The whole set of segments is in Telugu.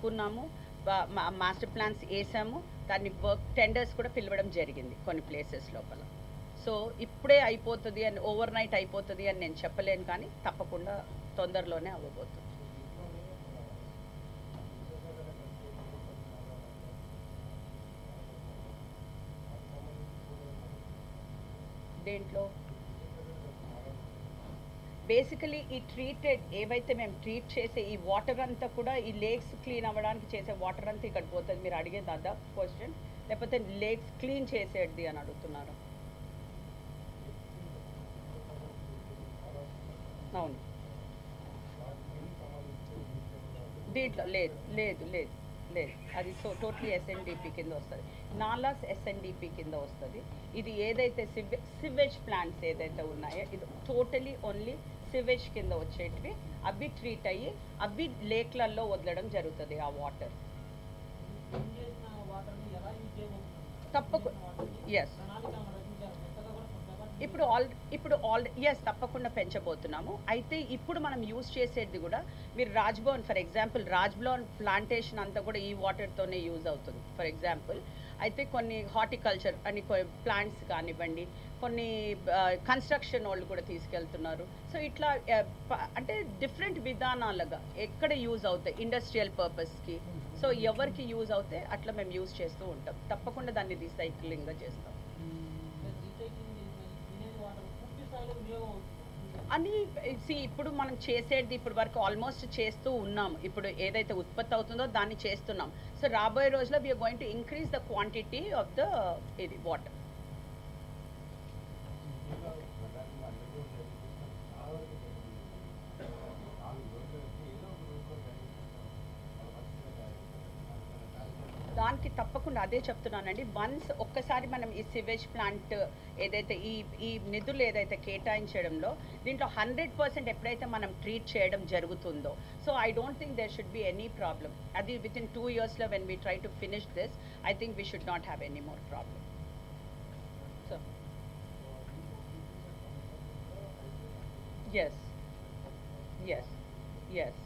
తీసుకున్నాము బా- మా- మాస్టర్ ప్లాన్స్ వేసాము దాన్ని వర్క్ టెండర్స్ కూడా పిలవడం జరిగింది కొన్ని ప్లేసెస్ లోపల సో ఇప్పుడే అయిపోతుంది అని ఓవర్ నైట్ అయిపోతుంది అని నేను చెప్పలేను కానీ తప్పకుండా తొందరలోనే అవ్వబోతుంది దేంట్లో బేసికలీ ఈ ట్రీటెడ్ ఏవైతే మేము ట్రీట్ చేసే ఈ వాటర్ అంతా కూడా ఈ లేక్స్ క్లీన్ అవ్వడానికి చేసే వాటర్ అంతా ఇక్కడ పోతుంది మీరు అడిగే దాదా క్వశ్చన్ లేకపోతే లేక్స్ క్లీన్ చేసేది అని అడుగుతున్నారు అవును దీంట్లో లేదు లేదు లేదు లేదు అది సో టోటలీ ఎస్ఎన్డిపి కింద వస్తుంది నాలాస్ ఎస్ఎన్డిపి కింద వస్తుంది ఇది ఏదైతే సివే సివేజ్ ప్లాంట్స్ ఏదైతే ఉన్నాయో ఇది టోటలీ ఓన్లీ సివేజ్ కింద వచ్చేటివి అవి ట్రీట్ అయ్యి అవి లేక్లలో వదలడం జరుగుతుంది ఆ వాటర్ తప్పకు ఎస్ ఇప్పుడు ఆల్ ఇప్పుడు ఆల్ ఎస్ తప్పకుండా పెంచబోతున్నాము అయితే ఇప్పుడు మనం యూజ్ చేసేది కూడా మీరు Raj Bhavan for example Raj Bhavan plantation అంతా కూడా ఈ వాటర్తోనే యూజ్ అవుతుంది ఫర్ ఎగ్జాంపుల్ అయితే కొన్ని హార్టికల్చర్ అని ప్లాంట్స్ కానివ్వండి కొన్ని కన్స్ట్రక్షన్ వాళ్ళు కూడా తీసుకెళ్తున్నారు సో ఇట్లా ఆ, ప- అంటే డిఫరెంట్ విధానాలుగా ఎక్కడ యూజ్ అవుతాయి ఇండస్ట్రియల్ పర్పస్కి సో ఎవరికి యూజ్ అవుతే అట్లా మేము యూజ్ చేస్తూ ఉంటాం తప్పకుండా దాన్ని రీసైక్లింగ్గా చేస్తాం అని see, ఇప్పుడు మనం చేసేది ఇప్పుడు వరకు ఆల్మోస్ట్ చేస్తూ ఉన్నాం ఇప్పుడు ఏదైతే ఉత్పత్తి అవుతుందో దాన్ని చేస్తున్నాం సో రాబోయే రోజుల్లో we are going to increase the quantity of the ఇది వాటర్ దానికి తప్పకుండా అదే చెప్తున్నానండి వన్స్ ఒక్కసారి మనం ఈ సివేజ్ ప్లాంట్ ఏదైతే ఈ ఈ నిధులు ఏదైతే కేటాయించడంలో దీంట్లో హండ్రెడ్ పర్సెంట్ ఎప్పుడైతే మనం ట్రీట్ చేయడం జరుగుతుందో so I don't think there should be any problem అది విత్ ఇన్ టూ ఇయర్స్లో when we try to finish this I think we should not have any more problem so yes yes yes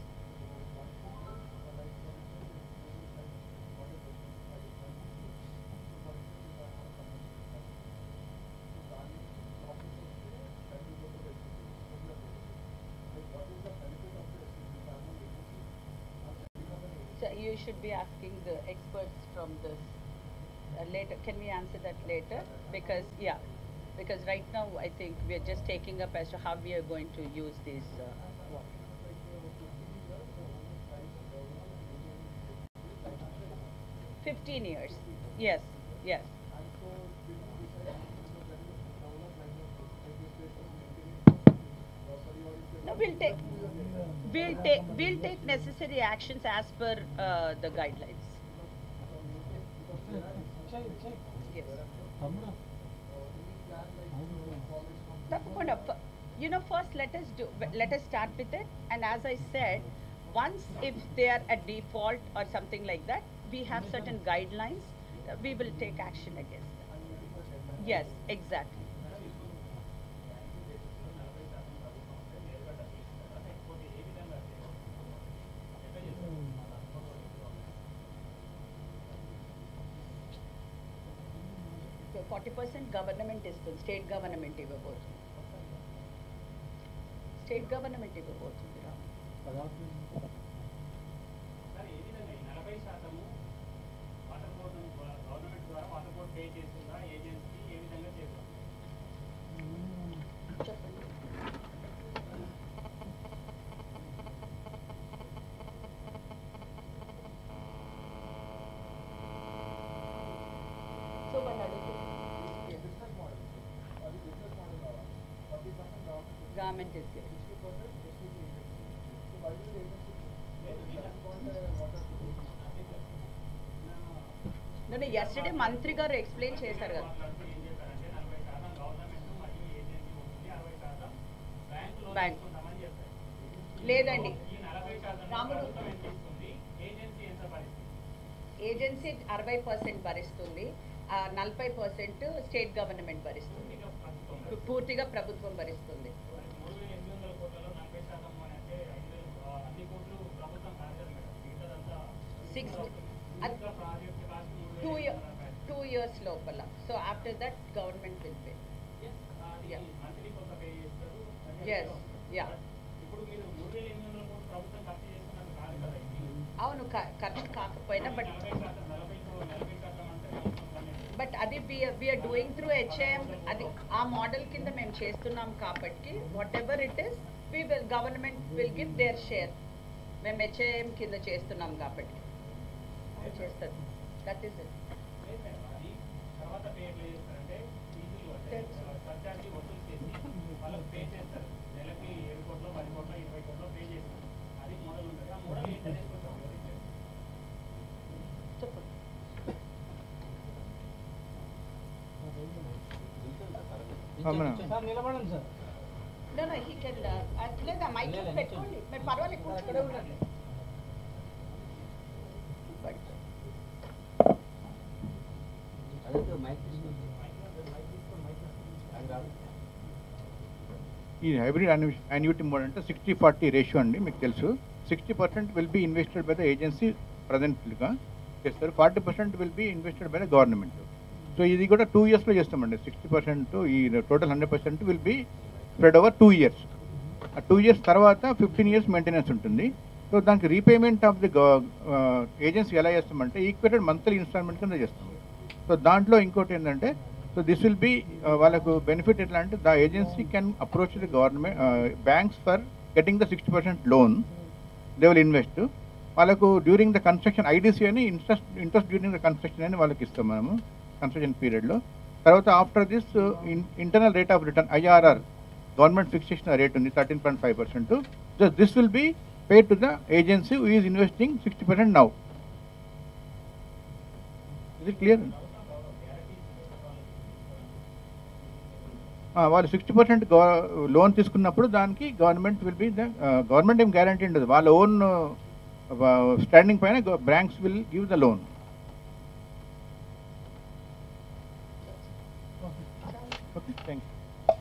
So you should be asking the experts from this uh, later. Can we answer that later? Because, yeah, because right now I think we are just taking up as to how we are going to use these. Uh, water. Fifteen years. Yes, yes. No, we'll take, we'll take, we'll take necessary actions as per uh, the guidelines. Yes. తప్పకుండా ఫ- you know first let us do let us start with it and as i said once if they are at default or something like that we have certain guidelines uh, we will take action against them yes exactly forty percent government ఇస్తుంది స్టేట్ గవర్నమెంట్ ఇవ్వబోతుంది స్టేట్ గవర్నమెంట్ ఇవ్వబోతుంది రాము సార్ ఏ విధంగా ఈ నలభై శాతము వాటర్ బోర్డు ద్వారా గవర్నమెంట్ ద్వారా వాటర్ బోర్డు పే చేస్తుందా ఏజెన్సీ ఏ విధంగా చేస్తుంది చెప్పండి సో వాళ్ళు అడుగుతుంది గవర్నమెంట్ ఇస్ గివింగ్ నేను ఎస్టర్డే మంత్రి గారు ఎక్స్ప్లెయిన్ చేశారు కదా మాట్లాడుతూ ఏం చెప్పారంటే నలభై శాతం గవర్నమెంట్ మరియు ఏజెన్సీ ఉంటుంది అరవై శాతం బ్యాంకులో బ్యాంక్. తీసుకుంటామని చెప్పారు లేదండి ఈ నలభై శాతం రాముడు. ప్రభుత్వం ఎంత ఇస్తుంది ఏజెన్సీ ఎంత భరిస్తుంది ఏజెన్సీ అరవై పర్సెంట్ భరిస్తుంది ఆ నలభై పర్సెంట్ స్టేట్ గవర్నమెంట్ భరిస్తుంది ఇక ప్రభుత్వం పూర్తిగా ప్రభుత్వం భరిస్తుంది మరి మూడు వేల ఎనిమిది వందల కోట్లలో నలభై శాతం అని అంటే ఐదు వేలు ఆ, అన్ని కోట్లు ప్రభుత్వం కాదు కదా మేడం మిగతాదంతా సిక్స్ ఇంకా ప్రాజెక్ట్ కాస్ట్ మూడు టూ వేల ఇయర్ ఐదు వందల టూ ఇయర్స్ లోపల so after that government will pay Yes, అది Yeah. మంత్లీ కొంత పే చేస్తారు అది Yes, ఏదో. yeah. But ఇప్పుడు మీరు మూడు వేల ఎనిమిది వందల కోట్లు ప్రభుత్వం ఖర్చు చేస్తున్నట్టు కాదు కదా ఇది. అవును క- ఖర్చు కాకపోయినా బట్ నలభై శాతం నలభై కో- నలభై శాతం అంటే మొత్తం అనేది. బట్ అది వీఆర్ డూయింగ్ త్రూ హెచ్ఏఎం అది ఆ మోడల్ కింద మేము చేస్తున్నాం కాబట్టి whatever it is we will government will give their share మేము హెచ్ఏఎం కింద చేస్తున్నాం కాబట్టి అది చేస్తుంది దట్ ఈస్ ఇట్ లేదు మేడం, అది తర్వాత పే ఎట్లా చేస్తారంటే ఫీజులు అంటే తెలుసు. సర్చార్జీ వసూలు చేసి వాళ్ళకి పే చేస్తారు నెలకి ఏడు కోట్లు పది కోట్లు ఇరవై కోట్లు పే చేస్తారు అది మోడల్ ఉంటుంది ఆ మోడల్ ఏంటి అనేది కొంచెం వివరించండి. చెప్పండి సార్ నిలబడండి sir No, no, he can, uh, uh, లేదా మైక్ లేదు, పెట్టుకోండి మీరు పర్వాలేదు కూర్చోండి ఉండండి బట్ ఈ హైబ్రిడ్ యాన్యుటీ మోడ్ అంటే సిక్స్టీ ఫార్టీ రేషియో అండి మీకు తెలుసు sixty percent will be invested by the agency ప్రజెంట్గా చేస్తారు forty percent will be invested by the government so ఇది కూడా టూ ఇయర్స్లో చేస్తామండి సిక్స్టీ పర్సెంట్ ఈ total hundred percent will be spread over two years ఆ టూ ఇయర్స్ తర్వాత ఫిఫ్టీన్ ఇయర్స్ మెయింటెనెన్స్ ఉంటుంది సో దానికి రీపేమెంట్ ఆఫ్ ది ఏజెన్సీ ఎలా చేస్తామంటే ఈక్వేటెడ్ మంత్లీ ఇన్స్టాల్మెంట్ కింద చేస్తాం సో దాంట్లో ఇంకోటి ఏంటంటే సో దిస్ విల్ బి వాళ్ళకు బెనిఫిట్ ఎట్లా అంటే the agency can approach the government banks for getting the sixty percent loan they will invest వాళ్ళకు డ్యూరింగ్ ద కన్స్ట్రక్షన్ ఐడిసి అని interest interest during the construction అని వాళ్ళకి ఇస్తాం మనము కన్స్ట్రక్షన్ పీరియడ్లో తర్వాత after this internal rate of return IRR government fix చేసిన రేట్ ఉంది thirteen point five percent this will be pay to the agency is investing sixty percent now ఇది క్లియర్ వాళ్ళు సిక్స్టీ పర్సెంట్ లోన్ తీసుకున్నప్పుడు దానికి government will be the government ఏం గ్యారంటీ ఉండదు వాళ్ళ ఓన్ స్టాండింగ్ పైన banks will give the loan okay thank you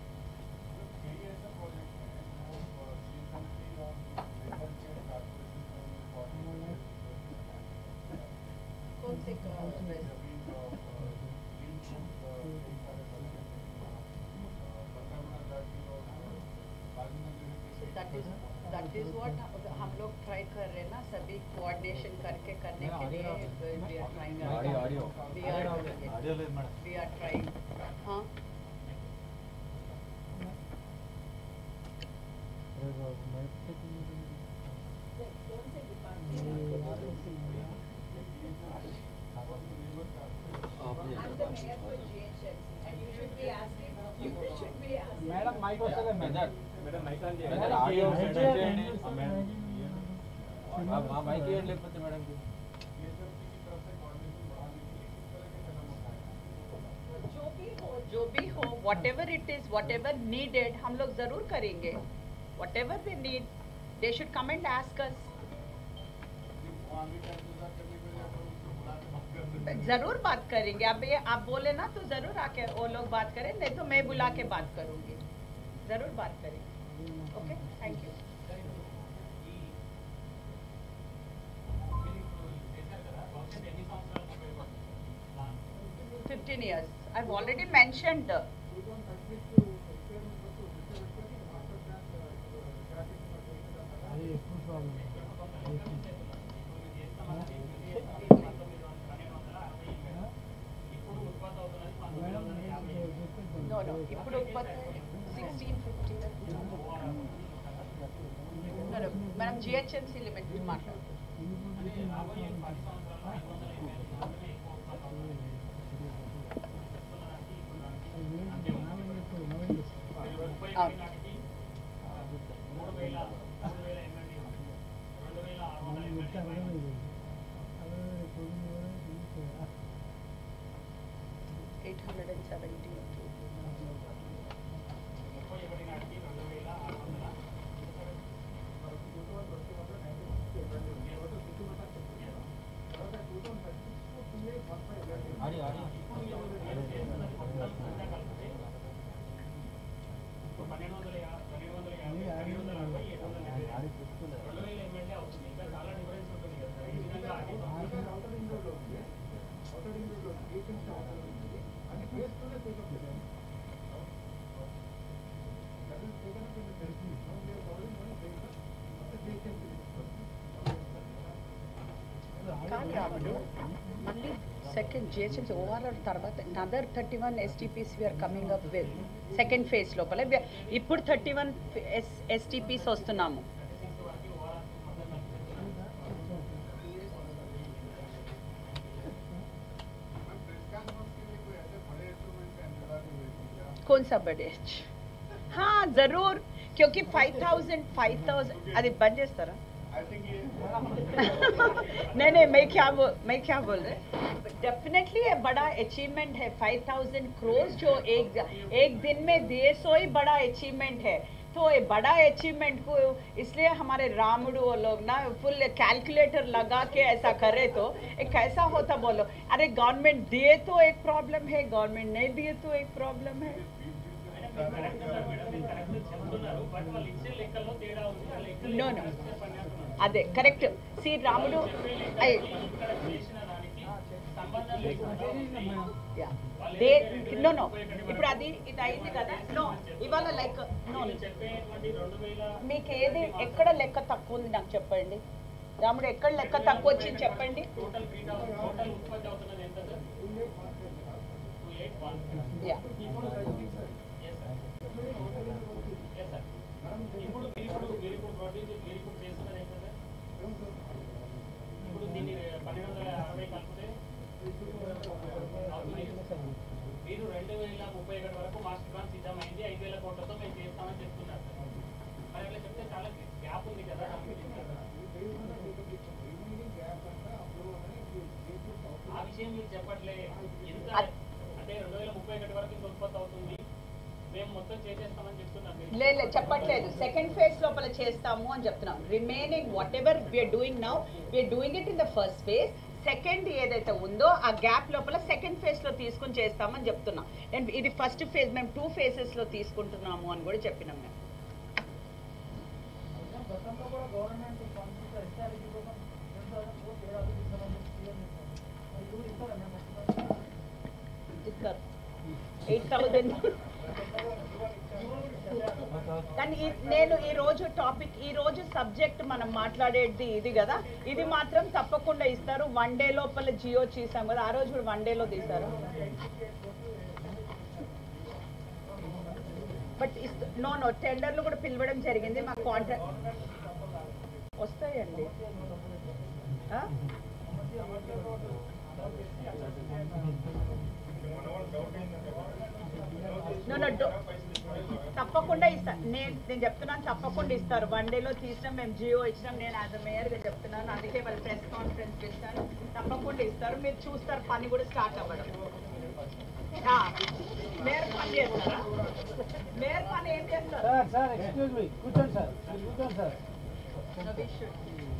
कौन से that is that is what हम लोग ट्राई कर रहे हैं ना सभी कोऑर्डिनेशन करके करने के लिए we are trying audio audio we are doing audio లేదు మేడం वी आर ट्राइंग हाँ మేడం మైక్ వస్తలే madam madam mic on madam, చేయండి. ఆడియో మైక్ సెట్ ఆన్ చేయండి. ఆ మేడం. మా- మా మైక్ ఇవ్వండి లేకపోతే మేడం जो भी हो जो भी हो whatever it is whatever needed हम लोग जरूर करेंगे whatever they need they should come and ask us जरूर बात करेंगे अब ये आप बोले ना तो जरूर आके वो लोग बात करें नहीं तो मैं बुला के बात करूंगी जरूर बात करेंगे okay thank you fifteen years I already mentioned no no ఇప్పుడు ఉత్పత్తి సిక్స్టీన్ ఫిఫ్టీన్ మనం జిహెచ్ఎంసీ లిమిట్ మాట్లాడుతున్నాం అవును eight hundred and seventy audio audio పన్నెండు వందల యా- పన్నెండు వందల యాభై, పన్నెండు వందల అరవై, ఏడు వందల డెబ్బై, రెండు వేల ఎమ్మెల్యే అవుతుంది ఇంకా చాలా డిఫరెన్స్ ఉంటుంది కదా ఈ విధంగా కానీ రాముడు మళ్ళీ సెకండ్ జిహెచ్ఎంసీ ఓఆర్ఆర్ తర్వాత another thirty one STPs we are coming up with second phase లోపల we are- ఇప్పుడు థర్టీ వన్ ఎస్ ఎస్టీపీస్ వస్తున్నాము कौन सा बड़े हाँ जरूर क्योंकि फाइव थाउजेंड फाइव थाउजेंड अरे बन చేస్తారా नहीं नहीं मैं क्या बोल मैं क्या बोल रहे डेफिनेटली ये बड़ा अचीवमेंट है फाइव थाउजेंड क्रोज जो एक एक दिन में दिए सो ही बड़ा अचीवमेंट है तो ये बड़ा अचीवमेंट को इसलिए हमारे रामुडू वो लोग ना फुल कैलकुलेटर लगा के ऐसा करे तो एक कैसा होता बोलो अरे गवर्नमेंट दिए तो एक प्रॉब्लम है गवर्नमेंट नहीं दिए तो एक प्रॉब्लम है చెప్తున్నారు బట్ వాళ్ళు ఇచ్చే లెక్కల్లో తేడా ఉంది ఆ లెక్కలు No, no. అదే కరెక్ట్ సి రాముడు అయ్ ఇక్కడ చేసిన దానికి సంబంధం లేకుండా యా దే నో నో ఇప్పుడు అది ఇది అయింది కదా నో ఇవాళ లైక్ నో చెప్పేటువంటి రెండు వేల మీకు ఏది ఎక్కడ లెక్క తక్కువ ఉంది నాకు చెప్పండి రాముడు ఎక్కడ లెక్క తక్కువ వచ్చింది చెప్పండి టోటల్ బీటా టోటల్ ఉత్పత్తి అవుతున్నది ఎంత sir two eight one yeah yes sir ఇప్పుడు మీరు ఇప్పుడు మీరు ఇప్పుడు ప్రొడ్యూస్ మీరు ఇప్పుడు చేస్తున్నది ఎంత సార్ ఇప్పుడు దీన్ని పన్నెండు వందల అరవై కలిపితే అవుతుంది. మీరు రెండు వేల ముప్పై ఒకటి వరకు మాస్టర్ ప్లాన్ సిద్ధమైంది ఐదు వేల కోట్లతో మేము చేస్తామని చెప్తున్నారు సార్ మరి అట్లా చెప్తే చాలా గ్యాప్ ఉంది కదా ఆ విషయం మీరు చెప్పట్లే ఎంత అద్- అంటే రెండు వేల ముప్పై ఒకటి వరకు ఇంత ఉత్పత్తి అవుతుంది మేము మొత్తం చేసేస్తామని చెప్తున్నారు మీరు. లేదు లేదు, చెప్పట్లేదు సెకండ్ ఫేజ్ లోపల చేస్తాము అని చెప్తున్నాం remaining whatever we are doing now we are doing it in the first phase second ఏదైతే ఉందో ఆ గ్యాప్ లోపల సెకండ్ ఫేజ్ లో తీసుకుని చేస్తామని చెప్తున్నాం అండ్ ఇది ఫస్ట్ ఫేజ్ మేము టూ ఫేజెస్ లో తీసుకుంటున్నాము అని కూడా చెప్పినాం మేము గతంలో కూడా గవర్నమెంట్ ఫండ్స్ ఎస్ఆర్ఈ కోసం రెండు థౌసండ్ కోట్లు ఏడాది ఇస్తామని చెప్పి సీఎం చెప్పారు. మరి ఇప్పుడు ఇస్తారా మేము ఇస్తారు ఎయిట్ థౌజండ్ కానీ ఈ- నేను ఈ రోజు టాపిక్ ఈ రోజు సబ్జెక్ట్ మనం మాట్లాడేది ఇది కదా ఇది మాత్రం తప్పకుండా ఇస్తారు వన్ డే లోపల జియో చేసాం కదా ఆ రోజు కూడా వన్ డేలో తీసారు బట్ నో నో టెండర్లు కూడా పిలవడం జరిగింది మా కాంట్రాక్ట్ వస్తాయండి ఆ? No, no, do- తప్పకుండా ఇస్తారు నేను నేను చెప్తున్నాను తప్పకుండా ఇస్తారు వన్ డేలో తీసినాం మేము జియో ఇచ్చినాం నేను యాజ్ అ మేయర్గా చెప్తున్నాను అందుకే వాళ్ళు ప్రెస్ కాన్ఫరెన్స్ ఇస్తాను తప్పకుండా ఇస్తారు మీరు చూస్తారు పని కూడా స్టార్ట్ అవ్వడం ఆ, మేయర్ పని చేస్తారా మేయర్ పని ఏం చేస్తారు సార్ సార్ ఎక్స్క్యూజ్ మీ కూర్చోండి సార్ మీరు కూర్చోండి sir No, we should.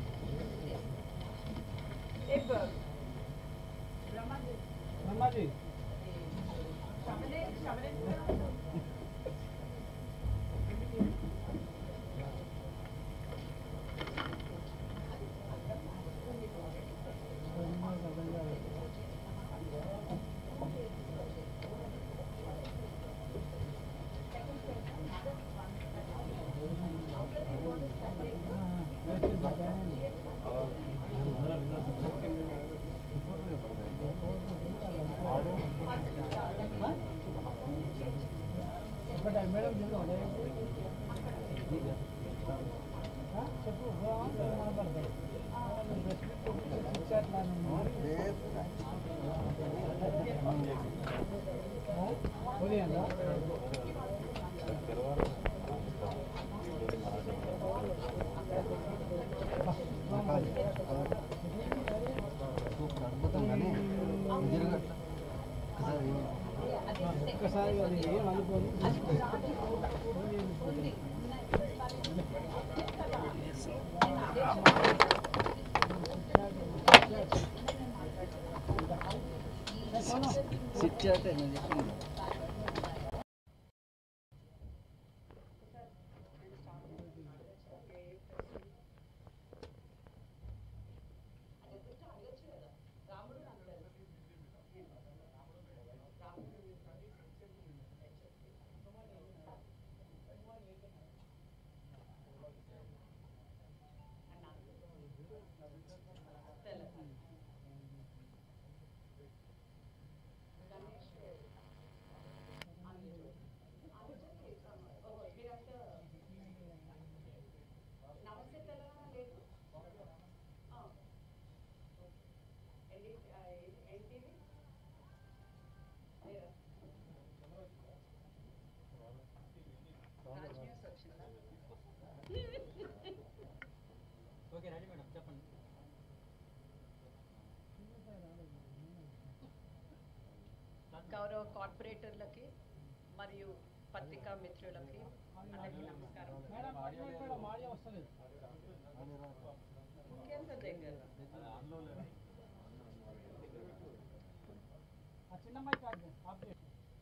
If, uh, Brahmaji, Brahmaji Shamane, Shamane, ఒకటి మేడం చెప్పండి చెప్పు మాట్లాడతారు పోనీయండి ఒక్కసారి అది ఏం అనుకోని ఓకే రెడీ మేడం చెప్పండి గౌరవ కార్పొరేటర్లకి మరియు పత్రికా మిత్రులకి అందరికీ నమస్కారం మేడం పక్కన మేడం ఆడియో వస్తలేదు కేంద్ర దగ్గర ఆ చిన్న మైక్ ఆఫ్ చేయండి, ఆఫ్ చేయండి.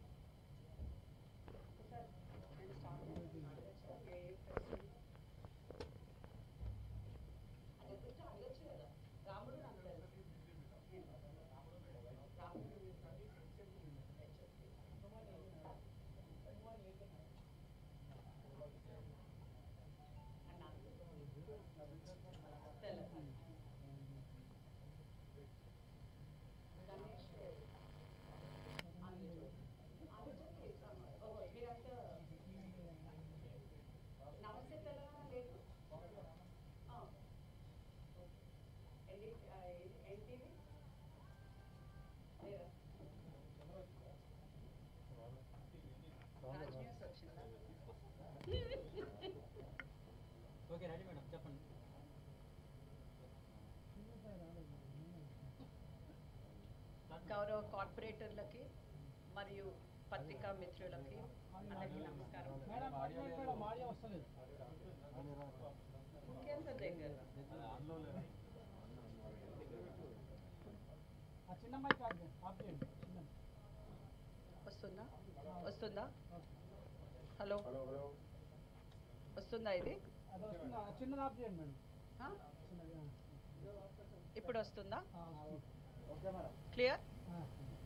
నమస్తే తెలంగాణ లేదు ఎన్టీవీ లేదా రాజ్ న్యూస్ వచ్చిందా ఓకే రెడీ మేడం చెప్పండి గౌరవ కార్పొరేటర్లకి మరియు పత్రికా మిత్రులకి అందరికీ నమస్కారం మేడం పక్కన మేడం ఆడియో వస్తలేదు కేంద్ర దగ్గర ఆ చిన్న మైక్ ఆఫ్ చేయండి, ఆఫ్ చేయండి చిన్న వస్తుందా వస్తుందా హలో వస్తుందా ఇది అది వస్తుందా ఆ చిన్నది ఆఫ్ చేయండి మేడం ఆ? చిన్నది ఆ. ఇప్పుడు వస్తుందా ఆ, వస్తుంది. క్లియర్ ఆ.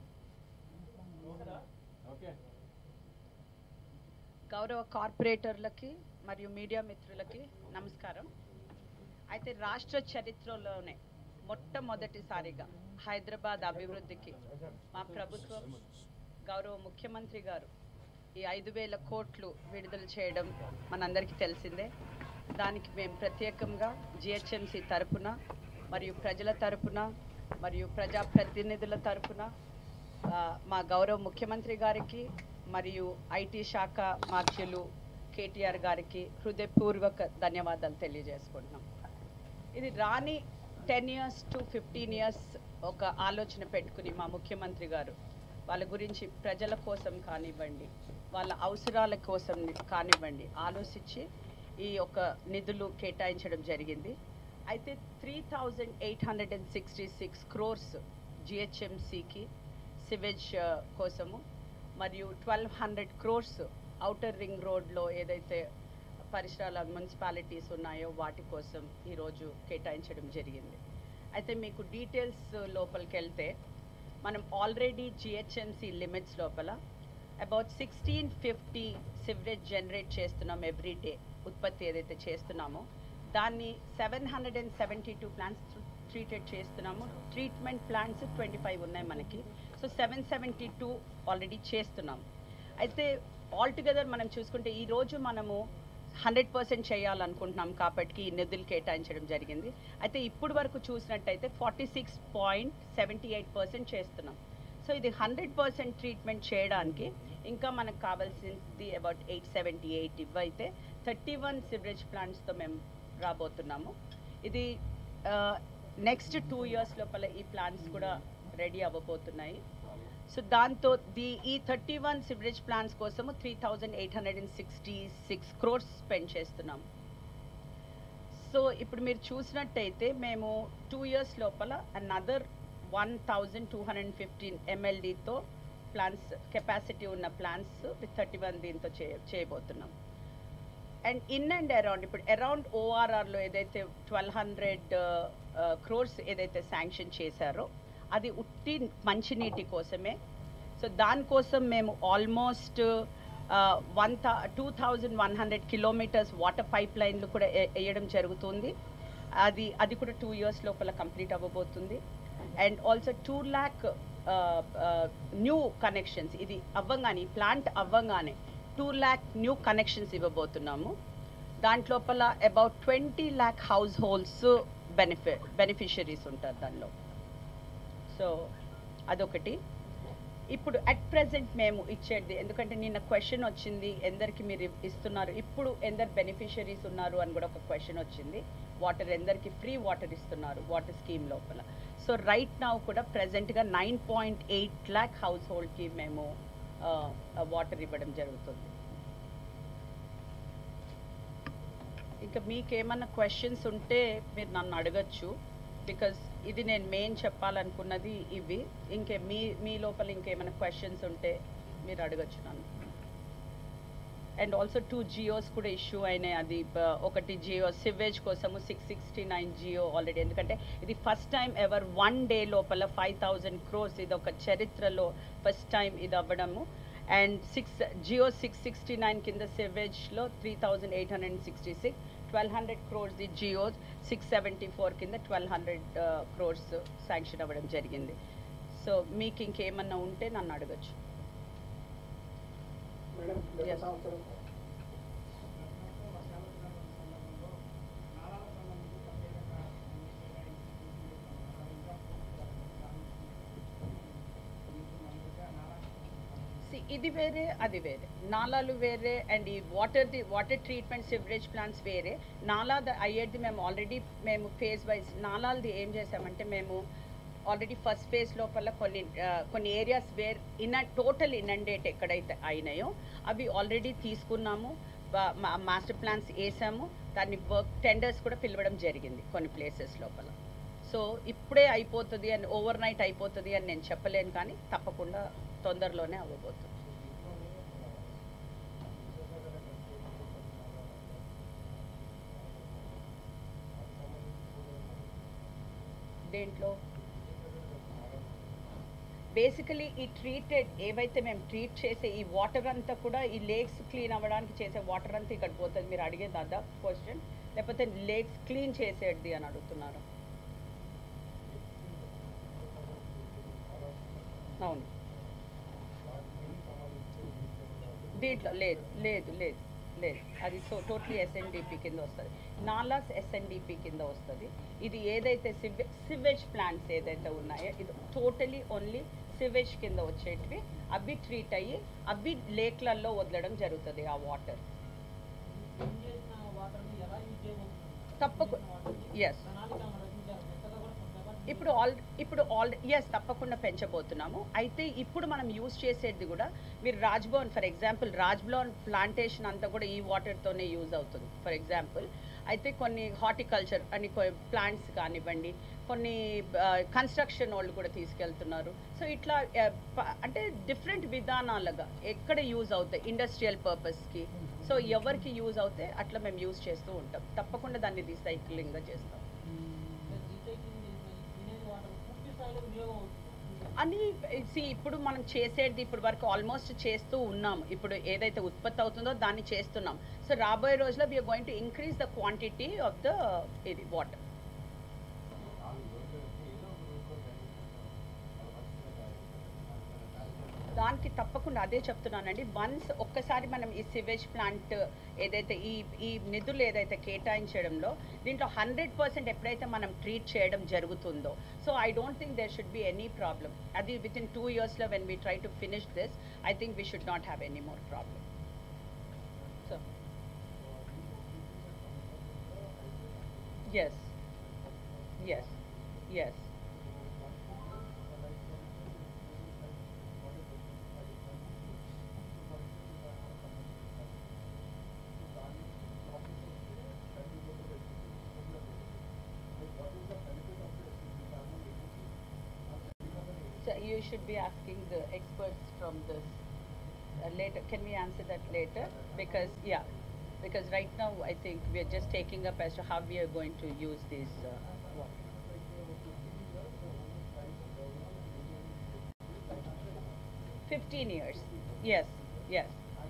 గౌరవ కార్పొరేటర్లకి మరియు మీడియా మిత్రులకి నమస్కారం అయితే రాష్ట్ర చరిత్రలోనే మొట్టమొదటిసారిగా హైదరాబాద్ అభివృద్ధికి మా ప్రభుత్వం గౌరవ ముఖ్యమంత్రి గారు ఈ ఐదు వేల కోట్లు విడుదల చేయడం మనందరికీ తెలిసిందే దానికి మేము ప్రత్యేకంగా జిహెచ్ఎంసి తరపున మరియు ప్రజల తరపున మరియు ప్రజాప్రతినిధుల తరపున ఆ, మా గౌరవ ముఖ్యమంత్రి గారికి మరియు ఐటీ శాఖ మార్చులు కేటీఆర్ గారికి హృదయపూర్వక ధన్యవాదాలు తెలియజేసుకుంటున్నాం ఇది రాని ten years to fifteen years ఒక ఆలోచన పెట్టుకుని మా ముఖ్యమంత్రి గారు వాళ్ళ గురించి ప్రజల కోసం కానివ్వండి వాళ్ళ అవసరాల కోసం కానివ్వండి ఆలోచించి ఈ యొక్క నిధులు కేటాయించడం జరిగింది అయితే three thousand eight hundred and sixty six crores జిహెచ్ఎంసికి సివేజ్ కోసము మరియు twelve hundred crores outer ring రోడ్లో ఏదైతే పరిసరాల మున్సిపాలిటీస్ ఉన్నాయో వాటి కోసం ఈరోజు కేటాయించడం జరిగింది అయితే మీకు డీటెయిల్స్ లోపలికి వెళ్తే మనం ఆల్రెడీ జిహెచ్ఎంసి లిమిట్స్ లోపల about sixteen fifty sewerage generate చేస్తున్నాం ఎవ్రీ డే ఉత్పత్తి ఏదైతే చేస్తున్నామో దాన్ని seven hundred and seventy two plants treated చేస్తున్నాము ట్రీట్మెంట్ ప్లాంట్స్ ట్వంటీ ఫైవ్ ఉన్నాయి మనకి so seven seventy two already చేస్తున్నాం అయితే ఆల్టుగెదర్ మనం చూసుకుంటే ఈ రోజు మనము హండ్రెడ్ పర్సెంట్ చేయాలనుకుంటున్నాం కాబట్టి ఈ నిధులు కేటాయించడం జరిగింది అయితే ఇప్పుడు వరకు చూసినట్టయితే forty six point seventy eight percent చేస్తున్నాం సో ఇది హండ్రెడ్ పర్సెంట్ ట్రీట్మెంట్ చేయడానికి ఇంకా మనకు కావాల్సింది అబౌట్ ఎయిట్ సెవెంటీ ఎయిట్ ఇవైతే థర్టీ వన్ సివరేజ్ ప్లాంట్స్తో మేము రాబోతున్నాము ఇది నెక్స్ట్ టూ ఇయర్స్ లోపల ఈ ప్లాన్స్ కూడా రెడీ అవ్వబోతున్నాయి సో దాంతో ది ఈ థర్టీ వన్ సివరేజ్ ప్లాన్స్ కోసము three thousand eight hundred and sixty six crores spend చేస్తున్నాం సో ఇప్పుడు మీరు చూసినట్టయితే మేము టూ ఇయర్స్ లోపల another one thousand two hundred fifteen ఎంఎల్డీతో ప్లాన్స్ కెపాసిటీ ఉన్న ప్లాన్స్ విత్ థర్టీ వన్ దీంతో చే చేయబోతున్నాం అండ్ ఇన్ అండ్ అరౌండ్ ఇప్పుడు అరౌండ్ ఓఆర్ఆర్లో ఏదైతే ట్వెల్వ్ హండ్రెడ్ క్రోర్స్ ఏదైతే శాంక్షన్ చేశారో అది ఉట్టి మంచినీటి కోసమే సో దానికోసం మేము almost one thou two thousand one hundred kilometres water pipe లైన్లు కూడా ఏ- వేయడం జరుగుతుంది అది అది కూడా టూ ఇయర్స్ లోపల కంప్లీట్ అవ్వబోతుంది and also two lakh new connections ఇది అవ్వంగానే ప్లాంట్ అవ్వంగానే టూ ల్యాక్ న్యూ కనెక్షన్స్ ఇవ్వబోతున్నాము దాంట్లోపల about twenty lakh house holds బెనిఫి బెనిఫిషరీస్ ఉంటారు దానిలో సో అదొకటి ఇప్పుడు అట్ ప్రెసెంట్ మేము ఇచ్చేది ఎందుకంటే నిన్న క్వశ్చన్ వచ్చింది ఎందరికి మీరు ఇ- ఇస్తున్నారు ఇప్పుడు ఎందరు బెనిఫిషరీస్ ఉన్నారు అని కూడా ఒక క్వశ్చన్ వచ్చింది వాటర్ ఎందరికి ఫ్రీ వాటర్ ఇస్తున్నారు వాటర్ స్కీమ్ లోపల సో రైట్ నౌ కూడా ప్రెసెంట్గా nine point eight lakh house హోల్డ్కి మేము వాటర్ ఇవ్వడం జరుగుతుంది ఇంకా మీకు ఏమన్నా క్వశ్చన్స్ ఉంటే మీరు నన్ను అడగచ్చు బికాస్ ఇది నేను మెయిన్ చెప్పాలనుకున్నది ఇవి ఇంకే మీ మీ లోపల ఇంకేమైనా క్వశ్చన్స్ ఉంటే మీరు అడగచ్చు నన్ను అండ్ ఆల్సో టూ జియోస్ కూడా ఇష్యూ అయినాయి అది బ- ఒకటి జియో సివేజ్ కోసము six sixty nine Jio already ఎందుకంటే ఇది first time ever one day లోపల ఫైవ్ థౌజండ్ క్రోర్స్ ఇది ఒక చరిత్రలో ఫస్ట్ టైం ఇది అవ్వడము and six Jio six sixty nine కింద సివేజ్లో three thousand eight hundred and sixty six twelve hundred crores the Jio six seventy four కింద ట్వెల్వ్ హండ్రెడ్ క్రోర్స్ శాంక్షన్ అవ్వడం జరిగింది సో మీకు ఇంకేమన్నా ఉంటే నన్ను అడగచ్చు మేడం గత Yes. సంవత్సరం See, ఇది వేరే అది వేరే నాలాలు వేరే అండ్ ఈ water the water treatment sewerage plants వేరే నాలా ద- అయ్యేది మేము ఆల్రెడీ మేము ఫేజ్ వైజ్ నాలాలది ఏం చేసామంటే మేము ఆల్రెడీ ఫస్ట్ ఫేజ్ లోపల కొన్ని ఆ, కొన్ని areas where in total inundate ఎక్కడైతే అయినాయో అవి ఆల్రెడీ తీసుకున్నాము మాస్టర్ ప్లాన్స్ వేసాము దాన్ని వర్క్ టెండర్స్ కూడా పిలవడం జరిగింది కొన్ని ప్లేసెస్ లోపల సో ఇప్పుడే అయిపోతుంది అని ఓవర్ నైట్ అయిపోతుంది అని నేను చెప్పలేను కానీ తప్పకుండా తొందరలోనే అవ్వబోతుంది దేంట్లో బేసికలీ ఈ ట్రీటెడ్ ఏవైతే మేము ట్రీట్ చేసే ఈ వాటర్ అంతా కూడా ఈ లేక్స్ క్లీన్ అవ్వడానికి చేసే వాటర్ అంతా ఇక్కడ పోతుంది మీరు అడిగేది అదా క్వశ్చన్ లేకపోతే లేక్స్ క్లీన్ చేసేది అని అడుగుతున్నారు అవును దీంట్లో లేదు లేదు లేదు లేదు అది సో టోటలీ ఎస్ఎన్డిపి కింద వస్తుంది నాలాస్ ఎస్ఎన్డిపి కింద వస్తుంది ఇది ఏదైతే సివే సివేజ్ ప్లాంట్స్ ఏదైతే ఉన్నాయో ఇది టోటలీ ఓన్లీ సివేజ్ కింద వచ్చేటివి అవి ట్రీట్ అయ్యి అవి లేక్లలో వదలడం జరుగుతుంది ఆ వాటర్ యూజ్ చేసిన వాటర్ని ఎలా యూజ్ చేయబోతున్నారు తప్పకు- yes. ప్రణాళిక మనం రచించారు కొత్తగా కూడా కొత్తగా ఇప్పుడు ఆల్ ఇప్పుడు ఆల్ ఎస్ తప్పకుండా పెంచబోతున్నాము అయితే ఇప్పుడు మనం యూస్ చేసేది కూడా మీరు Raj Bhavan for example Raj Bhavan plantation అంతా కూడా ఈ వాటర్తోనే యూజ్ అవుతుంది ఫర్ ఎగ్జాంపుల్ అయితే కొన్ని హార్టికల్చర్ అని ప్లాంట్స్ కానివ్వండి కొన్ని కన్స్ట్రక్షన్ వాళ్ళు కూడా తీసుకెళ్తున్నారు సో ఇట్లా ఆ, ప- అంటే డిఫరెంట్ విధానాలుగా ఎక్కడ యూజ్ అవుతాయి ఇండస్ట్రియల్ పర్పస్కి సో ఎవరికి యూజ్ అవుతే అట్లా మేము యూజ్ చేస్తూ ఉంటాం తప్పకుండా దాన్ని రీసైక్లింగ్గా చేస్తాం రీసైక్లింగ్ చేసిన ఈ డ్రైనేజ్ వాటర్ పూర్తి స్థాయిలో వినియోగం అవుతుంది అని see, ఇప్పుడు మనం చేసేది ఇప్పుడు వరకు ఆల్మోస్ట్ చేస్తూ ఉన్నాం ఇప్పుడు ఏదైతే ఉత్పత్తి అవుతుందో దాన్ని చేస్తున్నాం సో రాబోయే రోజుల్లో we are going to increase the quantity of the ఇది వాటర్ దానికి తప్పకుండా అదే చెప్తున్నానండి వన్స్ ఒక్కసారి మనం ఈ సివేజ్ ప్లాంట్ ఏదైతే ఈ ఈ నిధులు ఏదైతే కేటాయించడంలో దీంట్లో హండ్రెడ్ పర్సెంట్ ఎప్పుడైతే మనం ట్రీట్ చేయడం జరుగుతుందో so I don't think there should be any problem అది విత్ ఇన్ టూ ఇయర్స్లో when we try to finish this I think we should not have any more problem so yes yes yes So you should be asking the experts from this uh, later. Can we answer that later? Because, yeah, because right now I think we are just taking up as to how we are going to use these. Uh, water. Fifteen years. Yes, yes.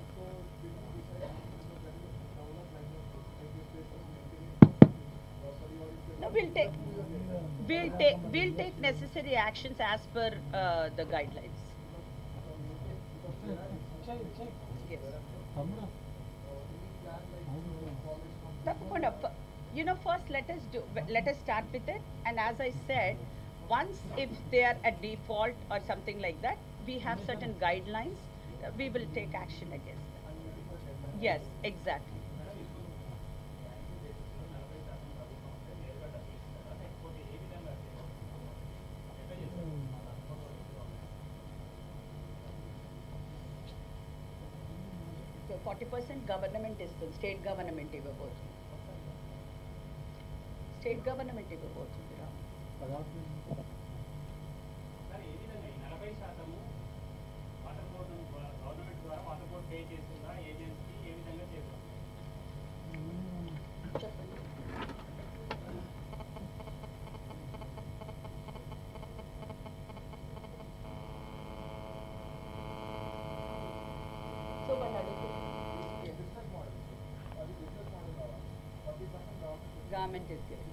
No, we'll take, we'll take, we'll take necessary actions as per uh, the guidelines. Yes. తప్పకుండా ఫ- you know first let us do let us start with it and as i said once if they are at default or something like that we have certain guidelines, uh, we will take action against them. Yes, exactly. Forty percent government ఇస్తుంది స్టేట్ గవర్నమెంట్ ఇవ్వబోతుంది స్టేట్ గవర్నమెంట్ ఇవ్వబోతుంది రా సార్ ఏ విధంగా ఈ నలభై శాతము వాటర్ బోర్డు గవర్నమెంట్ ద్వారా వాటర్ బోర్డు పే చేస్తుందా ఏజెన్సీ ఏ విధంగా చేస్తుంది చెప్పండి సో వాళ్ళు అడుగుతారు గవర్నమెంట్ ఇస్ గివింగ్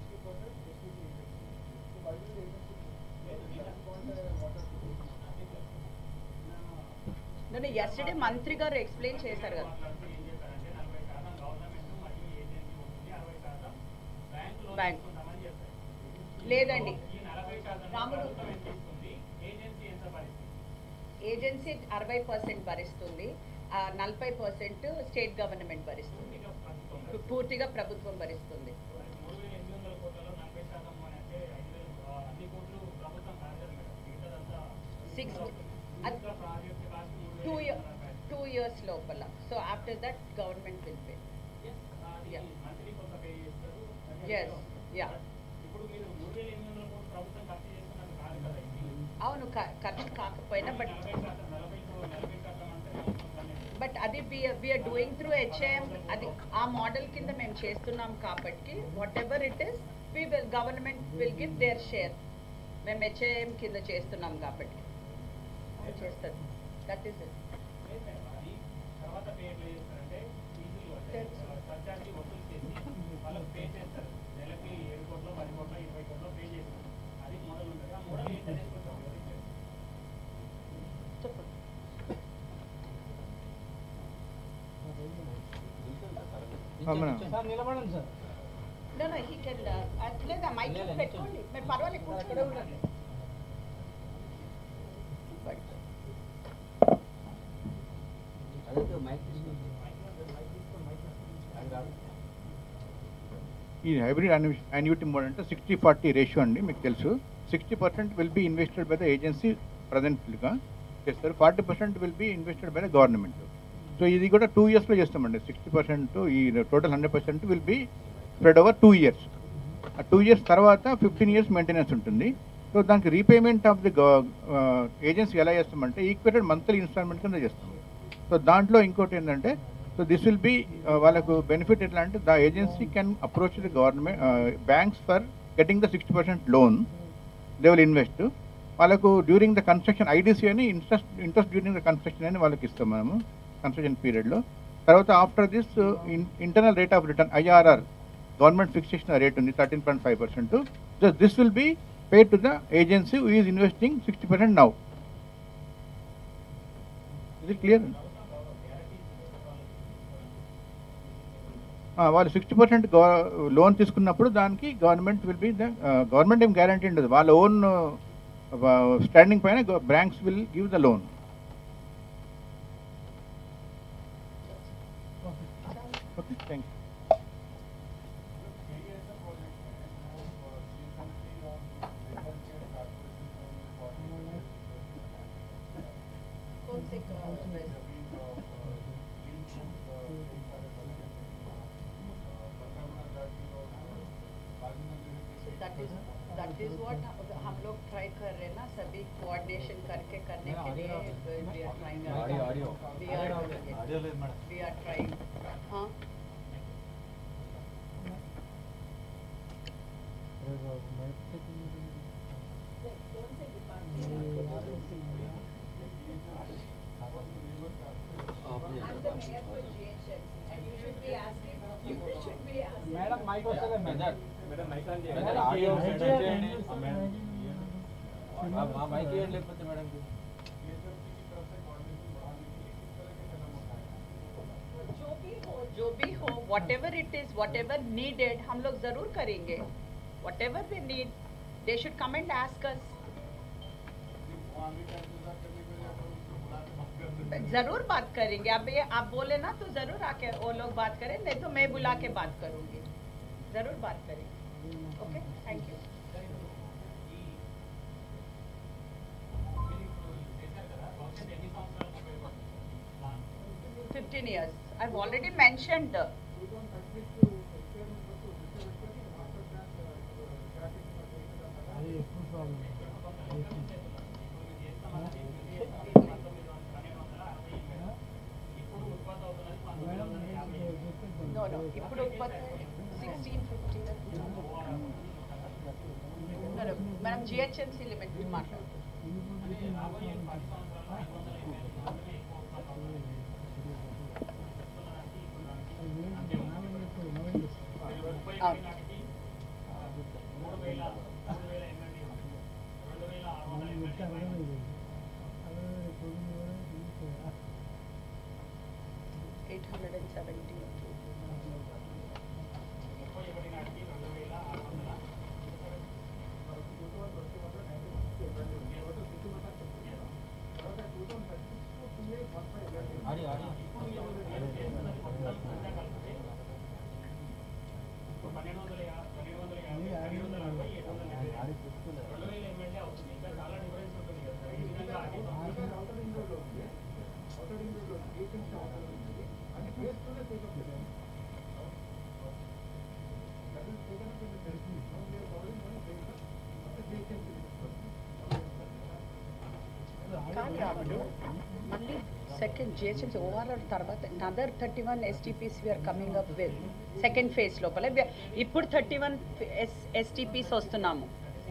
నేను ఎస్టర్డే మంత్రి గారు ఎక్స్ప్లెయిన్ చేశారు కదా మాట్లాడుతూ ఏం చెప్పారంటే నలభై శాతం గవర్నమెంట్ మరియు ఏజెన్సీ ఉంటుంది అరవై శాతం బ్యాంకులో బ్యాంక్. తీసుకుంటామని చెప్పారు లేదండి ఈ నలభై శాతం రాముడు. ప్రభుత్వం ఎంత ఇస్తుంది ఏజెన్సీ ఎంత భరిస్తుంది ఏజెన్సీ అరవై పర్సెంట్ భరిస్తుంది ఆ నలభై పర్సెంట్ స్టేట్ గవర్నమెంట్ భరిస్తుంది ఇక ప్రభుత్వం పూర్తిగా ప్రభుత్వం భరిస్తుంది మూడు వేల ఎనిమిది వందల కోట్లలో నలభై శాతం అని అంటే ఐదు వేలు ఆ, అన్ని కోట్లు ప్రభుత్వం కాదు కదా మేడం మిగతాదంతా Six- అది ప్రాజెక్ట్ కాస్ట్ మూడు టూ వేల ఇయర్ ఎనిమిది వందల టూ ఇయర్స్ లోపల so after that government will pay Yes, అది Yeah. మంత్లీ కొంత పే చేస్తారు Yes, yeah. ఇప్పుడు మీరు మూడు వేల ఎనిమిది వందల కోట్లు ప్రభుత్వం ఖర్చు చేస్తున్నట్టు కాదు కదా ఇది అవును క- ఖర్చు కాకపోయినా బట్ నలభై శాతం నలభై తో- నలభై శాతం అంటే మొత్తం అనేది. బట్ అది వీఆర్ డూయింగ్ త్రూ హెచ్ఏఎం అది ఆ మోడల్ కింద మేము చేస్తున్నాం కాబట్టి whatever it is we will government will give their share మేము హెచ్ఏఎం కింద చేస్తున్నాం కాబట్టి అది చేస్తుంది దట్ ఈస్ ఇట్ లేదు మేడం, అది తర్వాత పే ఎట్లా చేస్తారంటే ఫీజులు అంటే తెలుసు. సర్చార్జీ వసూలు చేసి వాళ్ళకి పే చేస్తారు నెలకి ఏడు కోట్లు పది కోట్లు ఇరవై కోట్లు పే చేస్తారు అది మోడల్ ఉంటుంది ఆ మోడల్ ఏంటనేది కొంచెం వివరించండి చెప్పండి అమ్మా. సార్ నిలబడండి sir No, no, he can, uh, లేదా మైక్ పెట్టుకోండి మీరు పర్వాలేదు కూర్చోండి But- ఈ హైబ్రిడ్ యాన్యుటీ మోడ్ అంటే సిక్స్టీ ఫార్టీ రేషియో అండి మీకు తెలుసు sixty percent will be invested by the agency ప్రజెంట్గా చేస్తారు forty percent will be invested by the government so ఇది కూడా టూ ఇయర్స్లో చేస్తామండి సిక్స్టీ పర్సెంట్ ఈ total hundred percent will be spread over two years ఆ టూ ఇయర్స్ తర్వాత ఫిఫ్టీన్ ఇయర్స్ మెయింటెనెన్స్ ఉంటుంది సో దానికి రీపేమెంట్ ఆఫ్ ది ఏజెన్సీ ఎలా చేస్తామంటే ఈక్వేటెడ్ మంత్లీ ఇన్స్టాల్మెంట్ కింద చేస్తాం సో దాంట్లో ఇంకోటి ఏంటంటే సో దిస్ విల్ బి వాళ్ళకు బెనిఫిట్ ఎట్లా అంటే the agency can approach the government banks for getting the sixty percent loan they will invest వాళ్ళకు డ్యూరింగ్ ద కన్స్ట్రక్షన్ ఐడిసి అని interest interest during the construction అని వాళ్ళకి ఇస్తాం మనము కన్స్ట్రక్షన్ పీరియడ్లో తర్వాత after this internal rate of return IRR government fix చేసిన రేట్ ఉంది thirteen point five percent so this will be pay to the agency is investing sixty percent now ఇది క్లియర్ వాళ్ళు సిక్స్టీ పర్సెంట్ లోన్ తీసుకున్నప్పుడు దానికి government will be the government ఏం గ్యారంటీ ఉండదు వాళ్ళ ఓన్ స్టాండింగ్ పైన banks will give the loan okay thank you कौन से क- that is that is what हम लोग ट्राई कर रहे हैं ना सभी कोऑर्डिनेशन करके करने के लिए we are trying Audio, audio. we are we are trying हाँ I'm the mayor for GHMC and you should be asking you should be asking madam mic వస్తుంది మేడం మేడం మైక్ ఆన్ చేయండి. మేడం, ఆడియో సెట్ చేయండి. మేడం మా మైక్ ఇవ్వండి లేకపోతే మేడం जो भी हो जो भी हो whatever it is whatever needed हम लोग जरूर करेंगे whatever they need they should come and ask us जरूर बात करेंगे अब ये आप बोले ना तो जरूर आके वो लोग बात करें नहीं तो मैं बुला के बात करूंगी जरूर बात करेंगे okay thank you fifteen years I already mentioned అది ఎప్పుడు ప్రాబ్లం మేడం నో నో ఇప్పుడు సిక్స్టీన్ ఫిఫ్టీన్ మనం జిహెచ్ఎంసీ లిమిట్ మాట్లాడుతున్నాం అవును ఎయిట్ హండ్రెడ్ అండ్ సెవెంటీ ఆడి ఆడి పన్నెండు వందల యా- పన్నెండు వందల యాభై పన్నెండు వందల అరవై ఏడు వందల డెబ్బై ఆడి చూసుకోలేదు రెండు వేల ఎమ్మెల్యే అవుతుంది ఇంకా చాలా డిఫరెన్స్ ఉంటుంది కదా సార్. ఈ విధంగా అది కాదు రాముడు మళ్ళీ సెకండ్ జిహెచ్ఎంసీ ఓఆర్ఆర్ తర్వాత another thirty one STPs we are coming up with second phase లోపల we are- ఇప్పుడు థర్టీ వన్ ఎస్ ఎస్టీపీస్ వస్తున్నాము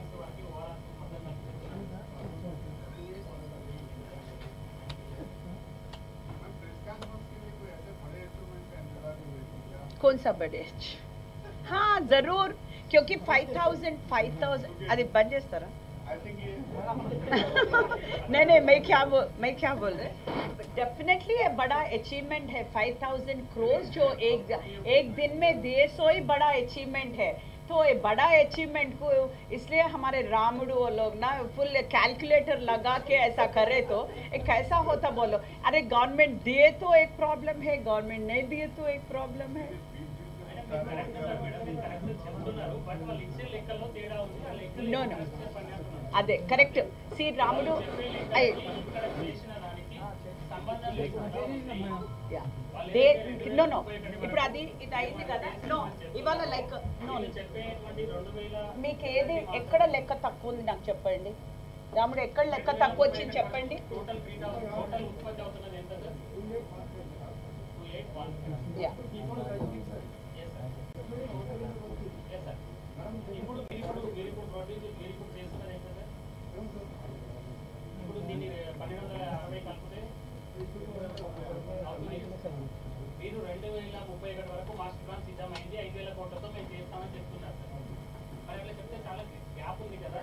कौन सा बड़े हाँ जरूर क्योंकि फाइव थाउजेंड फाइव थाउजेंड अरे बन చేస్తారా नहीं नहीं मैं क्या बोल मैं क्या बोल रहे डेफिनेटली ये बड़ा अचीवमेंट है फाइव थाउजेंड क्रोज जो एक एक दिन में दिए सो ही बड़ा अचीवमेंट है तो ये बड़ा अचीवमेंट को इसलिए हमारे रामुडू वो लोग ना फुल कैलकुलेटर लगा के ऐसा करे तो ये कैसा होता बोलो अरे गवर्नमेंट दिए तो एक प्रॉब्लम है गवर्नमेंट नहीं दिए तो एक प्रॉब्लम है చెప్తున్నారు బట్ వాళ్ళు ఇచ్చే లెక్కల్లో తేడా ఉంది ఆ లెక్కలు No, no. అదే కరెక్ట్ సి రాముడు అయ్ ఇక్కడ చేసిన దానికి సంబంధం లేకుండా Yeah. దే నో నో ఇప్పుడు అది ఇది అయింది కదా నో ఇవాళ లైక్ నో వీళ్ళు చెప్పేటువంటి రెండు వేల మీకు ఏది ఎక్కడ లెక్క తక్కువ ఉంది నాకు చెప్పండి రాముడు ఎక్కడ లెక్క తక్కువ వచ్చింది చెప్పండి టోటల్ త్రీ థౌసండ్ టోటల్ ఉత్పత్తి అవుతున్నది ఎంత sir two eight one yeah yes sir ఇప్పుడు మీరు ఇప్పుడు మీరు ఇప్పుడు ప్రొడ్యూస్ మీరు ఇప్పుడు చేస్తున్నది ఎంత సార్ ఇప్పుడు దీన్ని పన్నెండు వందల అరవై కలిపితే అవుతుంది. మీరు రెండు వేల ముప్పై ఒకటి వరకు మాస్టర్ ప్లాన్ సిద్ధమైంది ఐదు వేల కోట్లతో మేము చేస్తామని చెప్తున్నారు సార్ మరి అట్లా చెప్తే చాలా గ్యాప్ ఉంది కదా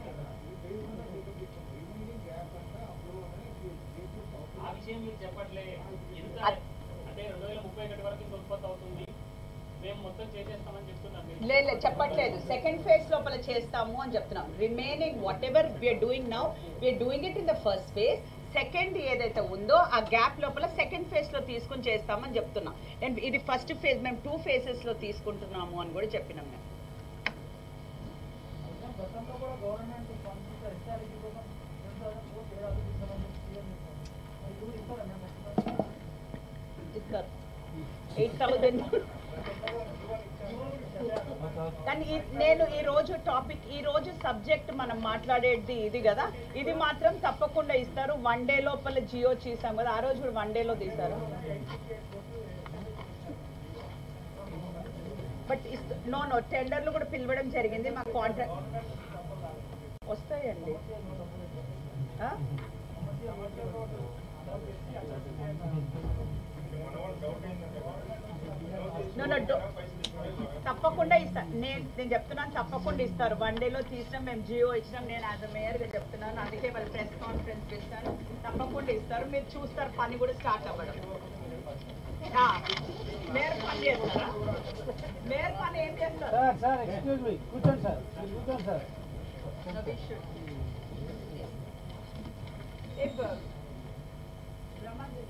ఆ విషయం మీరు చెప్పట్లే ఎంత అద్- అంటే రెండు వేల ముప్పై ఒకటి వరకు ఇంత ఉత్పత్తి అవుతుంది మేము మొత్తం చేసేస్తామని చెప్తున్నాం మీరు. లే లే చెప్పట్లేదు సెకండ్ ఫేజ్ లోపల చేస్తాము అని చెప్తున్నాం remaining whatever we are doing now we are doing it in the first phase second ఏదైతే ఉందో ఆ గ్యాప్ లోపల సెకండ్ ఫేజ్ లో తీసుకుని చేస్తామని చెప్తున్నాం నేను ఇది ఫస్ట్ ఫేజ్ మేము టూ ఫేజెస్ లో తీసుకుంటున్నాము అని కూడా చెప్పినాం మేము గతంలో కూడా గవర్నమెంట్ ఫండ్స్ ఎస్ఆర్ఈ కోసం రెండు వేల కోట్లు ఏడాది ఇస్తామని సీఎం చెప్పారు మరి ఇప్పుడు ఇస్తారా మేము ఇస్తారు ఎయిట్ థౌజండ్ కానీ ఈ- నేను ఈ రోజు టాపిక్ ఈ రోజు సబ్జెక్ట్ మనం మాట్లాడేది ఇది కదా ఇది మాత్రం తప్పకుండా ఇస్తారు వన్ డే లోపల జియో చేసాం కదా ఆ రోజు కూడా వన్ డేలో తీసారు బట్ నో నో టెండర్లు కూడా పిలవడం జరిగింది మా కాంట్రాక్ట్ వస్తాయండి ఆ? No, no, do- తప్పకుండా ఇస్తా నేను నేను చెప్తున్నాను తప్పకుండా ఇస్తారు వన్ డేలో తీసినాం మేము జియో ఇచ్చినాం నేను యాజ్ మేయర్గా చెప్తున్నాను అందుకే వాళ్ళు ప్రెస్ కాన్ఫరెన్స్ పిలుస్తాను తప్పకుండా ఇస్తారు మీరు చూస్తారు పని కూడా స్టార్ట్ అవ్వడం ఆ, మేయర్ పని చేస్తారా మేయర్ పని ఏం చేస్తారు సార్ సార్ ఎక్స్క్యూజ్ మీ కూర్చోండి సార్ మీరు కూర్చోండి sir No, we should. If, uh, Raman,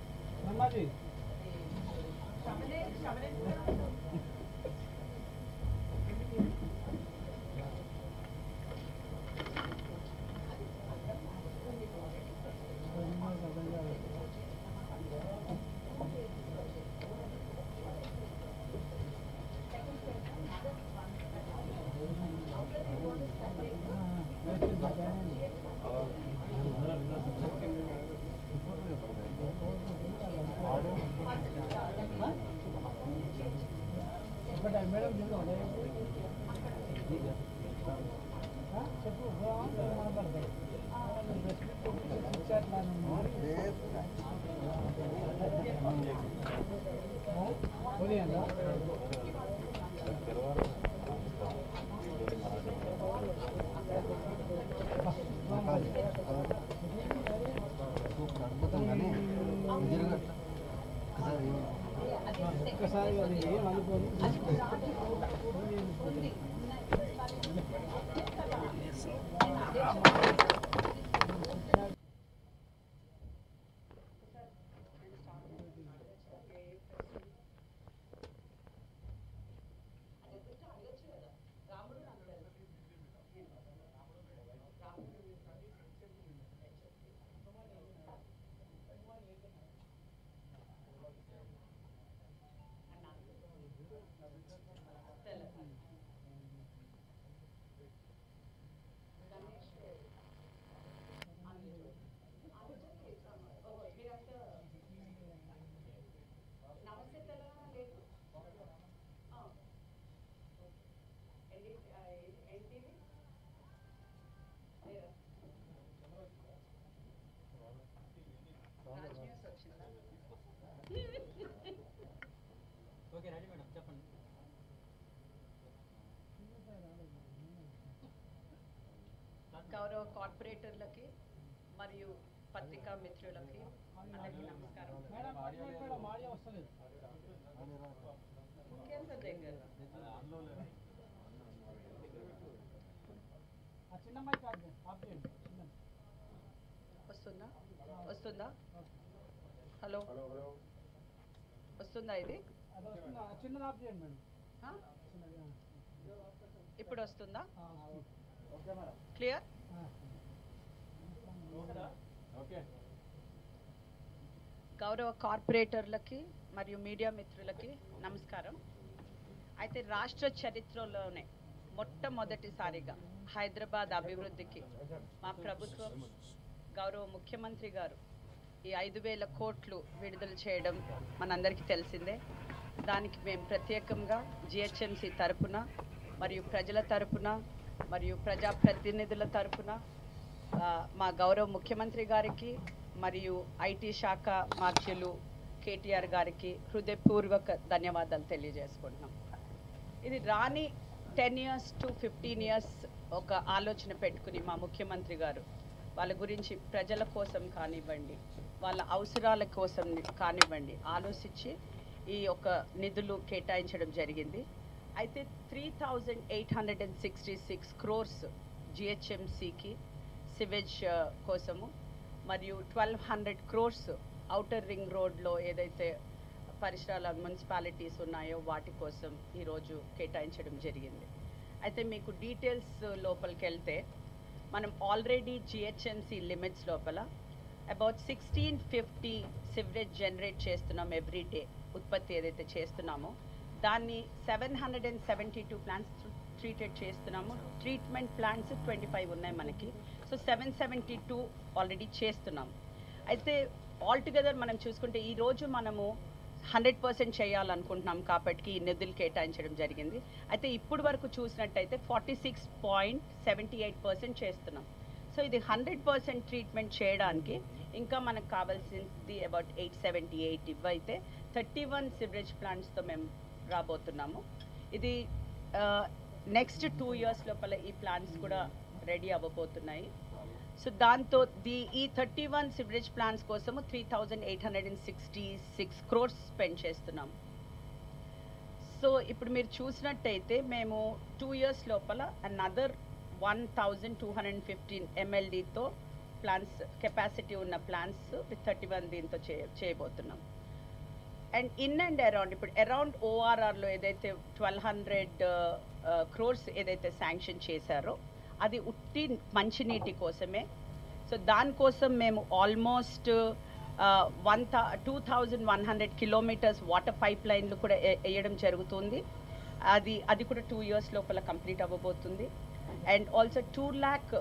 చెప్పు మాట్లాడతాయి ఒక్కసారి అది ఏం అనుకోని ఓకే రెడీ మేడం చెప్పండి గౌరవ కార్పొరేటర్లకి మరియు పత్రికా మిత్రులకి అందరికీ నమస్కారం మేడం మేడం ఆడియో వస్తలేదు ఇంకేం సార్ దగ్గర ఆ చిన్న మైక్ ఆఫ్ చేయండి ఆఫ్ చేయండి చిన్న వస్తుందా వస్తుందా హలో వస్తుందా ఇది అది వస్తుందా ఆ చిన్నది ఆఫ్ చేయండి మేడం ఆ? చిన్నది ఆ. ఇప్పుడు వస్తుందా ఆ, ఓకే మేడం క్లియర్ ఆ. ఓకే గౌరవ కార్పొరేటర్లకి మరియు మీడియా మిత్రులకి నమస్కారం అయితే రాష్ట్ర చరిత్రలోనే మొట్టమొదటిసారిగా హైదరాబాద్ అభివృద్ధికి మా ప్రభుత్వం గౌరవ ముఖ్యమంత్రి గారు ఈ ఐదు వేల కోట్లు విడుదల చేయడం మనందరికీ తెలిసిందే దానికి మేము ప్రత్యేకంగా జిహెచ్ఎంసి తరపున మరియు ప్రజల తరపున మరియు ప్రజాప్రతినిధుల తరపున ఆ, మా గౌరవ ముఖ్యమంత్రి గారికి మరియు ఐటీ శాఖ మార్చులు కేటీఆర్ గారికి హృదయపూర్వక ధన్యవాదాలు తెలియజేసుకుంటున్నాం ఇది రాని ten years to fifteen years ఒక ఆలోచన పెట్టుకుని మా ముఖ్యమంత్రి గారు వాళ్ళ గురించి ప్రజల కోసం కానివ్వండి వాళ్ళ అవసరాల కోసం కానివ్వండి ఆలోచించి ఈ యొక్క నిధులు కేటాయించడం జరిగింది అయితే three thousand eight hundred and sixty six crores జిహెచ్ఎంసికి సివేజ్ కోసము మరియు twelve hundred crores outer ring రోడ్లో ఏదైతే పరిసరాల మున్సిపాలిటీస్ ఉన్నాయో వాటి కోసం ఈరోజు కేటాయించడం జరిగింది అయితే మీకు డీటెయిల్స్ లోపలికి వెళ్తే మనం ఆల్రెడీ జిహెచ్ఎంసి లిమిట్స్ లోపల about sixteen fifty sewerage generate చేస్తున్నాం ఎవ్రీ డే ఉత్పత్తి ఏదైతే చేస్తున్నామో దాన్ని seven hundred and seventy two plants treated చేస్తున్నాము ట్రీట్మెంట్ ప్లాంట్స్ ట్వంటీ ఫైవ్ ఉన్నాయి మనకి so seven seventy two already చేస్తున్నాము అయితే ఆల్టుగెదర్ మనం చూసుకుంటే ఈ రోజు మనము హండ్రెడ్ పర్సెంట్ చేయాలనుకుంటున్నాం కాబట్టి ఈ నిధులు కేటాయించడం జరిగింది అయితే ఇప్పుడు వరకు చూసినట్టయితే forty six point seventy eight percent చేస్తున్నాం సో ఇది హండ్రెడ్ పర్సెంట్ ట్రీట్మెంట్ చేయడానికి ఇంకా మనకు కావాల్సింది అబౌట్ ఎయిట్ సెవెంటీ ఎయిట్ ఇవైతే థర్టీ వన్ సివరేజ్ ప్లాంట్స్తో మేము రాబోతున్నాము ఇది నెక్స్ట్ టూ ఇయర్స్ లోపల ఈ ప్లాంట్స్ కూడా రెడీ అవ్వబోతున్నాయి సో దాంతో ది ఈ థర్టీ వన్ సివరేజ్ ప్లాంట్స్ కోసము three thousand eight hundred and sixty six crores spend చేస్తున్నాం సో ఇప్పుడు మీరు చూసినట్టయితే మేము టూ ఇయర్స్ లోపల another one thousand two hundred and fifteen ఎంఎల్డీతో ప్లాన్స్ కెపాసిటీ ఉన్న ప్లాన్స్ విత్ థర్టీ వన్ దీంతో చే చేయబోతున్నాం అండ్ ఇన్ అండ్ అరౌండ్ ఇప్పుడు అరౌండ్ ఓఆర్ఆర్లో ఏదైతే ట్వెల్వ్ హండ్రెడ్ క్రోర్స్ ఏదైతే శాంక్షన్ చేశారో అది ఉట్టి మంచినీటి కోసమే సో దానికోసం మేము almost one thou two thousand one hundred kilometres water pipe లైన్లు కూడా ఏ- వేయడం జరుగుతుంది అది అది కూడా టూ ఇయర్స్ లోపల కంప్లీట్ అవ్వబోతుంది and also two lakh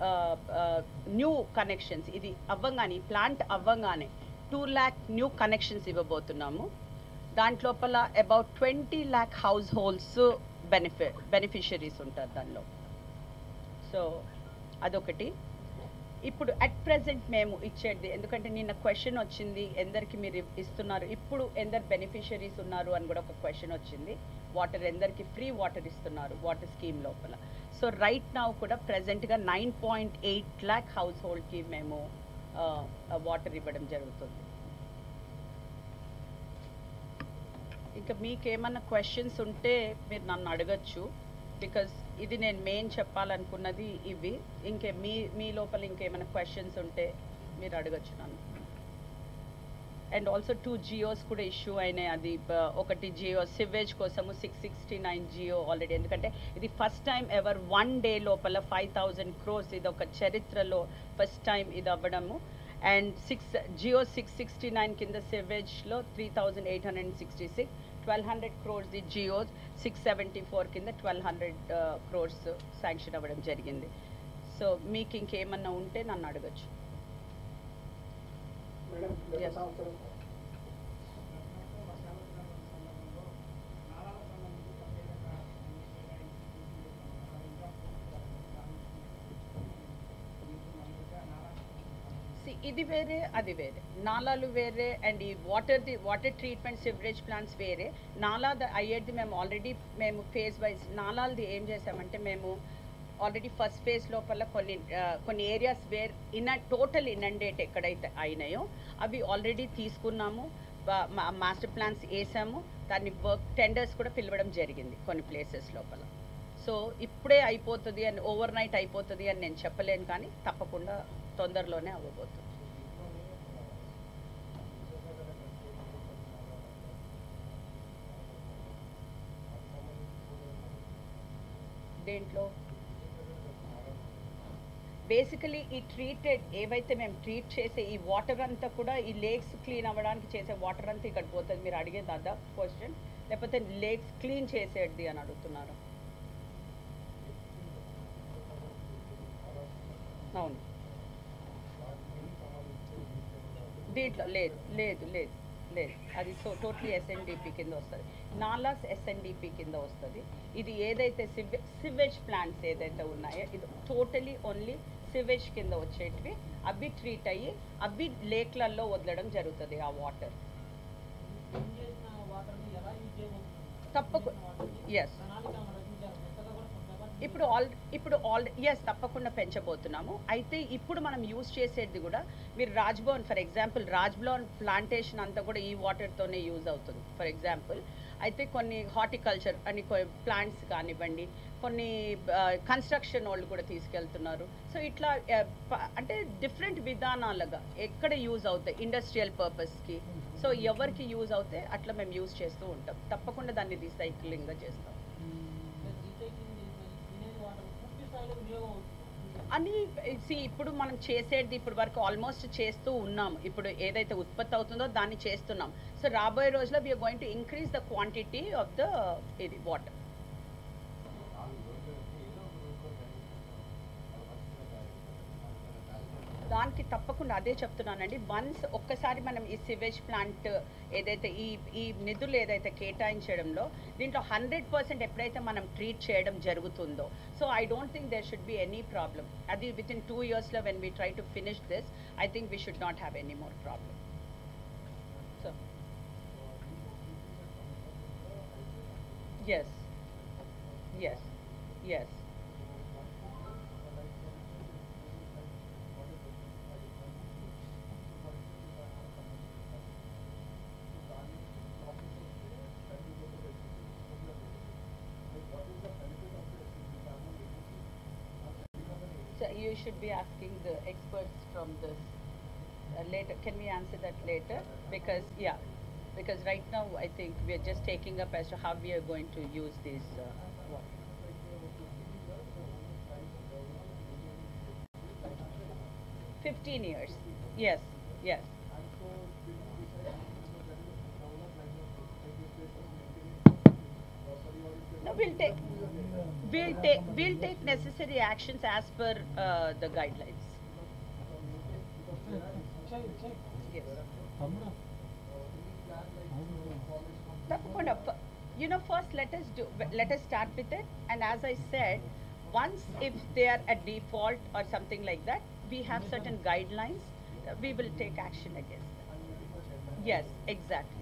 new connections ఇది అవ్వంగానే ప్లాంట్ అవ్వంగానే టూ ల్యాక్ న్యూ కనెక్షన్స్ ఇవ్వబోతున్నాము దాంట్లోపల about twenty lakh house holds బెనిఫి బెనిఫిషరీస్ ఉంటారు దానిలో సో అదొకటి ఇప్పుడు అట్ ప్రెసెంట్ మేము ఇచ్చేది ఎందుకంటే నిన్న క్వశ్చన్ వచ్చింది ఎందరికి మీరు ఇస్తున్నారు ఇప్పుడు ఎందరు బెనిఫిషరీస్ ఉన్నారు అని కూడా ఒక క్వశ్చన్ వచ్చింది వాటర్ ఎందరికి ఫ్రీ వాటర్ ఇస్తున్నారు వాటర్ స్కీమ్ లోపల సో రైట్ నౌ కూడా ప్రెసెంట్గా nine point eight lakh house హోల్డ్కి మేము వాటర్ ఇవ్వడం జరుగుతుంది ఇంకా మీకు ఏమన్నా క్వశ్చన్స్ ఉంటే మీరు నన్ను అడగచ్చు బికాజ్ ఇది నేను మెయిన్ చెప్పాలనుకున్నది ఇవి ఇంకే మీ మీ లోపల ఇంకేమైనా క్వశ్చన్స్ ఉంటే మీరు అడగచ్చు నన్ను అండ్ ఆల్సో టూ జియోస్ కూడా ఇష్యూ అయినాయి అది బ- ఒకటి జియో సివేజ్ కోసము six sixty nine Jio already ఎందుకంటే ఇది first time ever one day లోపల ఫైవ్ థౌజండ్ క్రోర్స్ ఇది ఒక చరిత్రలో ఫస్ట్ టైం ఇది అవ్వడము and six Jio six sixty nine కింద సివేజ్లో three thousand eight hundred sixty six twelve hundred crores the Jio six seventy four కింద ట్వెల్వ్ హండ్రెడ్ క్రోర్స్ శాంక్షన్ అవ్వడం జరిగింది సో మీకు ఇంకేమన్నా ఉంటే నన్ను అడగచ్చు Yes. See, ఇది వేరే అది వేరే నాలాలు వేరే అండ్ ఈ water the water treatment sewerage plants వేరే నాలా ద- అయ్యేది మేము ఆల్రెడీ మేము ఫేజ్ వైజ్ నాలాలది ఏం చేసామంటే మేము ఆల్రెడీ ఫస్ట్ ఫేజ్ లోపల కొన్ని ఆ, కొన్ని areas where in total inundate ఎక్కడైతే అయినాయో అవి ఆల్రెడీ తీసుకున్నాము మాస్టర్ ప్లాన్స్ వేసాము దాన్ని వర్క్ టెండర్స్ కూడా పిలవడం జరిగింది కొన్ని ప్లేసెస్ లోపల సో ఇప్పుడే అయిపోతుంది అని ఓవర్ నైట్ అయిపోతుంది అని నేను చెప్పలేను కానీ తప్పకుండా తొందరలోనే అవ్వబోతుంది దేంట్లో బేసికలీ ఈ ట్రీటెడ్ ఏవైతే మేము ట్రీట్ చేసే ఈ వాటర్ అంతా కూడా ఈ లేక్స్ క్లీన్ అవ్వడానికి చేసే వాటర్ అంతా ఇక్కడ పోతుంది మీరు అడిగే దాదా క్వశ్చన్ లేకపోతే లేక్స్ క్లీన్ చేసేది అని అడుగుతున్నారు అవును దీంట్లో లేదు లేదు లేదు లేదు అది సో టోటలీ ఎస్ఎన్డిపి కింద వస్తుంది నాలాస్ ఎస్ఎన్డిపి కింద వస్తుంది ఇది ఏదైతే సివే సివేజ్ ప్లాంట్స్ ఏదైతే ఉన్నాయో ఇది టోటలీ ఓన్లీ సివేజ్ కింద వచ్చేటివి అవి ట్రీట్ అయ్యి అవి లేక్లలో వదలడం జరుగుతుంది ఆ వాటర్ యూజ్ చేసిన వాటర్ని ఎలా యూజ్ చేయబోతున్నారు తప్పకు ఎస్ ప్రణాళిక మనం రచించారు కొత్తగా కూడా కొంతమంది ఇప్పుడు ఆల్ ఇప్పుడు ఆల్ ఎస్ తప్పకుండా పెంచబోతున్నాము అయితే ఇప్పుడు మనం యూజ్ చేసేది కూడా మీరు Raj Bhavan for example Raj Bhavan plantation అంతా కూడా ఈ వాటర్తోనే యూజ్ అవుతుంది ఫర్ ఎగ్జాంపుల్ అయితే కొన్ని హార్టికల్చర్ అని ప్లాంట్స్ కానివ్వండి కొన్ని కన్స్ట్రక్షన్ వాళ్ళు కూడా తీసుకెళ్తున్నారు సో ఇట్లా ఆ, ప- అంటే డిఫరెంట్ విధానాలుగా ఎక్కడ యూజ్ అవుతాయి ఇండస్ట్రియల్ పర్పస్కి సో ఎవరికి యూజ్ అవుతే అట్లా మేము యూజ్ చేస్తూ ఉంటాం తప్పకుండా దాన్ని రీసైక్లింగ్గా చేస్తాం రీసైక్లింగ్ చేసిన డ్రైనేజ్ వాటర్ పూర్తి స్థాయిలో వినియోగం అవుతుంది అని see, ఇప్పుడు మనం చేసేది ఇప్పుడు వరకు ఆల్మోస్ట్ చేస్తూ ఉన్నాం ఇప్పుడు ఏదైతే ఉత్పత్తి అవుతుందో దాన్ని చేస్తున్నాం సో రాబోయే రోజుల్లో we are going to increase the quantity of the ఇది వాటర్ దానికి తప్పకుండా అదే చెప్తున్నానండి వన్స్ ఒక్కసారి మనం ఈ సివేజ్ ప్లాంట్ ఏదైతే ఈ ఈ నిధులు ఏదైతే కేటాయించడంలో దీంట్లో హండ్రెడ్ పర్సెంట్ ఎప్పుడైతే మనం ట్రీట్ చేయడం జరుగుతుందో so I don't think there should be any problem అది విత్ ఇన్ టూ ఇయర్స్లో when we try to finish this I think we should not have any more problem so yes yes yes So you should be asking the experts from this uh, later. Can we answer that later? Because, yeah, because right now I think we are just taking up as to how we are going to use these. Uh, wa- 15 years. Yes, yes. No, we'll take, we'll take, we'll take necessary actions as per uh, the guidelines. చెయ్ చెయ్ Yes. తమ్ముడు తప్పకుండా ఫ- you know first let us do let us start with it and as i said once if they are at default or something like that we have certain guidelines uh, we will take action against them yes exactly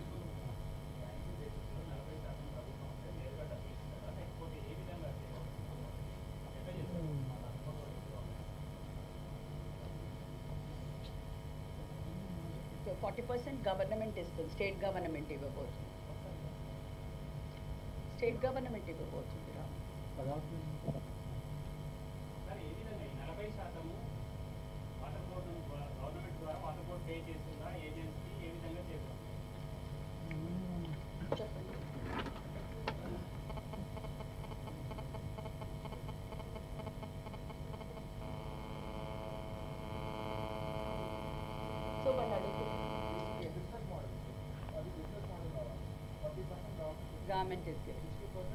so forty percent government ఇస్తుంది స్టేట్ గవర్నమెంట్ ఇవ్వబోతుంది స్టేట్ గవర్నమెంట్ ఇవ్వబోతుంది రాము. సార్ ఏ విధంగా ఈ నలభై శాతము వాటర్ బోర్డు గవర్నమెంట్ ద్వారా వాటర్ బోర్డు పే చేస్తుందా ఏజెన్సీ ఏ విధంగా చేస్తుంది చెప్పండి సో వాళ్ళు అడుగుతున్నారు గవర్నమెంట్ ఇస్ గివింగ్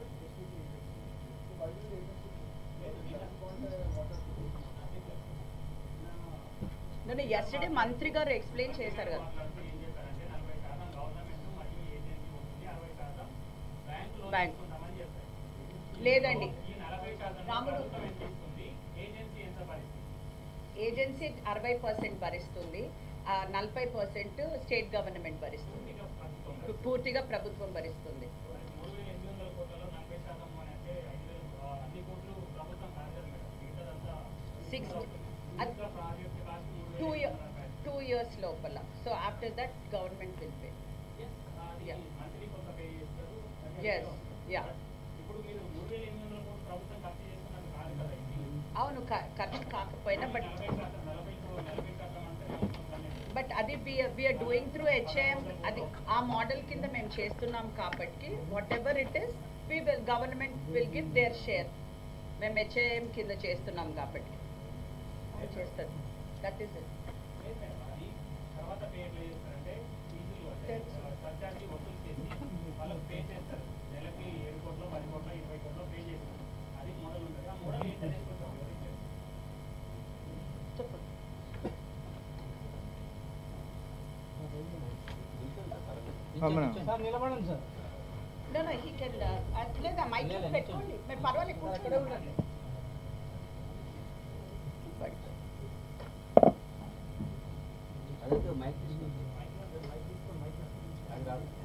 నేను ఎస్టర్డే మంత్రి గారు ఎక్స్ప్లెయిన్ చేశారు కదా మాట్లాడుతూ ఏం చెప్పారంటే నలభై శాతం గవర్నమెంట్ మరియు ఏజెన్సీ ఉంటుంది అరవై శాతం బ్యాంకులో బ్యాంక్. తీసుకుంటామని చెప్పారు లేదండి ఈ నలభై శాతం రాముడు. ప్రభుత్వం ఎంత ఇస్తుంది ఏజెన్సీ ఎంత భరిస్తుంది ఏజెన్సీ అరవై పర్సెంట్ భరిస్తుంది ఆ నలభై పర్సెంట్ స్టేట్ గవర్నమెంట్ భరిస్తుంది ఇక ప్రభుత్వం భరిస్తుంది. పూర్తిగా ప్రభుత్వం భరిస్తుంది మూడు వేల ఎనిమిది వందల కోట్లలో నలభై శాతం అని అంటే ఐదు వేలు ఆ, అన్ని కోట్లు ప్రభుత్వం కాదు కదా మేడం మిగతాదంతా Six- మిగతా అది- ప్రాజెక్ట్ కాస్ట్ మూడు టూ వేల ఇయర్ ఎనిమిది వందల రూపాయలు. టూ ఇయర్స్ లోపల so after that government will pay Yes, అది Yeah. మంత్లీ కొంత పే చేస్తారు Yes, yeah. ఇప్పుడు మీరు మూడు వేల ఎనిమిది వందల కోట్లు ప్రభుత్వం ఖర్చు చేస్తున్నట్టు కాదు కదా ఇది అవును క- ఖర్చు కాకపోయినా బట్ నలభై శాతం నలభై తో- నలభై శాతం అంటే అవసరం లేదు. బట్ అది వీఆర్ డూయింగ్ త్రూ హెచ్ఏఎం అది ఆ మోడల్ కింద మేము చేస్తున్నాం కాబట్టి whatever it is we will government will give their share మేము హెచ్ఏఎం కింద చేస్తున్నాం కాబట్టి అది చేస్తుంది దట్ ఈస్ ఇట్ లేదు మేడం, అది తర్వాత పే ఎట్లా చేస్తారంటే ఫీజులు అంటే తెలుసు. సర్చార్జీ వసూలు చేసి వాళ్ళకి పే చేస్తారు నెలకి ఏడు కోట్లు పది కోట్లు ఇరవై కోట్లు పే చేస్తారు అది మోడల్ ఉంటుంది ఆ మోడల్ ఏంటనేది కొంచెం వివరించండి చెప్పండి అవునా? సార్ నిలబడండి sir No, no, he can, uh, uh, లేదా మైక్ లేదు, పెట్టుకోండి మీరు పర్వాలేదు కూర్చోండి ఉండండి అదే మైక్ తీసుకోండి అది రాదు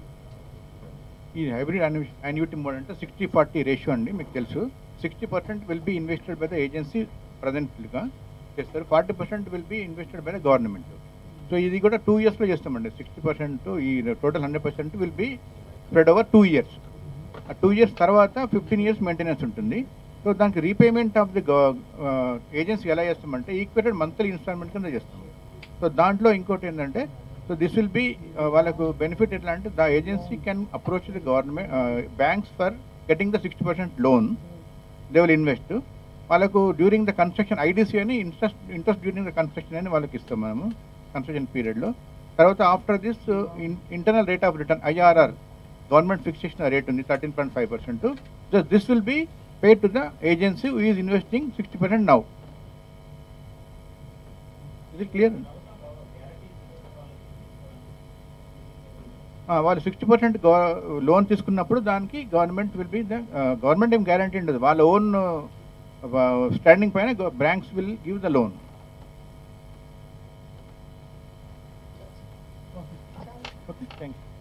ఈ హైబ్రిడ్ అన్యూటీ మోడ్ అంటే సిక్స్టీ ఫార్టీ రేషియో అండి మీకు తెలుసు sixty percent will be invested by the agency ప్రజెంట్గా చేస్తారు forty percent will be invested by the government so ఇది కూడా టూ ఇయర్స్లో చేస్తామండి సిక్స్టీ పర్సెంట్ ఈ total hundred percent will be spread over two years ఆ టూ ఇయర్స్ తర్వాత ఫిఫ్టీన్ ఇయర్స్ మెయింటెనెన్స్ ఉంటుంది సో దానికి రీపేమెంట్ ఆఫ్ ది ఏజెన్సీ ఎలా చేస్తామంటే ఈక్వేటెడ్ మంత్లీ ఇన్స్టాల్మెంట్ కింద చేస్తాం సో దాంట్లో ఇంకోటి ఏంటంటే సో దిస్ విల్ బి వాళ్ళకు బెనిఫిట్ ఎట్లా అంటే the agency can approach the government banks for getting the sixty percent loan they will invest వాళ్ళకు డ్యూరింగ్ ద కన్స్ట్రక్షన్ ఐడిసి అని interest interest during the construction అని వాళ్ళకి ఇస్తాం మనము కన్స్ట్రక్షన్ పీరియడ్లో తర్వాత after this internal rate of return IRR government fix చేసిన రేట్ ఉంది thirteen point five percent so this will be pay to the agency who is investing sixty percent now ఇది క్లియర్ వాళ్ళు సిక్స్టీ పర్సెంట్ లోన్ తీసుకున్నప్పుడు దానికి government will be the government ఏం గ్యారంటీ ఉండదు వాళ్ళ ఓన్ స్టాండింగ్ పైన banks will give the loan okay thank you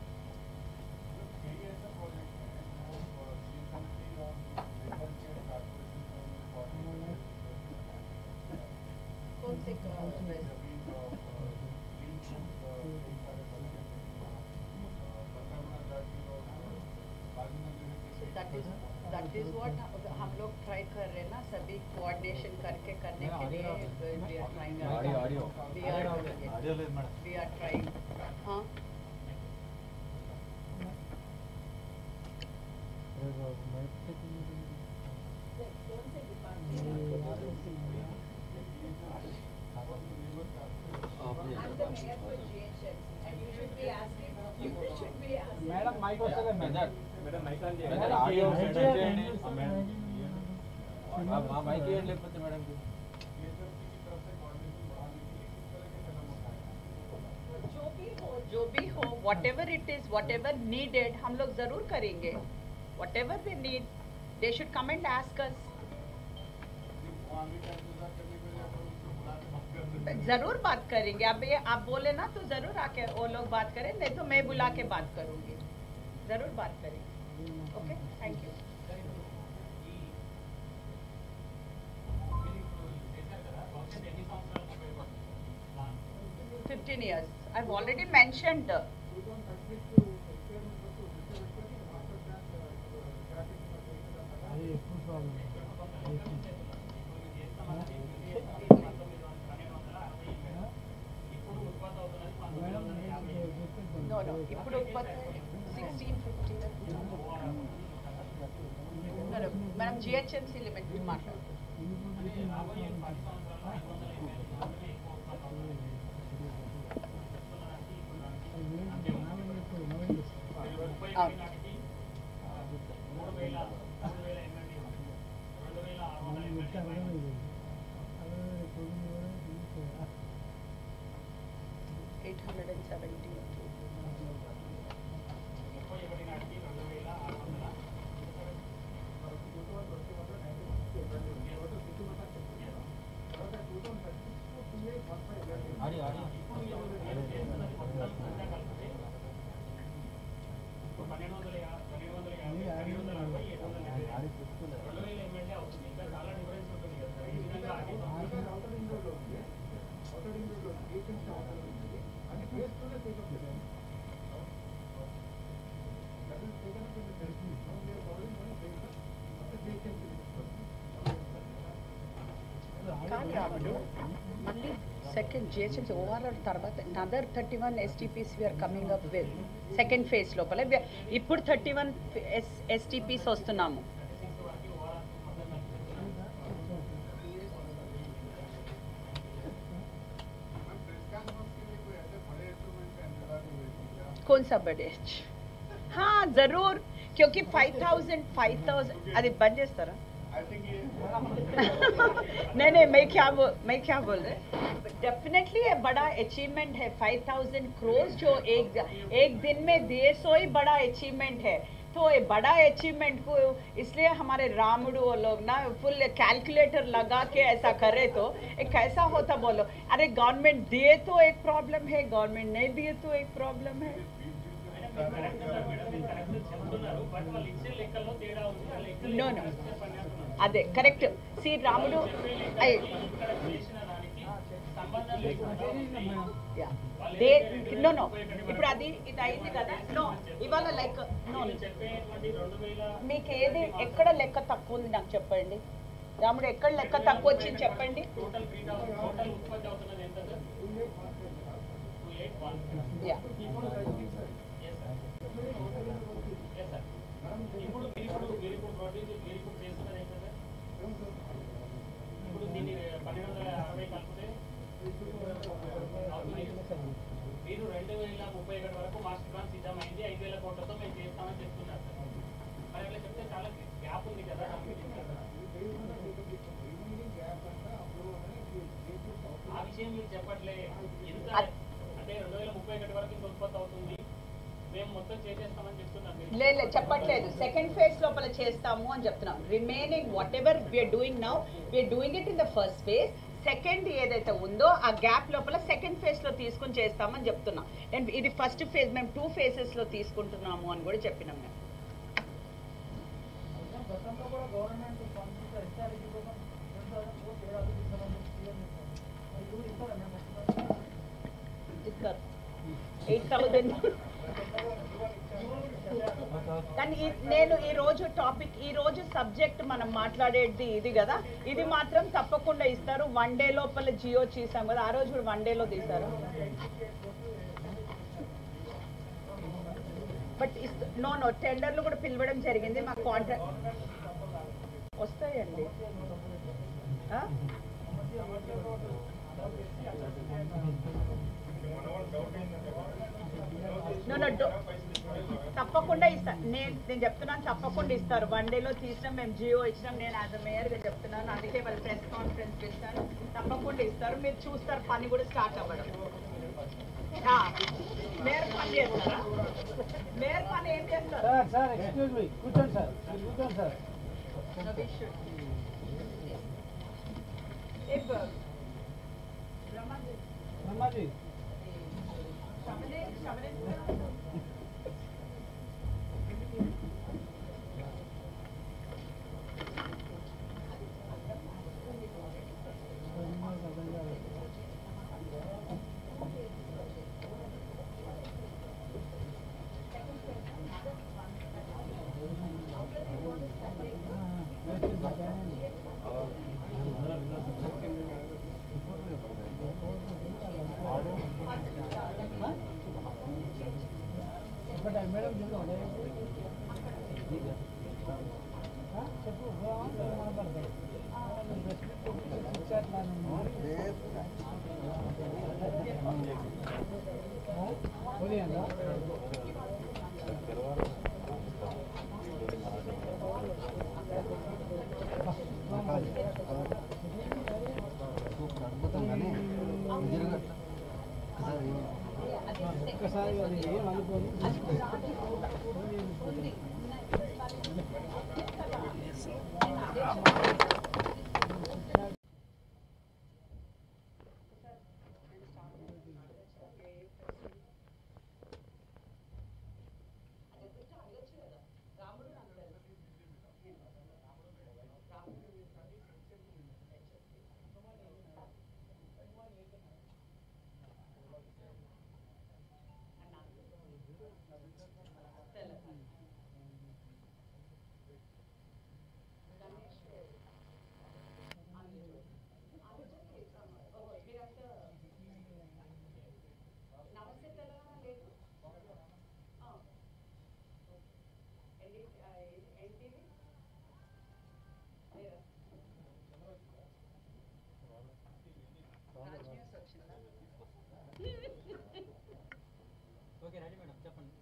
कौन से that is that is what हम लोग ट्राई कर रहे हैं ना सभी कोऑर्डिनेशन करके करने के लिए we are trying audio audio we are audio లేదు మేడం वी आर ट्राइंग हाँ कौन से department I'm the mayor for GHM and you should be asking you should be asking madam mic వస్తుంది madam madam mic on madam, చేయండి ఆడియో మైక్ సెట్ చేయండి. చేయండి. ఆ, మేడం. మా- మా మైక్ ఇవ్వండి లేకపోతే మేడం जो भी हो जो भी हो whatever it is whatever needed हम लोग जरूर करेंगे whatever they need they should come and ask us जरूर बात करेंगे अब ये आप बोले ना तो जरूर आके वो लोग बात करें नहीं तो मैं बुला के बात करूंगी जरूर बात करेंगे okay thank you fifteen years I already mentioned అది ఎప్పుడు ప్రాబ్లం నో నో ఇప్పుడు సిక్స్టీన్ ఫిఫ్టీ మనం జిహెచ్ఎంసీ లిమిట్ మాట్లాడుతున్నాం అవును ఎయిట్ హండ్రెడ్ అండ్ సెవెంటీ ఆడి ఆడి పన్నెండు వందల యా- పన్నెండు వందల యాభై పన్నెండు వందల అరవై ఏడు వందల డెబ్బై ఆడి చూసుకోలేదు రెండు వేల ఎమ్మెల్యే అవుతుంది ఇంకా చాలా డిఫరెన్స్ ఉంటుంది కదా సార్. ఈ విధంగా అది కానీ రాముడు మళ్ళీ సెకండ్ జిహెచ్ఎంసీ ఓఆర్ఆర్ తర్వాత another thirty one STPs we are coming up with second phase లోపల we are- ఇప్పుడు థర్టీ వన్ ఎస్ ఎస్టీపీస్ వస్తున్నాము कौन सा बड़े हाँ जरूर क्योंकि फाइव थाउजेंड फाइव थाउजेंड अरे बन చేస్తారా नहीं नहीं मैं क्या बोल मैं क्या बोल रहे डेफिनेटली ये बड़ा अचीवमेंट है फाइव थाउजेंड क्रोज जो एक एक दिन में दिए सो ही बड़ा अचीवमेंट है तो ये बड़ा अचीवमेंट को इसलिए हमारे रामुडू वो लोग ना फुल कैलकुलेटर लगा के ऐसा करे तो एक कैसा होता बोलो अरे गवर्नमेंट दिए तो एक प्रॉब्लम है गवर्नमेंट नहीं दिए तो एक प्रॉब्लम है చెప్తున్నారు బట్ వాళ్ళు ఇచ్చే లెక్కల్లో తేడా ఉంది ఆ లెక్కలు No, no. అదే కరెక్ట్ సి రాముడు అయ్ ఇక్కడ చేసిన దానికి సంబంధం లేకుండా యా దే నో నో ఇప్పుడు అది ఇది అయింది కదా నో ఇవాళ లైక్ నో వీళ్ళు చెప్పేటువంటి రెండు వేల మీకు ఏది ఎక్కడ లెక్క తక్కువ ఉంది నాకు చెప్పండి రాముడు ఎక్కడ లెక్క తక్కువ వచ్చింది చెప్పండి టోటల్ త్రీ థౌసండ్ టోటల్ ఉత్పత్తి అవుతున్నది ఎంత sir two eight one yeah yes sir ఇప్పుడు మీరు ఇప్పుడు మీరు ఇప్పుడు ప్రొడ్యూస్ మీరు ఇప్పుడు చేస్తున్నది ఏంటి సార్ ఇప్పుడు దీన్ని పన్నెండు వందల అరవై కలిపితే అవుతుంది. మీరు రెండు వేల ముప్పై ఒకటి వరకు మాస్టర్ ప్లాన్ సిద్ధమైంది ఐదు వేల కోట్లతో మేము చేస్తామని చెప్తున్నారు సార్ మరి అట్లా చెప్తే చాలా గ్యాప్ ఉంది కదా దానికి చెప్తారు కదా. ఆ విషయం మీరు చెప్పట్లే ఎంత అద్- అంటే రెండు వేల ముప్పై ఒకటి వరకు ఇంత ఉత్పత్తి అవుతుంది మేము మొత్తం చేసేస్తామని చెప్తున్నారు మీరు. లే లే, చెప్పట్లేదు సెకండ్ ఫేజ్ లోపల చేస్తాము అని చెప్తున్నాం remaining whatever we are doing now we are doing it in the first phase second ఏదైతే ఉందో ఆ గ్యాప్ లోపల సెకండ్ ఫేజ్ లో తీసుకుని చేస్తామని చెప్తున్నాం అండ్ ఇది ఫస్ట్ ఫేజ్ మేము టూ ఫేజెస్ లో తీసుకుంటున్నాము అని కూడా చెప్పినాం మేము గతంలో కూడా గవర్నమెంట్ ఫండ్స్ ఎస్ఆర్ఐకి కోసం రెండు సంవత్సరాలు ఏడాది సంబంధించి సీఎం ఇస్తారు మరి ఇప్పుడు ఇస్తారా మేము ఇస్తారు ఎయిట్ థౌజండ్ కానీ ఈ- నేను ఈ రోజు టాపిక్ ఈ రోజు సబ్జెక్ట్ మనం మాట్లాడేది ఇది కదా ఇది మాత్రం తప్పకుండా ఇస్తారు వన్ డే లోపల జియో చేసాం కదా ఆ రోజు కూడా వన్ డేలో తీసారు బట్ నో నో టెండర్లు కూడా పిలవడం జరిగింది మా కాంట్రాక్ట్ వస్తాయండి ఆ? No, no, do- తప్పకుండా ఇస్తాను నేను నేను చెప్తున్నాను తప్పకుండా ఇస్తారు వన్ డేలో తీసినాం మేము జియో ఇచ్చినాం నేను యాజ్ మేయర్గా చెప్తున్నాను అందుకే వాళ్ళు ప్రెస్ కాన్ఫరెన్స్ ఇస్తాను తప్పకుండా ఇస్తారు మీరు చూస్తారు పని కూడా స్టార్ట్ అవ్వడం ఆ, మేయర్ పని చేస్తారా మేయర్ పని ఏం చేస్తారు సార్ సార్ ఎక్స్క్యూజ్ మీ కూర్చోండి సార్ మీరు కూర్చోండి సార్ एक ब्रह्मा जी బ్రహ్మాజీ शमने शमने మేడం చెప్పండి చెప్పు మాట్లాడతారు ఉదయం ఒక్కసారి అది ఏం అనుకోని ఓకే రెడీ మేడం చెప్పండి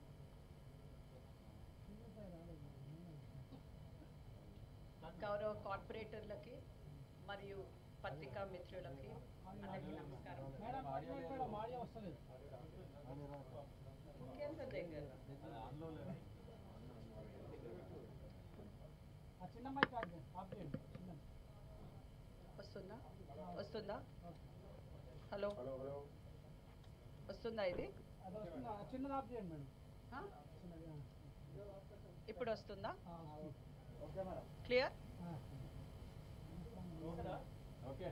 గౌరవ కార్పొరేటర్లకి మరియు పత్రికా మిత్రులకి అందరికీ నమస్కారం మేడం మేడం ఆడియో వస్తలేదు కేంద్ర దగ్గర ఆ చిన్న మైక్ ఆఫ్ చేయండి ఆఫ్ చేయండి చిన్న వస్తుందా వస్తుందా హలో వస్తుందా ఇది అది వస్తుంది ఆ చిన్నది ఆఫ్ చేయండి మేడం ఆ? చిన్నది ఆ. ఇప్పుడు వస్తుందా ఆ, ఓకే మేడం క్లియర్ ఆ. ఓకే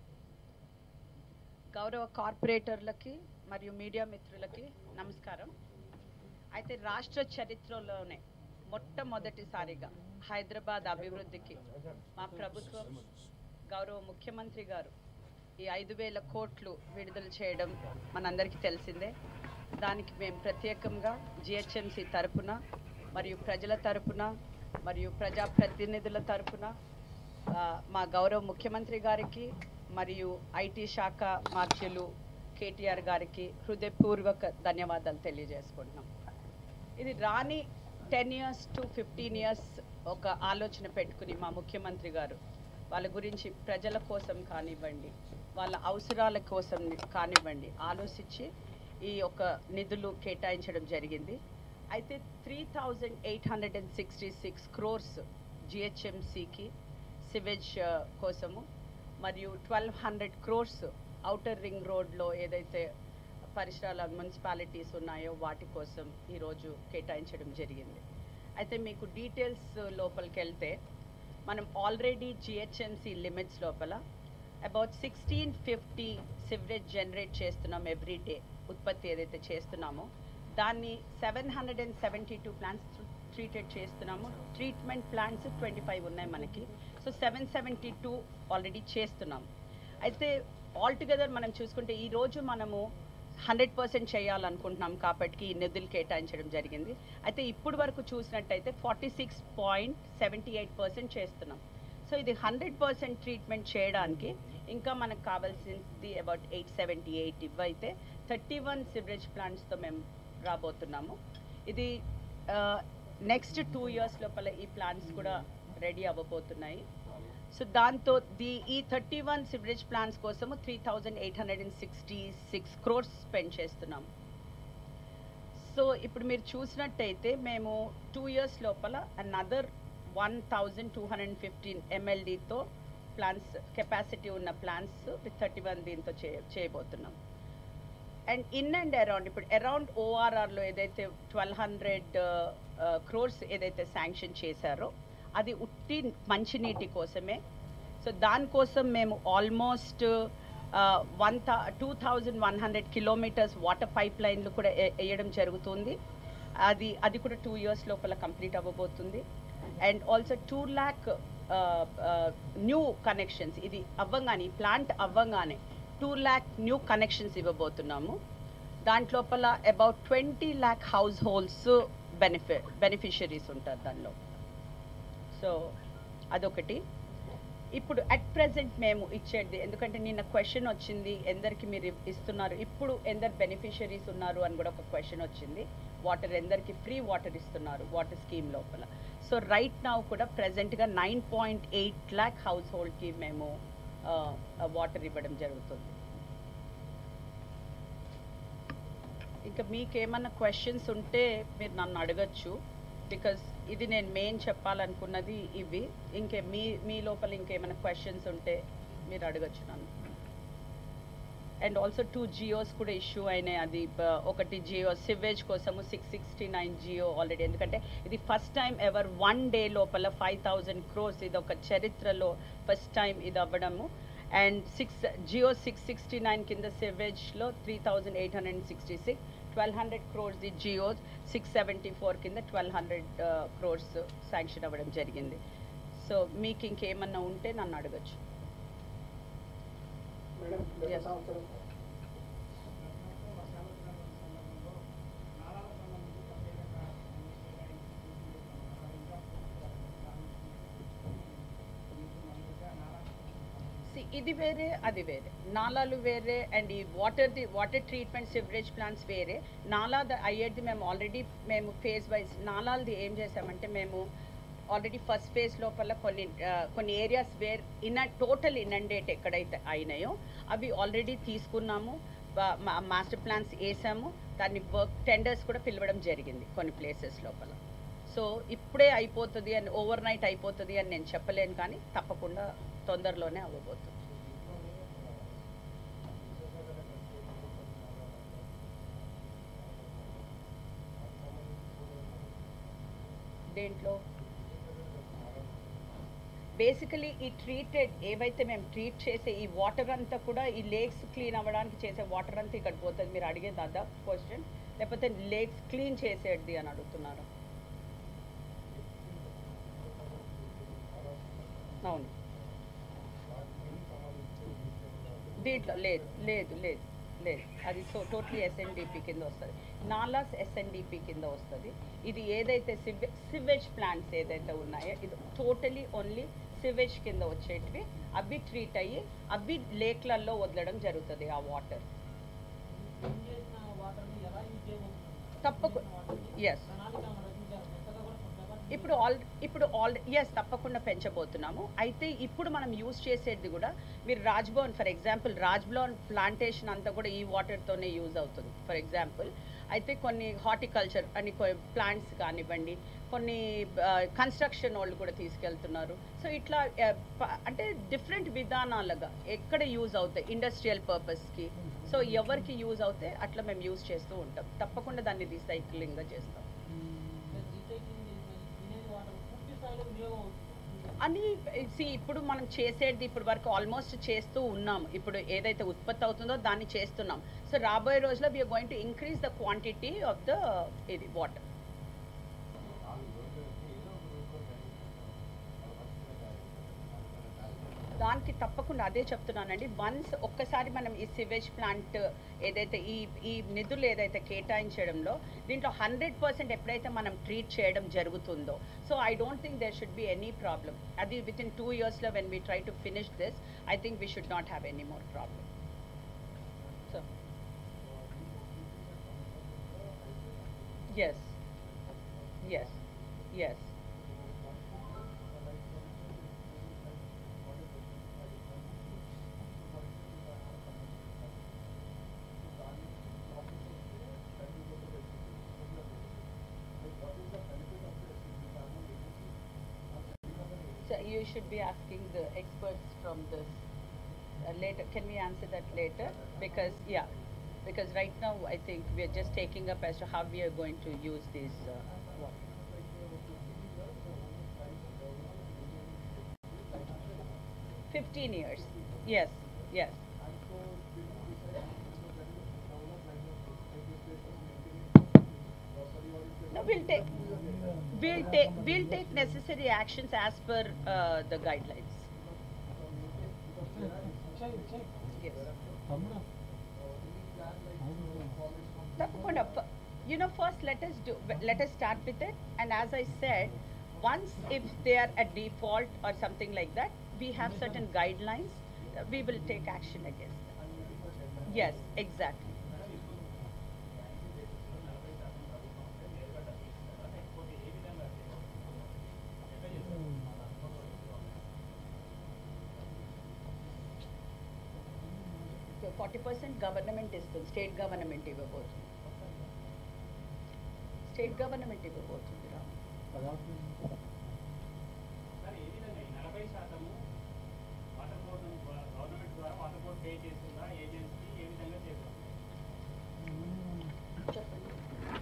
గౌరవ కార్పొరేటర్లకి మరియు మీడియా మిత్రులకి నమస్కారం అయితే రాష్ట్ర చరిత్రలోనే మొట్టమొదటిసారిగా హైదరాబాద్ అభివృద్ధికి మా ప్రభుత్వం గౌరవ ముఖ్యమంత్రి గారు ఈ ఐదు వేల కోట్లు విడుదల చేయడం మనందరికీ తెలిసిందే దానికి మేము ప్రత్యేకంగా జిహెచ్ఎంసి తరపున మరియు ప్రజల తరపున మరియు ప్రజాప్రతినిధుల తరపున ఆ, మా గౌరవ ముఖ్యమంత్రి గారికి మరియు ఐటీ శాఖ మార్చులు కేటీఆర్ గారికి హృదయపూర్వక ధన్యవాదాలు తెలియజేసుకుంటున్నాం ఇది రాని ten years to fifteen years ఒక ఆలోచన పెట్టుకుని మా ముఖ్యమంత్రి గారు వాళ్ళ గురించి ప్రజల కోసం కానివ్వండి వాళ్ళ అవసరాల కోసం కానివ్వండి ఆలోచించి ఈ యొక్క నిధులు కేటాయించడం జరిగింది అయితే three thousand eight hundred and sixty six crores జిహెచ్ఎంసికి సివేజ్ కోసము మరియు twelve hundred crores outer ring రోడ్లో ఏదైతే పరిసరాల మున్సిపాలిటీస్ ఉన్నాయో వాటి కోసం ఈరోజు కేటాయించడం జరిగింది అయితే మీకు డీటెయిల్స్ లోపలికి వెళ్తే మనం ఆల్రెడీ జిహెచ్ఎంసి లిమిట్స్ లోపల about sixteen fifty sewerage generate చేస్తున్నాం ఎవ్రీ డే ఉత్పత్తి ఏదైతే చేస్తున్నామో దాన్ని seven hundred and seventy two plants treated చేస్తున్నాము ట్రీట్మెంట్ ప్లాంట్స్ ట్వంటీ ఫైవ్ ఉన్నాయి మనకి so seven seventy two already చేస్తున్నాం అయితే ఆల్టుగెదర్ మనం చూసుకుంటే ఈ రోజు మనము హండ్రెడ్ పర్సెంట్ చేయాలనుకుంటున్నాం కాబట్టి ఈ నిధులు కేటాయించడం జరిగింది అయితే ఇప్పుడు వరకు చూసినట్టయితే forty six point seventy eight percent చేస్తున్నాం సో ఇది హండ్రెడ్ పర్సెంట్ ట్రీట్మెంట్ చేయడానికి ఇంకా మనకు కావాల్సింది అబౌట్ ఎయిట్ సెవెంటీ ఎయిట్ ఇవైతే థర్టీ వన్ సివరేజ్ ప్లాంట్స్తో మేము రాబోతున్నాము ఇది నెక్స్ట్ టూ ఇయర్స్ లోపల ఈ ప్లాంట్స్ కూడా రెడీ అవ్వబోతున్నాయి సో దాంతో ది ఈ థర్టీ వన్ సివరేజ్ ప్లాన్స్ కోసము three thousand eight hundred and sixty six crores spend చేస్తున్నాం సో ఇప్పుడు మీరు చూసినట్టయితే మేము టూ ఇయర్స్ లోపల another one thousand two hundred and fifteen ఎంఎల్డీతో ప్లాన్స్ కెపాసిటీ ఉన్న ప్లాన్స్ విత్ థర్టీ వన్ దీంతో చే చేయబోతున్నాం అండ్ ఇన్ అండ్ అరౌండ్ ఇప్పుడు అరౌండ్ ఓఆర్ఆర్లో ఏదైతే ట్వెల్వ్ హండ్రెడ్ క్రోర్స్ ఏదైతే శాంక్షన్ చేశారో అది ఉట్టి మంచినీటి కోసమే సో దానికోసం మేము almost one thou two thousand one hundred kilometres water pipe లైన్లు కూడా ఏ- వేయడం జరుగుతుంది అది అది కూడా టూ ఇయర్స్ లోపల కంప్లీట్ అవ్వబోతుంది and also two lakh new connections ఇది అవ్వంగానే ఈ ప్లాంట్ అవ్వంగానే టూ ల్యాక్ న్యూ కనెక్షన్స్ ఇవ్వబోతున్నాము దాంట్లోపల about twenty lakh house holds బెనిఫి బెనిఫిషరీస్ ఉంటారు దానిలో సో అదొకటి ఇప్పుడు అట్ ప్రెసెంట్ మేము ఇచ్చేది ఎందుకంటే నిన్న క్వశ్చన్ వచ్చింది ఎందరికి మీరు ఇస్తున్నారు ఇప్పుడు ఎందరు బెనిఫిషరీస్ ఉన్నారు అని కూడా ఒక క్వశ్చన్ వచ్చింది వాటర్ ఎందరికి ఫ్రీ వాటర్ ఇస్తున్నారు వాటర్ స్కీమ్ లోపల సో రైట్ నౌ కూడా ప్రెసెంట్గా nine point eight lakh house హోల్డ్కి మేము వాటర్ ఇవ్వడం జరుగుతుంది ఇంకా మీకేమన్నా క్వశ్చన్స్ ఉంటే మీరు నన్ను అడగచ్చు బికాజ్ ఇది నేను మెయిన్ చెప్పాలనుకున్నది ఇవి ఇంకే మీ మీ లోపల ఇంకేమైనా క్వశ్చన్స్ ఉంటే మీరు అడగచ్చు నన్ను అండ్ ఆల్సో టూ జియోస్ కూడా ఇష్యూ అయినాయి అది బ- ఒకటి జియో సివేజ్ కోసము six sixty nine Jio already ఎందుకంటే ఇది first time ever one day లోపల ఫైవ్ థౌజండ్ క్రోర్స్ ఇది ఒక చరిత్రలో ఫస్ట్ టైం ఇది అవ్వడము and six Jio six sixty nine కింద సివేజ్లో three thousand eight hundred sixty six twelve hundred crores the Jio six seventy four కింద ట్వెల్వ్ హండ్రెడ్ క్రోర్స్ శాంక్షన్ అవ్వడం జరిగింది సో మీకు ఇంకేమన్నా ఉంటే నన్ను అడగచ్చు మేడం గత Yes. సంవత్సరం See, ఇది వేరే అది వేరే నాలాలు వేరే అండ్ ఈ water the water treatment sewerage plants వేరే నాలా ద- అయ్యేది మేము ఆల్రెడీ మేము ఫేజ్ వైజ్ నాలాలది ఏం చేసామంటే మేము ఆల్రెడీ ఫస్ట్ ఫేజ్ లోపల కొన్ని ఆ, కొన్ని areas where in total inundate ఎక్కడైతే అయినాయో అవి ఆల్రెడీ తీసుకున్నాము మాస్టర్ ప్లాన్స్ వేసాము దాన్ని వర్క్ టెండర్స్ కూడా పిలవడం జరిగింది కొన్ని ప్లేసెస్ లోపల సో ఇప్పుడే అయిపోతుంది అని ఓవర్ నైట్ అయిపోతుంది అని నేను చెప్పలేను కానీ తప్పకుండా తొందరలోనే అవ్వబోతుంది దేంట్లో బేసికలీ ఈ ట్రీటెడ్ ఏవైతే మేము ట్రీట్ చేసే ఈ వాటర్ అంతా కూడా ఈ లేక్స్ క్లీన్ అవ్వడానికి చేసే వాటర్ అంతా ఇక్కడ పోతుంది మీరు అడిగేది అదా క్వశ్చన్ లేకపోతే లేక్స్ క్లీన్ చేసేది అని అడుగుతున్నారు అవును దీంట్లో లేదు లేదు లేదు లేదు అది సో టోటలీ ఎస్ఎన్డిపి కింద వస్తుంది నాలాస్ ఎస్ఎన్డిపి కింద వస్తుంది ఇది ఏదైతే సివే సివేజ్ ప్లాంట్స్ ఏదైతే ఉన్నాయో ఇది టోటలీ ఓన్లీ సివేజ్ కింద వచ్చేటివి అవి ట్రీట్ అయ్యి అవి లేక్లలో వదలడం జరుగుతుంది ఆ వాటర్ యూజ్ చేసిన వాటర్ని ఎలా యూజ్ చేయబోతున్నారు తప్పకుండా ఎస్ ప్రణాళిక మనం రచించారు కొత్తగా కూడా కొత్తగా ఇప్పుడు ఆల్ ఇప్పుడు ఆల్ ఎస్ తప్పకుండా పెంచబోతున్నాము అయితే ఇప్పుడు మనం యూస్ చేసేది కూడా మీరు Raj Bhavan for example Raj Bhavan plantation అంతా కూడా ఈ వాటర్తోనే యూజ్ అవుతుంది ఫర్ ఎగ్జాంపుల్ అయితే కొన్ని హార్టికల్చర్ అని ప్లాంట్స్ కానివ్వండి కొన్ని కన్స్ట్రక్షన్ వాళ్ళు కూడా తీసుకెళ్తున్నారు సో ఇట్లా ఆ, ప- అంటే డిఫరెంట్ విధానాలుగా ఎక్కడ యూజ్ అవుతాయి ఇండస్ట్రియల్ పర్పస్కి సో ఎవరికి యూజ్ అవుతాయి అట్లా మేము యూజ్ చేస్తూ ఉంటాం తప్పకుండా దాన్ని రీసైక్లింగ్గా చేస్తాం రీసైక్లింగ్ చేసిన వినేది వాటర్ పూర్తి స్థాయిలో వినియోగం అవుతుంది అని see, ఇప్పుడు మనం చేసేది ఇప్పుడు వరకు ఆల్మోస్ట్ చేస్తూ ఉన్నాం ఇప్పుడు ఏదైతే ఉత్పత్తి అవుతుందో దాన్ని చేస్తున్నాం సో రాబోయే రోజుల్లో we are going to increase the quantity of the ఇది వాటర్ దానికి తప్పకుండా అదే చెప్తున్నానండి వన్స్ ఒక్కసారి మనం ఈ సివేజ్ ప్లాంట్ ఏదైతే ఈ ఈ నిధులు ఏదైతే కేటాయించడంలో దీంట్లో హండ్రెడ్ పర్సెంట్ ఎప్పుడైతే మనం ట్రీట్ చేయడం జరుగుతుందో so I don't think there should be any problem అది విత్ ఇన్ టూ ఇయర్స్లో when we try to finish this I think we should not have any more problem so yes yes yes you should be asking the experts from this uh, later. Can we answer that later? Because, yeah, because right now I think we are just taking up as to how we are going to use these uh, water. Fifteen years, yes, yes. No, we'll take, we'll take, we'll take necessary actions as per uh, the guidelines. Yes. తప్పకుండా ఫ- you know first let us do let us start with it and as i said once if they are at default or something like that we have certain guidelines uh, we will take action against them yes exactly so 40% government ఇస్తుంది స్టేట్ గవర్నమెంట్ ఇవ్వబోతుంది స్టేట్ గవర్నమెంట్ ఇవ్వబోతుంది రాము సార్ ఏ విధంగా ఈ నలభై శాతము వాటర్ బోర్డు గవర్నమెంట్ ద్వారా వాటర్ బోర్డు పే చేస్తుందా ఏజెన్సీ ఏ విధంగా చేస్తుంది చెప్పండి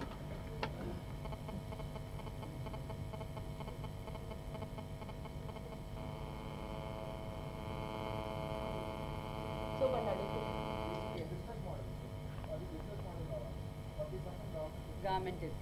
సో వాళ్ళు అడుగుతున్నారు గవర్నమెంట్ ఇస్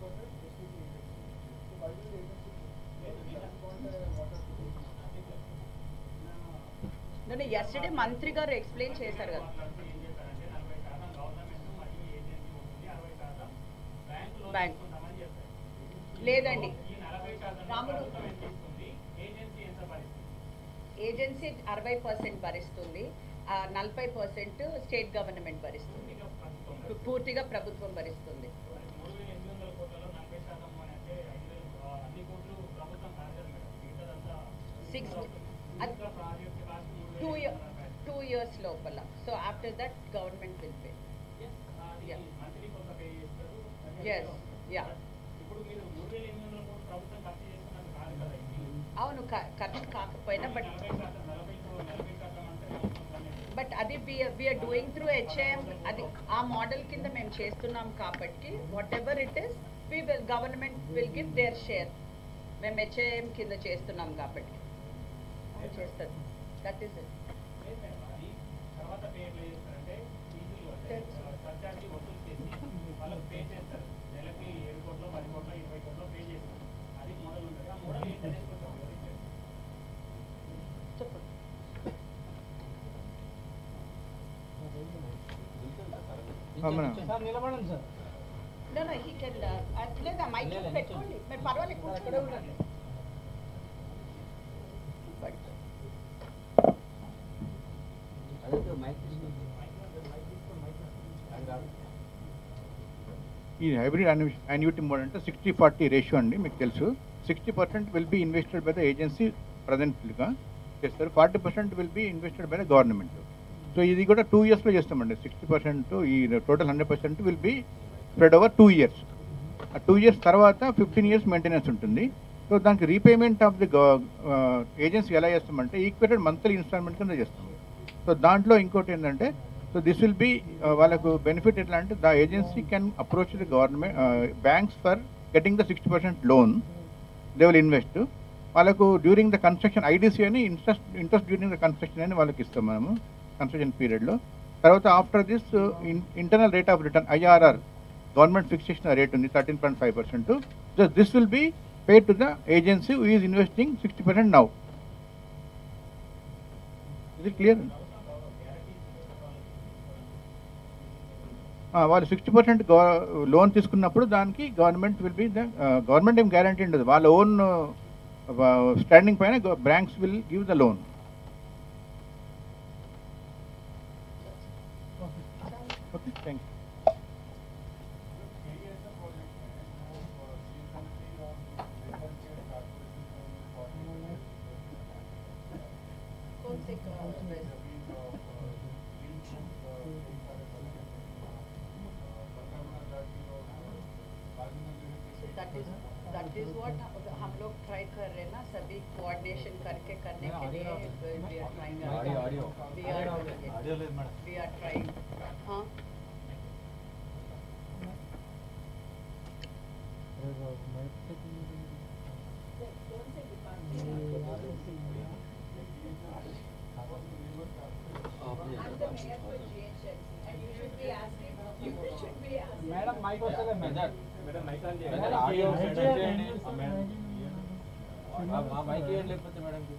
నేను ఎస్టర్డే మంత్రి గారు ఎక్స్ప్లెయిన్ చేశారు కదా మాట్లాడుతూ ఏం చెప్పారంటే నలభై శాతం గవర్నమెంట్ మరియు ఏజెన్సీ ఉంటుంది అరవై శాతం బ్యాంకులో బ్యాంక్. తీసుకుంటామని చెప్పారు లేదండి ఈ నలభై శాతం రాముడు. ప్రభుత్వం ఎంత ఇస్తుంది ఏజెన్సీ ఎంత భరిస్తుంది ఏజెన్సీ అరవై పర్సెంట్ భరిస్తుంది ఆ నలభై పర్సెంట్ స్టేట్ గవర్నమెంట్ భరిస్తుంది ఇక ప్రభుత్వం పూర్తిగా ప్రభుత్వం భరిస్తుంది మరి మూడు వేల ఎనిమిది వందల కోట్లలో నలభై శాతం అని అంటే ఐదు వేలు ఆ, అన్ని కోట్లు ప్రభుత్వం కాదు కదా మేడం మిగతాదంతా Six- అది- మిగతా ప్రాజెక్ట్ కాస్ట్ మూడు టూ వేల ఇయర్ ఎనిమిది వందల టూ ఇయర్స్ లోపల so after that government will pay Yes, అది Yeah. మంత్లీ కొంత పే చేస్తారు Yes, yeah. ఇప్పుడు మీరు మూడు వేల ఎనిమిది వందల కోట్లు ప్రభుత్వం ఖర్చు చేస్తున్నట్టు కాదు కదా ఇది అవును క- ఖర్చు కాకపోయినా బట్ నలభై శాతం నలభై కో- నలభై శాతం అంటే మొత్తం అనేది. బట్ అది వీఆర్ డూయింగ్ త్రూ హెచ్ఏఎం అది ఆ మోడల్ కింద మేము చేస్తున్నాం కాబట్టి whatever it is we will government will give their share మేము హెచ్ఏఎం కింద చేస్తున్నాం కాబట్టి అది చేస్తుంది దట్ ఈస్ ఇట్ లేదు మేడం, అది తర్వాత పే ఎట్లా చేస్తారంటే ఫీజులు అంటే సర్చార్జీ వసూలు చేసి వాళ్ళకి పే చేస్తారు నెలకి ఏడు కోట్లు పది కోట్లు ఇరవై కోట్లు పే చేస్తారు అది మోడల్ ఉంటుంది ఆ మోడల్ ఏంటనేది కొంచెం వివరించండి చెప్పండి అవునా? సార్ నిలబడండి sir No, no, he can, uh, uh, లేదా మైక్ లేదు, పెట్టుకోండి మీరు పర్వాలేదు కూర్చోండి ఉండండి బట్ అదే మైక్ తీసుకుంటుంది అది కాదు ఈ హైబ్రిడ్ అన్యూటీ మోడ్ అంటే సిక్స్టీ ఫార్టీ రేషియో అండి మీకు తెలుసు sixty percent will be invested by the agency ప్రజెంట్గా చేస్తారు forty percent will be invested by the government so ఇది కూడా టూ ఇయర్స్లో చేస్తామండి సిక్స్టీ పర్సెంట్ ఈ total hundred percent will be spread over two years ఆ టూ ఇయర్స్ తర్వాత ఫిఫ్టీన్ ఇయర్స్ మెయింటెనెన్స్ ఉంటుంది సో దానికి రీపేమెంట్ ఆఫ్ ది ఏజెన్సీ ఎలా చేస్తామంటే ఈక్వేటెడ్ మంత్లీ ఇన్స్టాల్మెంట్ కింద చేస్తాం సో దాంట్లో ఇంకోటి ఏంటంటే సో దిస్ విల్ బి వాళ్ళకు బెనిఫిట్ ఎట్లా అంటే the agency can approach the government banks for getting the sixty percent loan they will invest వాళ్ళకు డ్యూరింగ్ ద కన్స్ట్రక్షన్ ఐడిసి అని interest interest during the construction అని వాళ్ళకి ఇస్తాం మనము కన్స్ట్రక్షన్ పీరియడ్లో తర్వాత after this internal rate of return IRR government fix చేసిన రేట్ ఉంది thirteen point five percent this will be paid to the agency who is investing 60% now. Is it clear? ఆ, వాళ్ళు సిక్స్టీ పర్సెంట్ లోన్ తీసుకున్నప్పుడు దానికి government will be the government ఏం గ్యారంటీ ఉండదు వాళ్ళ ఓన్ స్టాండింగ్ పైన banks will give the loan okay thank you कौन से uh, So that is that is what हम लोग ट्राई कर रहे हैं ना सभी कोऑर्डिनेशन करके करने के लिए we are trying audio audio we are audio లేదు మేడం वी आर ट्राइंग हाँ మేడం మైక్ వస్తలే madam madam mic on madam, చేయండి ఆడియో మైక్ సెట్ చేయండి. చేయండి. ఆ మేడం. ఆ- ఆ మైక్ ఇవ్వండి లేకపోతే మేడంకి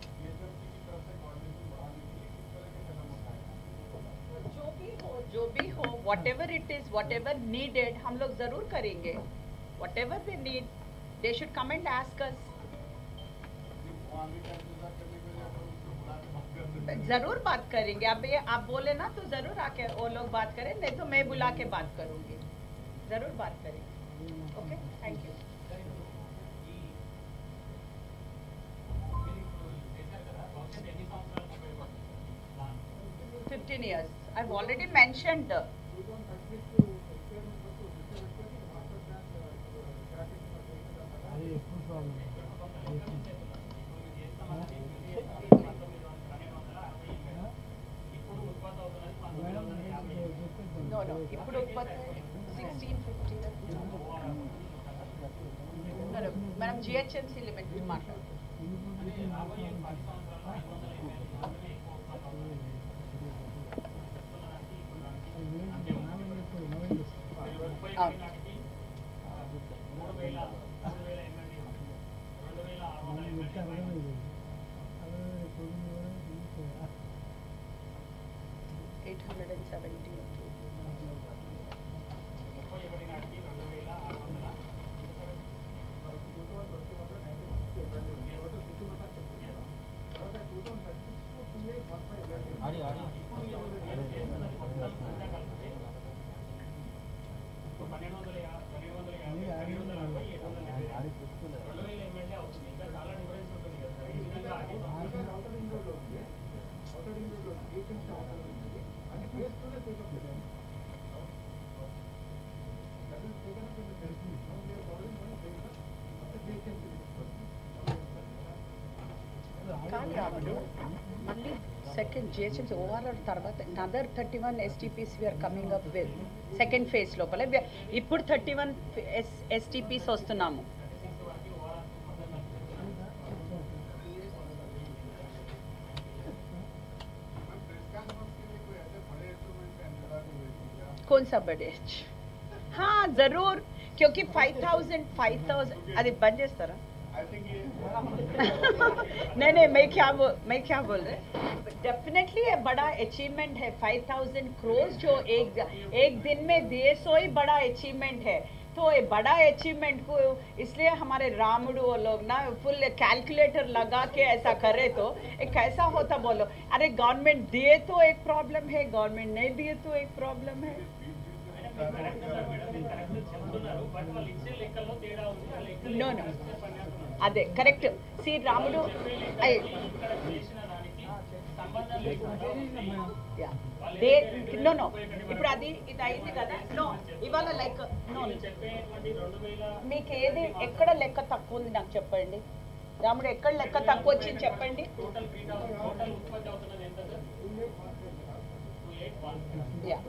जो भी हो जो भी हो whatever it is whatever needed हम लोग जरूर करेंगे whatever they need they should come and ask us जरूर बात करेंगे अब ये आप बोले ना तो जरूर आके वो लोग बात करें नहीं तो मैं बुला के बात करूंगी जरूर बात करेंगे okay thank you fifteen years I already mentioned అది ఎప్పుడు ప్రాబ్లం మేడం నో నో ఇప్పుడు ఉత్పత్తి సిక్స్టీన్ ఫిఫ్టీన్ మనం జిహెచ్ఎంసీ లిమిట్ మాట్లాడుతున్నాం అవును eight hundred and seventy audio audio పన్నెండు వందల యా- పన్నెండు వందల యాభై పన్నెండు వందల అరవై ఏడు వందల డెబ్బై రెండు వేల ఎమ్మెల్యే అవుతుంది ఇంకా చాలా డిఫరెన్స్ ఉంటుంది కదా సార్ ఈ విధంగా అది కానీ రాముడు మళ్ళీ సెకండ్ జిహెచ్ఎంసీ ఓఆర్ఆర్ తర్వాత another thirty one STPs we are coming up with second phase లోపల we are- ఇప్పుడు థర్టీ వన్ ఎస్ ఎస్టీపీస్ వస్తున్నాము कौन सा बड़े हाँ जरूर क्योंकि फाइव थाउजेंड फाइव थाउजेंड अरे बन చేస్తారా नहीं नहीं मैं क्या बोल मैं क्या बोल रहे डेफिनेटली ये बड़ा अचीवमेंट है फाइव थाउजेंड क्रोज जो एक एक दिन में दिए सो ही बड़ा अचीवमेंट है तो ये बड़ा अचीवमेंट को इसलिए हमारे रामुडू वो लोग ना फुल कैलकुलेटर लगा के ऐसा करे तो एक कैसा होता बोलो अरे गवर्नमेंट दिए तो एक प्रॉब्लम है गवर्नमेंट नहीं दिए तो एक प्रॉब्लम है చెప్తున్నారు బట్ వాళ్ళు ఇచ్చే లెక్కల్లో తేడా ఉంది ఆ లెక్కలు No, no. అదే కరెక్ట్ సి రాముడు అయ్ ఇక్కడ చేసిన దానికి సంబంధం లేకుండా యా దే నో నో ఇప్పుడు అది ఇది అయింది కదా నో ఇవాళ లైక్ నో చెప్పేటువంటి రెండు వేల మీకు ఏది ఎక్కడ లెక్క తక్కువ ఉంది నాకు చెప్పండి రాముడు ఎక్కడ లెక్క తక్కువ వచ్చింది చెప్పండి టోటల్ బీటా టోటల్ ఉత్పత్తి అవుతున్నది ఎంత sir two eight one yeah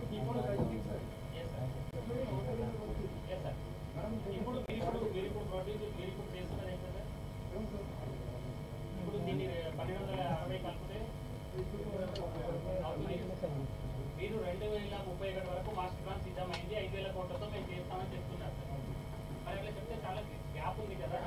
yes sir ఇప్పుడు మీరు ఇప్పుడు మీరు ఇప్పుడు ప్రొడ్యూస్ మీరు ఇప్పుడు చేస్తున్నది ఎంత సార్ ఇప్పుడు దీన్ని పన్నెండు వందల అరవై కలిపితే అవుతుంది. మీరు రెండు వేల ముప్పై ఒకటి వరకు మాస్టర్ ప్లాన్ సిద్ధమైంది ఐదు వేల కోట్లతో మేము చేస్తామని చెప్తున్నారు సార్ మరి అట్లా చెప్తే చాలా గ్యాప్ ఉంది కదా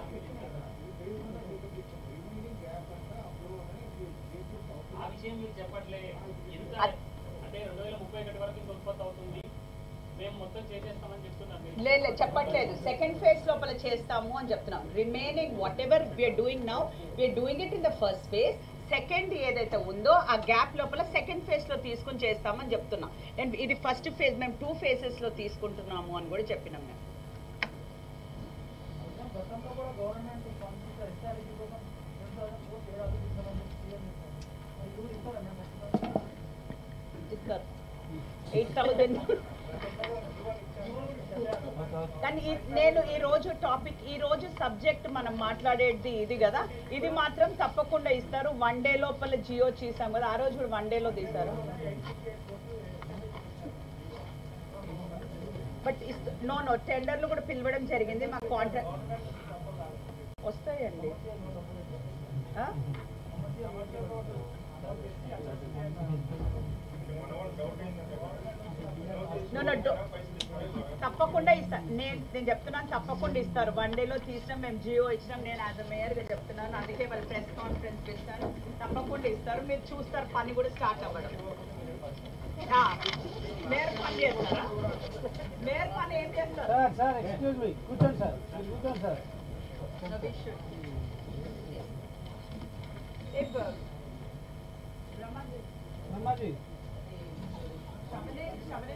ఆ విషయం మీరు చెప్పట్లే ఎంత అద్- అంటే రెండు వేల ముప్పై ఒకటి వరకు ఇంత ఉత్పత్తి అవుతుంది మేము మొత్తం చేసేస్తామని చెప్తున్నారు మీరు. లేదు లేదు చెప్పట్లేదు సెకండ్ ఫేజ్ లోపల చేస్తాము అని చెప్తున్నాం remaining whatever we are doing now we are doing it in the first phase second ఏదైతే ఉందో ఆ గ్యాప్ లోపల సెకండ్ ఫేజ్ లో తీసుకుని చేస్తామని చెప్తున్నాం అండ్ ఇది ఫస్ట్ ఫేజ్ మేము టూ ఫేజెస్ లో తీసుకుంటున్నాము అని కూడా చెప్పినాం మేము గతంలో కూడా గవర్నమెంట్ ఫండ్స్ ఎస్ఆర్ఐకి కోసం రెండు థౌసండ్ కోట్లు ఏడాది ఇస్తామని సీఎం చెప్పారు మరి ఇప్పుడు ఇస్తారా మేము ఇస్తారు ఎయిట్ థౌజండ్ కానీ ఈ- నేను ఈ రోజు టాపిక్ ఈ రోజు సబ్జెక్ట్ మనం మాట్లాడేది ఇది కదా ఇది మాత్రం తప్పకుండా ఇస్తారు వన్ డే లోపల జియో చేసాం కదా ఆ రోజు కూడా వన్ డేలో తీసారు బట్ నో నో టెండర్లు కూడా పిలవడం జరిగింది మా కాంట్రాక్ట్ వస్తాయండి ఆ? No, no, do- తప్పకుండా ఇస్తారు నేను నేను చెప్తున్నాను తప్పకుండా ఇస్తారు వన్ డేలో తీసినాం మేము జియో ఇచ్చినాం నేను యాజ్ అ మేయర్గా చెప్తున్నాను అందుకే వాళ్ళు ప్రెస్ కాన్ఫరెన్స్ ఇస్తాను తప్పకుండా ఇస్తారు మీరు చూస్తారు పని కూడా స్టార్ట్ అవ్వడం ఆ, మేయర్ పని చేస్తారా మేయర్ పని ఏం చేస్తారు సార్ సార్ ఎక్స్క్యూజ్ మీ కూర్చోండి సార్ మీరు కూర్చోండి sir No, we should. If, uh, Ramaji, Ammaji Shamane, Shamane,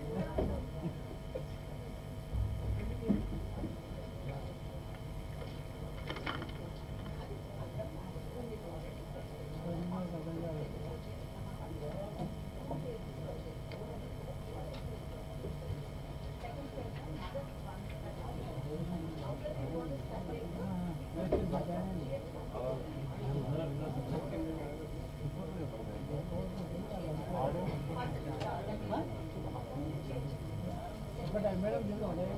ఒకటి మేడం చూడండి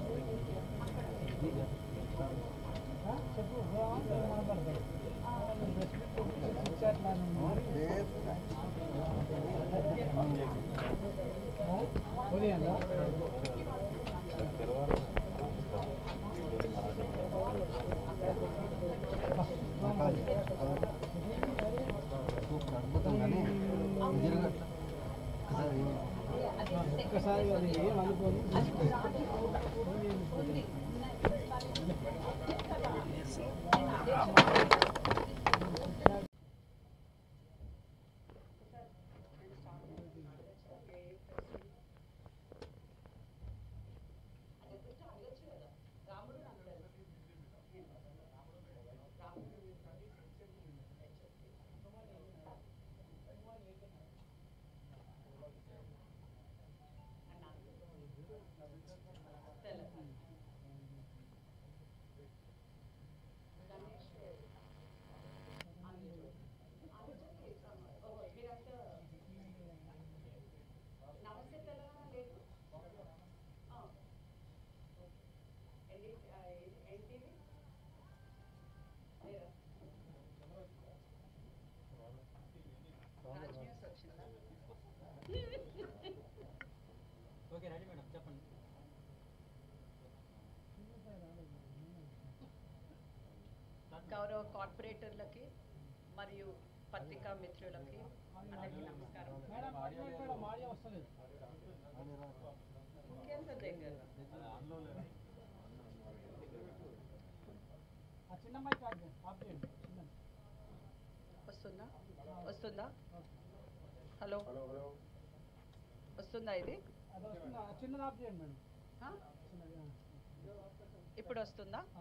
చెప్పు మాట్లాడతారు పోనీయండి ఒక్కసారి అది ఏం అనుకోని ఓకే రెడీ మేడం చెప్పండి గౌరవ కార్పొరేటర్లకి మరియు పత్రికా మిత్రులకి అందరికీ నమస్కారం మేడం మేడం ఆడియో వస్తలేదు ఇంకేం సార్ దగ్గర ఆ చిన్న మైక్ ఆఫ్ చేయండి ఆఫ్ చేయండి చిన్న వస్తుందా వస్తుందా హలో వస్తుందా ఇది అది వస్తుందా ఆ చిన్నది ఆఫ్ చేయండి మేడం ఆ? చిన్నది ఆ. ఇప్పుడు వస్తుందా ఆ.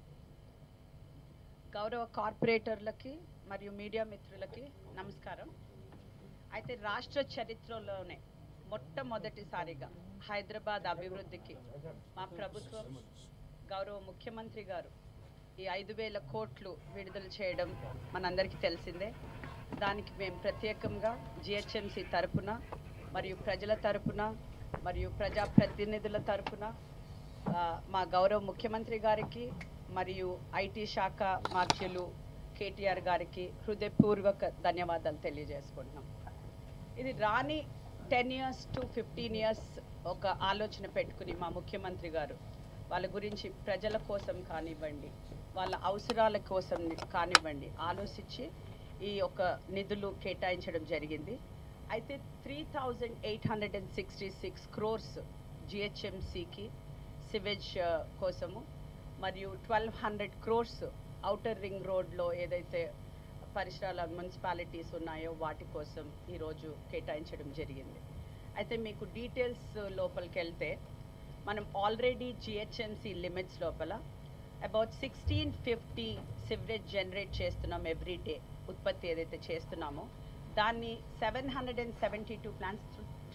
గౌరవ కార్పొరేటర్లకి మరియు మీడియా మిత్రులకి నమస్కారం అయితే రాష్ట్ర చరిత్రలోనే మొట్టమొదటిసారిగా హైదరాబాద్ అభివృద్ధికి మా ప్రభుత్వం గౌరవ ముఖ్యమంత్రి గారు ఈ ఐదు వేల కోట్లు విడుదల చేయడం మనందరికీ తెలిసిందే దానికి మేము ప్రత్యేకంగా జిహెచ్ఎంసి తరపున మరియు ప్రజల తరపున మరియు ప్రజాప్రతినిధుల తరపున ఆ, మా గౌరవ ముఖ్యమంత్రి గారికి మరియు ఐటీ శాఖ మార్చులు కేటీఆర్ గారికి హృదయపూర్వక ధన్యవాదాలు తెలియజేసుకుంటున్నాం ఇది రాని ten years to fifteen years ఒక ఆలోచన పెట్టుకుని మా ముఖ్యమంత్రి గారు వాళ్ళ గురించి ప్రజల కోసం కానివ్వండి వాళ్ళ అవసరాల కోసం కానివ్వండి ఆలోచించి ఈ యొక్క నిధులు కేటాయించడం జరిగింది అయితే three thousand eight hundred and sixty six crores జిహెచ్ఎంసికి సివేజ్ కోసము మరియు twelve hundred crores outer ring రోడ్లో ఏదైతే పరిసరాల మున్సిపాలిటీస్ ఉన్నాయో వాటి కోసం ఈరోజు కేటాయించడం జరిగింది అయితే మీకు డీటెయిల్స్ లోపలికి వెళ్తే మనం ఆల్రెడీ జిహెచ్ఎంసి లిమిట్స్ లోపల about sixteen fifty sewerage generate చేస్తున్నాం ఎవ్రీ డే ఉత్పత్తి ఏదైతే చేస్తున్నామో దాన్ని seven hundred and seventy two plants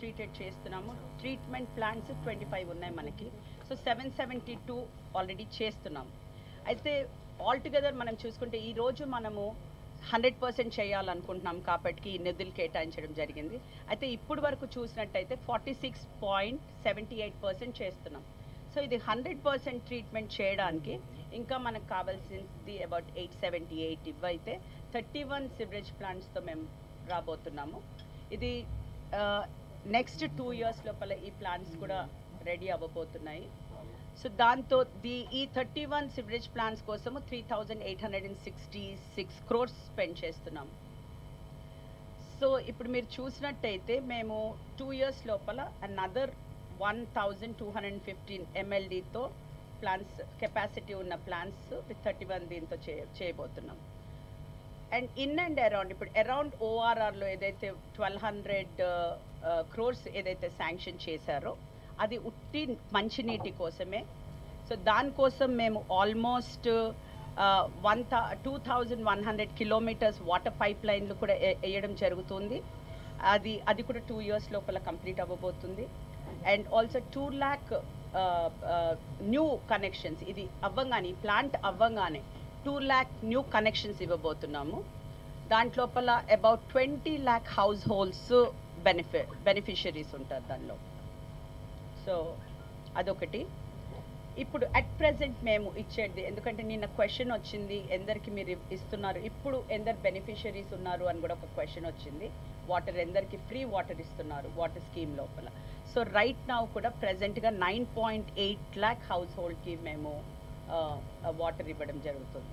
treated చేస్తున్నాము ట్రీట్మెంట్ ప్లాంట్స్ ట్వంటీ ఫైవ్ ఉన్నాయి మనకి so seven seventy two already చేస్తున్నాం అయితే ఆల్టుగెదర్ మనం చూసుకుంటే ఈ రోజు మనము హండ్రెడ్ పర్సెంట్ చేయాలనుకుంటున్నాం కాబట్టి ఈ నిధులు కేటాయించడం జరిగింది అయితే ఇప్పుడు వరకు చూసినట్టయితే forty six point seventy eight percent చేస్తున్నాం సో ఇది హండ్రెడ్ పర్సెంట్ ట్రీట్మెంట్ చేయడానికి ఇంకా మనకు కావాల్సింది అబౌట్ ఎయిట్ సెవెంటీ ఎయిట్ ఇవైతే థర్టీ వన్ సివరేజ్ ప్లాంట్స్తో మేము రాబోతున్నాము ఇది నెక్స్ట్ టూ ఇయర్స్ లోపల ఈ ప్లాన్స్ కూడా రెడీ అవ్వబోతున్నాయి సో దాంతో ది ఈ థర్టీ వన్ సివరేజ్ ప్లాన్స్ కోసము three thousand eight hundred and sixty six crores spend చేస్తున్నాం సో ఇప్పుడు మీరు చూసినట్టయితే మేము టూ ఇయర్స్ లోపల another one thousand two hundred fifteen ఎంఎల్డీతో ప్లాన్స్ కెపాసిటీ ఉన్న ప్లాన్స్ విత్ థర్టీ వన్ దీంతో చే చేయబోతున్నాం అండ్ ఇన్ అండ్ అరౌండ్ ఇప్పుడు అరౌండ్ ఓఆర్ఆర్లో ఏదైతే ట్వెల్వ్ హండ్రెడ్ క్రోర్స్ ఏదైతే శాంక్షన్ చేశారో అది ఉట్టి మంచినీటి కోసమే సో దానికోసం మేము almost one thou two thousand one hundred kilometres water pipe లైన్లు కూడా ఏ- వేయడం జరుగుతుంది అది అది కూడా టూ ఇయర్స్ లోపల కంప్లీట్ అవ్వబోతుంది and also two lakh new connections ఇది అవ్వంగానే ఈ ప్లాంట్ అవ్వంగానే టూ ల్యాక్ న్యూ కనెక్షన్స్ ఇవ్వబోతున్నాము దాంట్లోపల about twenty lakh house holds బెనిఫి బెనిఫిషరీస్ ఉంటారు దానిలో సో అదొకటి ఇప్పుడు అట్ ప్రెసెంట్ మేము ఇచ్చేది ఎందుకంటే నిన్న క్వశ్చన్ వచ్చింది ఎందరికి మీరు ఇ- ఇస్తున్నారు ఇప్పుడు ఎందరు బెనిఫిషరీస్ ఉన్నారు అని కూడా ఒక క్వశ్చన్ వచ్చింది వాటర్ ఎందరికి ఫ్రీ వాటర్ ఇస్తున్నారు వాటర్ స్కీమ్ లోపల సో రైట్ నౌ కూడా ప్రెసెంట్గా nine point eight lakh house హోల్డ్కి మేము వాటర్ ఇవ్వడం జరుగుతుంది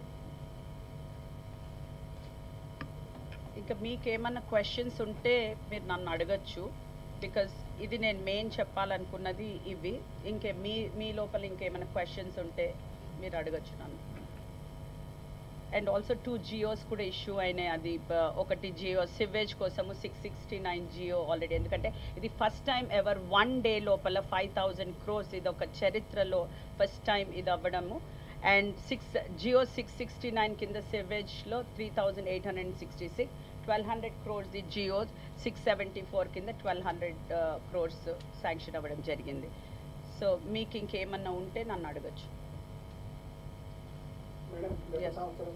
ఇంకా మీకేమన్నా క్వశ్చన్స్ ఉంటే మీరు నన్ను అడగచ్చు బికాస్ ఇది నేను మెయిన్ చెప్పాలనుకున్నది ఇవి ఇంకే మీ మీ లోపల ఇంకేమైనా క్వశ్చన్స్ ఉంటే మీరు అడగచ్చు నన్ను అండ్ ఆల్సో టూ జియోస్ కూడా ఇష్యూ అయినాయి అది బ- ఒకటి జియో సివేజ్ కోసము six sixty nine Jio already ఎందుకంటే ఇది first time ever one day లోపల ఫైవ్ థౌజండ్ క్రోర్స్ ఇది ఒక చరిత్రలో ఫస్ట్ టైం ఇది అవ్వడము and six Jio six sixty nine కింద సివేజ్లో three thousand eight hundred and sixty six twelve hundred crores the Jio six seventy four కింద ట్వెల్వ్ హండ్రెడ్ క్రోర్స్ శాంక్షన్ అవ్వడం జరిగింది సో మీకు ఇంకేమన్నా ఉంటే నన్ను అడగచ్చు మేడం Yes. గత సంవత్సరం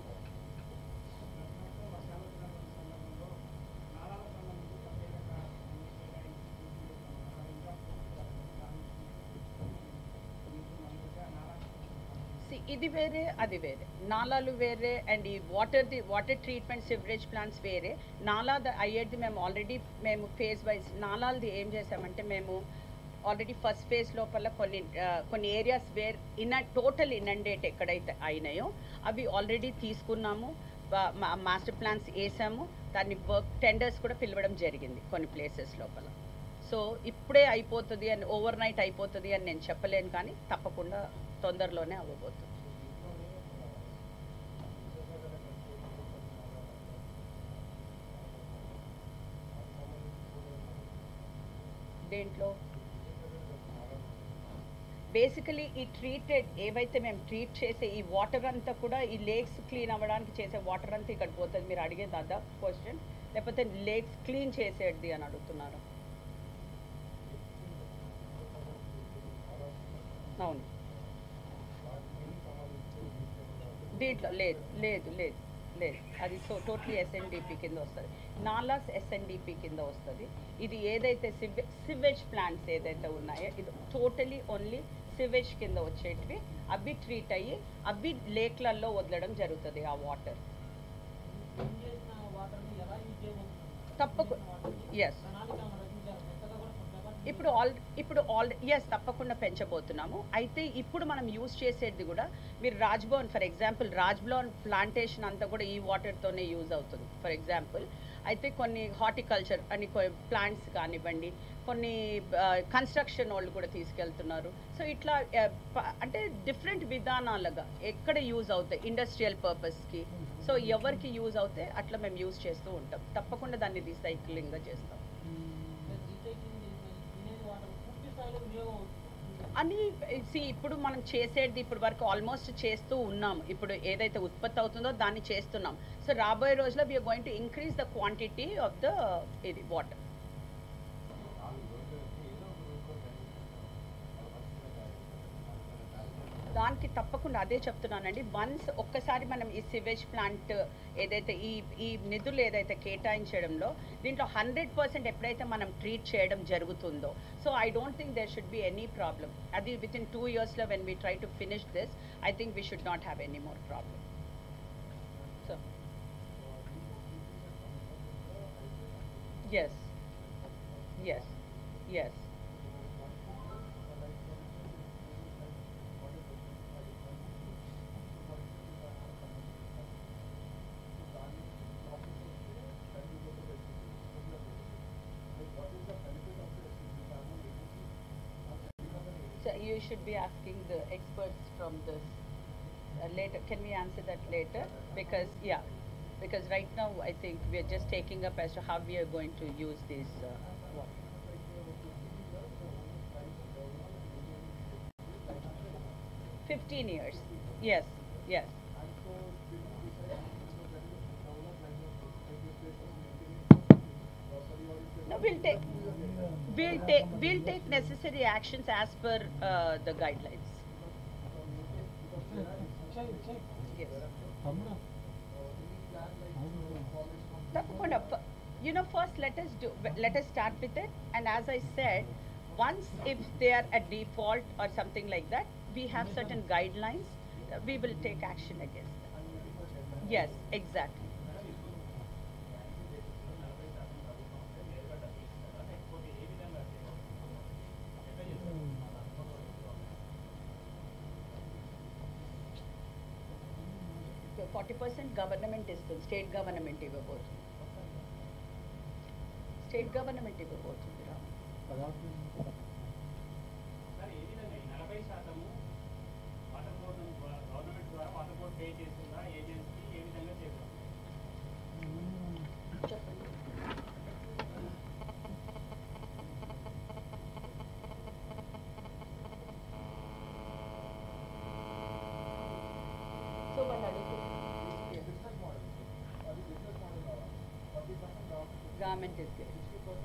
See, ఇది వేరే అది వేరే నాలాలు వేరే అండ్ ఈ water the water treatment sewerage plants వేరే నాలా ద- అయ్యేది మేము ఆల్రెడీ మేము ఫేజ్ వైజ్ నాలాలది ఏం చేసామంటే మేము ఆల్రెడీ ఫస్ట్ ఫేజ్ లోపల కొన్ని ఆ, కొన్ని areas where in total inundate ఎక్కడైతే అయినాయో అవి ఆల్రెడీ తీసుకున్నాము మాస్టర్ ప్లాన్స్ వేసాము దాన్ని వర్క్ టెండర్స్ కూడా పిలవడం జరిగింది కొన్ని ప్లేసెస్ లోపల సో ఇప్పుడే అయిపోతుంది అని ఓవర్ నైట్ అయిపోతుంది అని నేను చెప్పలేను కానీ తప్పకుండా తొందరలోనే అవ్వబోతుంది దేంట్లో బేసికలీ ఈ ట్రీటెడ్ ఏవైతే మేము ట్రీట్ చేసే ఈ వాటర్ అంతా కూడా ఈ లేక్స్ క్లీన్ అవ్వడానికి చేసే వాటర్ అంతా ఇక్కడ పోతుంది మీరు అడిగేది అదా క్వశ్చన్ లేకపోతే లేక్స్ క్లీన్ చేసేది అని అడుగుతున్నారు అవును దీంట్లో లేదు లేదు లేదు లేదు అది సో టోటలీ ఎస్ఎన్డిపి కింద వస్తుంది నాలాస్ ఎస్ఎన్డిపి కింద వస్తుంది ఇది ఏదైతే సివే సివేజ్ ప్లాంట్స్ ఏదైతే ఉన్నాయో ఇది టోటలీ ఓన్లీ సివేజ్ కింద వచ్చేటివి అవి ట్రీట్ అయ్యి అవి లేక్లలో వదలడం జరుగుతుంది ఆ వాటర్ యూజ్ చేసిన వాటర్ని ఎలా యూజ్ చేయబోతున్నారు తప్పకు ఎస్ ప్రణాళిక ఏమైనా రచించారు కొత్తగా కూడా కొంత ఇప్పుడు ఆల్ ఇప్పుడు ఆల్ ఎస్ తప్పకుండా పెంచబోతున్నాము అయితే ఇప్పుడు మనం యూస్ చేసేది కూడా మీరు Raj Bhavan for example Raj Bhavan plantation అంతా కూడా ఈ వాటర్తోనే యూజ్ అవుతుంది ఫర్ ఎగ్జాంపుల్ అయితే కొన్ని హార్టికల్చర్ అని ప్లాంట్స్ కానివ్వండి కొన్ని కన్స్ట్రక్షన్ వాళ్ళు కూడా తీసుకెళ్తున్నారు సో ఇట్లా ఆ, ప- అంటే డిఫరెంట్ విధానాలుగా ఎక్కడ యూజ్ అవుతాయి ఇండస్ట్రియల్ పర్పస్కి సో ఎవరికి యూజ్ అవుతే అట్లా మేము యూజ్ చేస్తూ ఉంటాం తప్పకుండా దాన్ని రీసైక్లింగ్గా చేస్తాం రీసైక్లింగ్ చేసిన తినేది వాటర్ పూర్తి స్థాయిలో వినియోగం అవుతుంది అని see, ఇప్పుడు మనం చేసేది ఇప్పుడు వరకు ఆల్మోస్ట్ చేస్తూ ఉన్నాం ఇప్పుడు ఏదైతే ఉత్పత్తి అవుతుందో దాన్ని చేస్తున్నాం సో రాబోయే రోజుల్లో we are going to increase the quantity of the ఇది వాటర్ దానికి తప్పకుండా అదే చెప్తున్నానండి వన్స్ ఒక్కసారి మనం ఈ సివేజ్ ప్లాంట్ ఏదైతే ఈ ఈ నిధులు ఏదైతే కేటాయించడంలో దీంట్లో హండ్రెడ్ పర్సెంట్ ఎప్పుడైతే మనం ట్రీట్ చేయడం జరుగుతుందో so I don't think there should be any problem అది విత్ ఇన్ టూ ఇయర్స్లో when we try to finish this I think we should not have any more problem so yes yes yes So you should be asking the experts from this uh, later. Can we answer that later? Because, yeah, because right now I think we are just taking up as to how we are going to use these. Uh, water. Fifteen years. Yes, yes. No, we'll take, we'll take, we'll take necessary actions as per uh, the guidelines. Yes. తప్పకుండా ఫ- you know first let us do let us start with it and as i said once if they are at default or something like that we have certain guidelines uh, we will take action against them yes exactly forty percent government ఇస్తుంది స్టేట్ గవర్నమెంట్ ఇవ్వబోతుంది స్టేట్ గవర్నమెంట్ ఇవ్వబోతుంది రాము. మరి ఏ విధంగా ఈ నలభై శాతము వాటర్ బోర్డు ద్వారా- గవర్నమెంట్ ద్వారా వాటర్ బోర్డు పే చేస్తుందా ఏజెన్సీ ఏ విధంగా చేస్తుంది చెప్పండి సో వాళ్ళు అడుగుతున్నారు గవర్నమెంట్ ఇస్ గివింగ్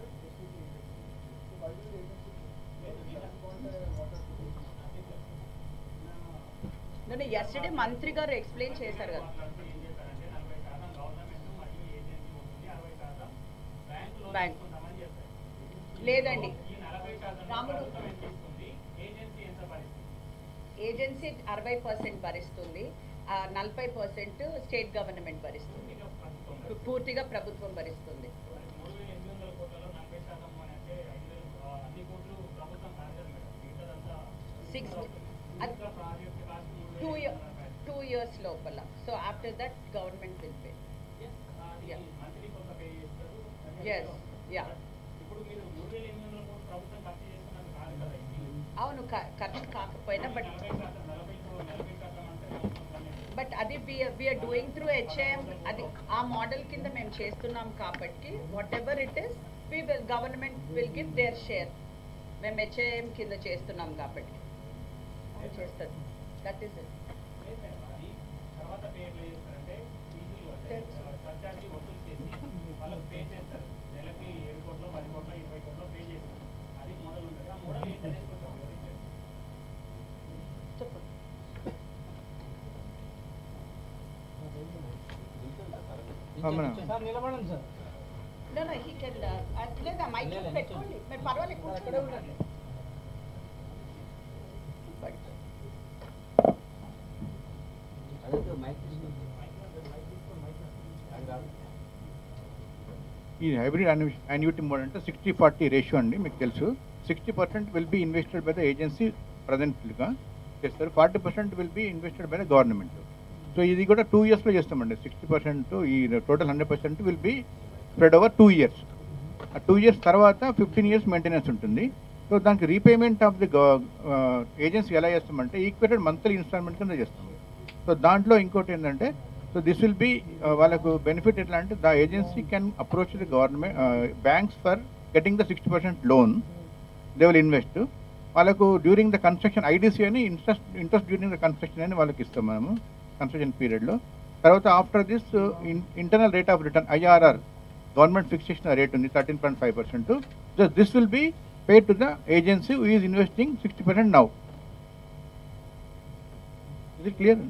నేను ఎస్టర్డే మంత్రి గారు ఎక్స్ప్లెయిన్ చేశారు కదా మాట్లాడుతూ ఏం చెప్పారంటే నలభై శాతం గవర్నమెంట్ మరియు ఏజెన్సీ ఉంటుంది అరవై శాతం బ్యాంకులో బ్యాంక్. తీసుకుంటామని చెప్పారు లేదండి ఈ నలభై శాతం రాముడు. ప్రభుత్వం ఎంత ఇస్తుంది ఏజెన్సీ ఎంత భరిస్తుంది ఏజెన్సీ అరవై పర్సెంట్ భరిస్తుంది ఆ నలభై పర్సెంట్ స్టేట్ గవర్నమెంట్ భరిస్తుంది ఇక ప్రభుత్వం పూర్తిగా ప్రభుత్వం భరిస్తుంది మూడు వేల ఎనిమిది వందల కోట్లలో నలభై శాతం అని అంటే ఐదు వేలు ఆ, అన్ని కోట్లు ప్రభుత్వం కాదు కదా మేడం మిగతాదంతా సిక్స్ మిగతా ప్రాజెక్ట్ కాస్ట్ మూడు టూ వేల ఇయర్ ఎనిమిది వందల టూ ఇయర్స్ లోపల so after that government will pay అది Yeah. మంత్లీ కొంత పే చేస్తారు Yes, yeah. ఇప్పుడు మీరు మూడు వేల ఎనిమిది వందల కోట్లు ప్రభుత్వం ఖర్చు చేస్తున్నది కాదు కదా ఇది అవును ఖ- ఖర్చు కాకపోయినా బట్ నలభై శాతం నలభై తో- నలభై శాతం అంటే మొత్తం బట్ అది వీఆర్ డూయింగ్ త్రూ హెచ్ఏఎం అది ఆ మోడల్ కింద మేము చేస్తున్నాం కాబట్టి whatever it is we will government will give their share మేము హెచ్ఏఎం కింద చేస్తున్నాం కాబట్టి అది చేస్తుంది దట్ ఈస్ ఇట్ లేదు మేడం, అది తర్వాత పే ఎట్లా చేస్తారంటే ఫీజులు అంటే సర్చార్జీ వసూలు చేసి వాళ్ళకి పే చేస్తారు నెలకి ఏడు కోట్లు పది కోట్లు ఇరవై కోట్లు పే చేస్తారు అది మోడల్ ఉంటుంది ఆ మోడల్ ఏంటనేది కొంచెం వివరించండి చెప్పండి సార్ నిలబడండి sir No, no, he can, uh, uh, లేదా మైక్ లేదు, పెట్టుకోండి మీరు పర్వాలేదు కూర్చోండి ఉండండి But అదే మైక్ ఈ హైబ్రిడ్ అన్యూటీ మోడ్ అంటే సిక్స్టీ ఫార్టీ రేషియో అండి మీకు తెలుసు sixty percent will be invested by the agency ప్రజెంట్గా చేస్తారు forty percent will be invested by the government so ఇది కూడా టూ ఇయర్స్లో చేస్తామండి సిక్స్టీ పర్సెంట్ ఈ total hundred percent will be spread over two years ఆ టూ ఇయర్స్ తర్వాత ఫిఫ్టీన్ ఇయర్స్ మెయింటెనెన్స్ ఉంటుంది సో దానికి రీపేమెంట్ ఆఫ్ ది ఏజెన్సీ ఎలా చేస్తామంటే ఈక్వేటెడ్ మంత్లీ ఇన్స్టాల్మెంట్ కింద చేస్తాం సో దాంట్లో ఇంకోటి ఏంటంటే సో దిస్ విల్ బి వాళ్ళకు బెనిఫిట్ ఎట్లా అంటే the agency can approach the government banks for getting the sixty percent loan they will invest వాళ్ళకు డ్యూరింగ్ ద కన్స్ట్రక్షన్ ఐడిసి అని interest interest during the construction అని వాళ్ళకి ఇస్తాం మనము కన్స్ట్రక్షన్ పీరియడ్లో తర్వాత after this internal rate of return IRR government fix చేసిన రేట్ ఉంది thirteen point five percent so this will be pay to the agency is investing sixty percent now ఇది క్లియర్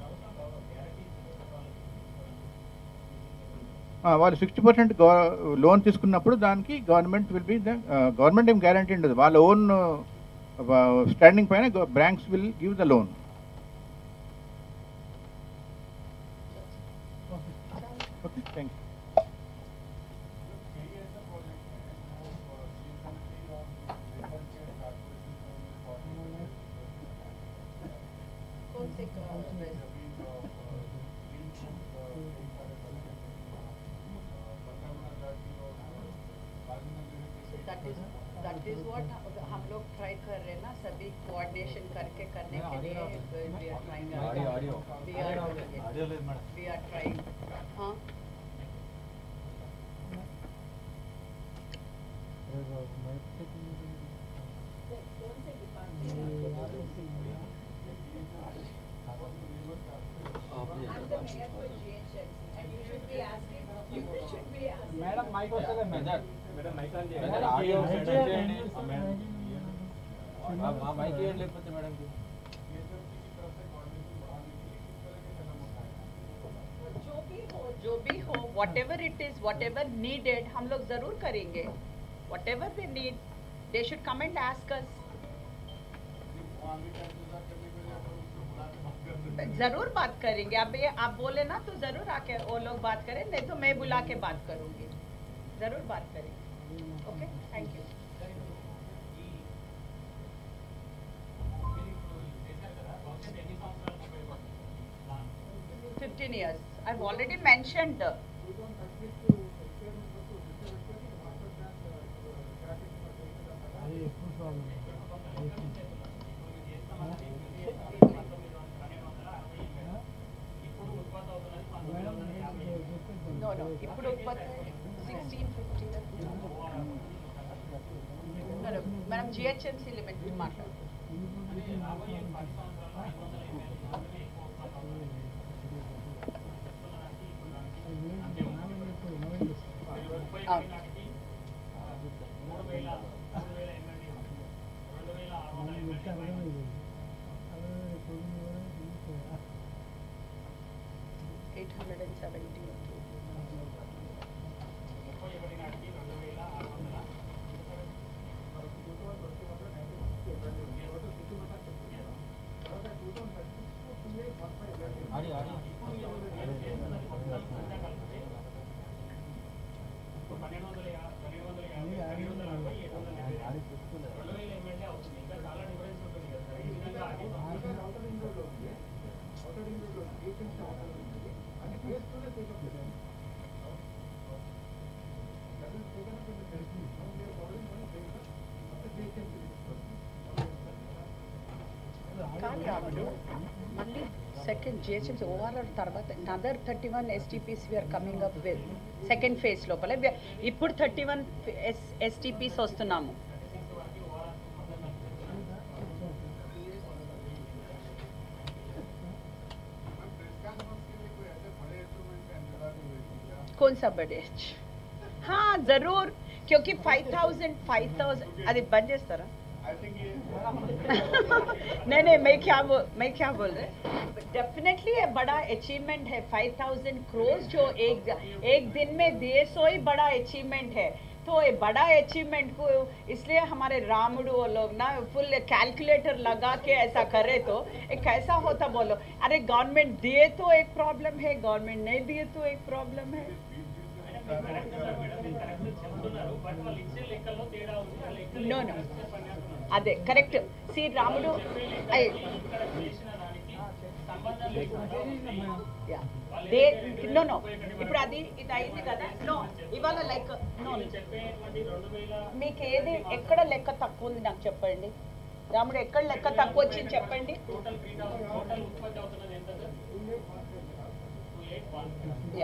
వాళ్ళు సిక్స్టీ పర్సెంట్ లోన్ తీసుకున్నప్పుడు దానికి government will be the government ఏం గ్యారంటీ ఉండదు వాళ్ళ ఓన్ స్టాండింగ్ పైన banks will give the loan okay thank you कौन से that is that is what हम लोग ट्राई कर रहे हैं ना सभी कोऑर्डिनेशन करके करने के लिए we are trying audio audio we are audio లేదు మేడం वी आर ट्राइंग हाँ మేడం మైక్ వస్తలేదు madam madam mic on madam, చేయండి ఆడియో మైక్ సెట్ చేయండి. చేయండి. మా- మా మైక్ ఇవ్వండి లేకపోతే మేడంకి जो भी हो जो भी हो whatever it is whatever needed हम लोग जरूर करेंगे whatever they need they should come and ask us जरूर बात करेंगे अब ये आप बोले ना तो जरूर आके वो लोग बात करें नहीं तो मैं बुला के बात करूंगी जरूर बात करेंगे okay thank you fifteen years I already mentioned అది ఎప్పుడు ప్రాబ్లం మేడం నో నో ఇప్పుడు సిక్స్టీన్ ఫిఫ్టీన్ మనం జిహెచ్ఎంసీ లిమిట్ మాట్లాడుతున్నాం అవును eight hundred and seventy audio audio పన్నెండు వందల యా- పన్నెండు వందల యాభై పన్నెండు వందల అరవై ఏడు వందల డెబ్బై రెండు వేల ఎమ్మెల్యే అవుతుంది ఇంకా చాలా డిఫరెన్స్ ఉంటుంది కదా సార్ ఈ విధంగా అది కాదు రాముడు మళ్ళీ సెకండ్ జిహెచ్ఎంసీ ఓఆర్ఆర్ తర్వాత another thirty one STPs we are coming up with second phase లోపల we are- ఇప్పుడు థర్టీ వన్ ఎస్ ఎస్టీపీస్ వస్తున్నాము कौन सा बड़े हाँ जरूर क्योंकि फाइव थाउजेंड फाइव थाउजेंड अरे बन చేస్తారా नहीं नहीं मैं क्या बोल मैं क्या बोल रहे डेफिनेटली ये बड़ा अचीवमेंट है फाइव थाउजेंड क्रोज जो एक एक दिन में दिए सो ही बड़ा अचीवमेंट है तो ये बड़ा अचीवमेंट को इसलिए हमारे रामुडू वो लोग ना फुल कैलकुलेटर लगा के ऐसा करे तो ये कैसा होता बोलो अरे गवर्नमेंट दिए तो एक प्रॉब्लम है गवर्नमेंट नहीं दिए तो एक प्रॉब्लम है చెప్తున్నారు బట్ వాళ్ళు ఇచ్చే లెక్కల్లో తేడా ఉంది ఆ లెక్కలు No, no. అదే కరెక్ట్ సి రాముడు అయ్ ఇక్కడ చేసిన దానికి సంబంధం లేకుండా యా దే నో నో ఇప్పుడు అది ఇది అయింది కదా నో ఇవాళ లైక్ నో చెప్పేటువంటి రెండు వేల మీకు ఏది ఎక్కడ లెక్క తక్కువ ఉంది నాకు చెప్పండి రాముడు ఎక్కడ లెక్క తక్కువ వచ్చింది చెప్పండి టోటల్ త్రీ థౌసండ్ టోటల్ ఉత్పత్తి అవుతున్నది ఎంత sir two eight one yeah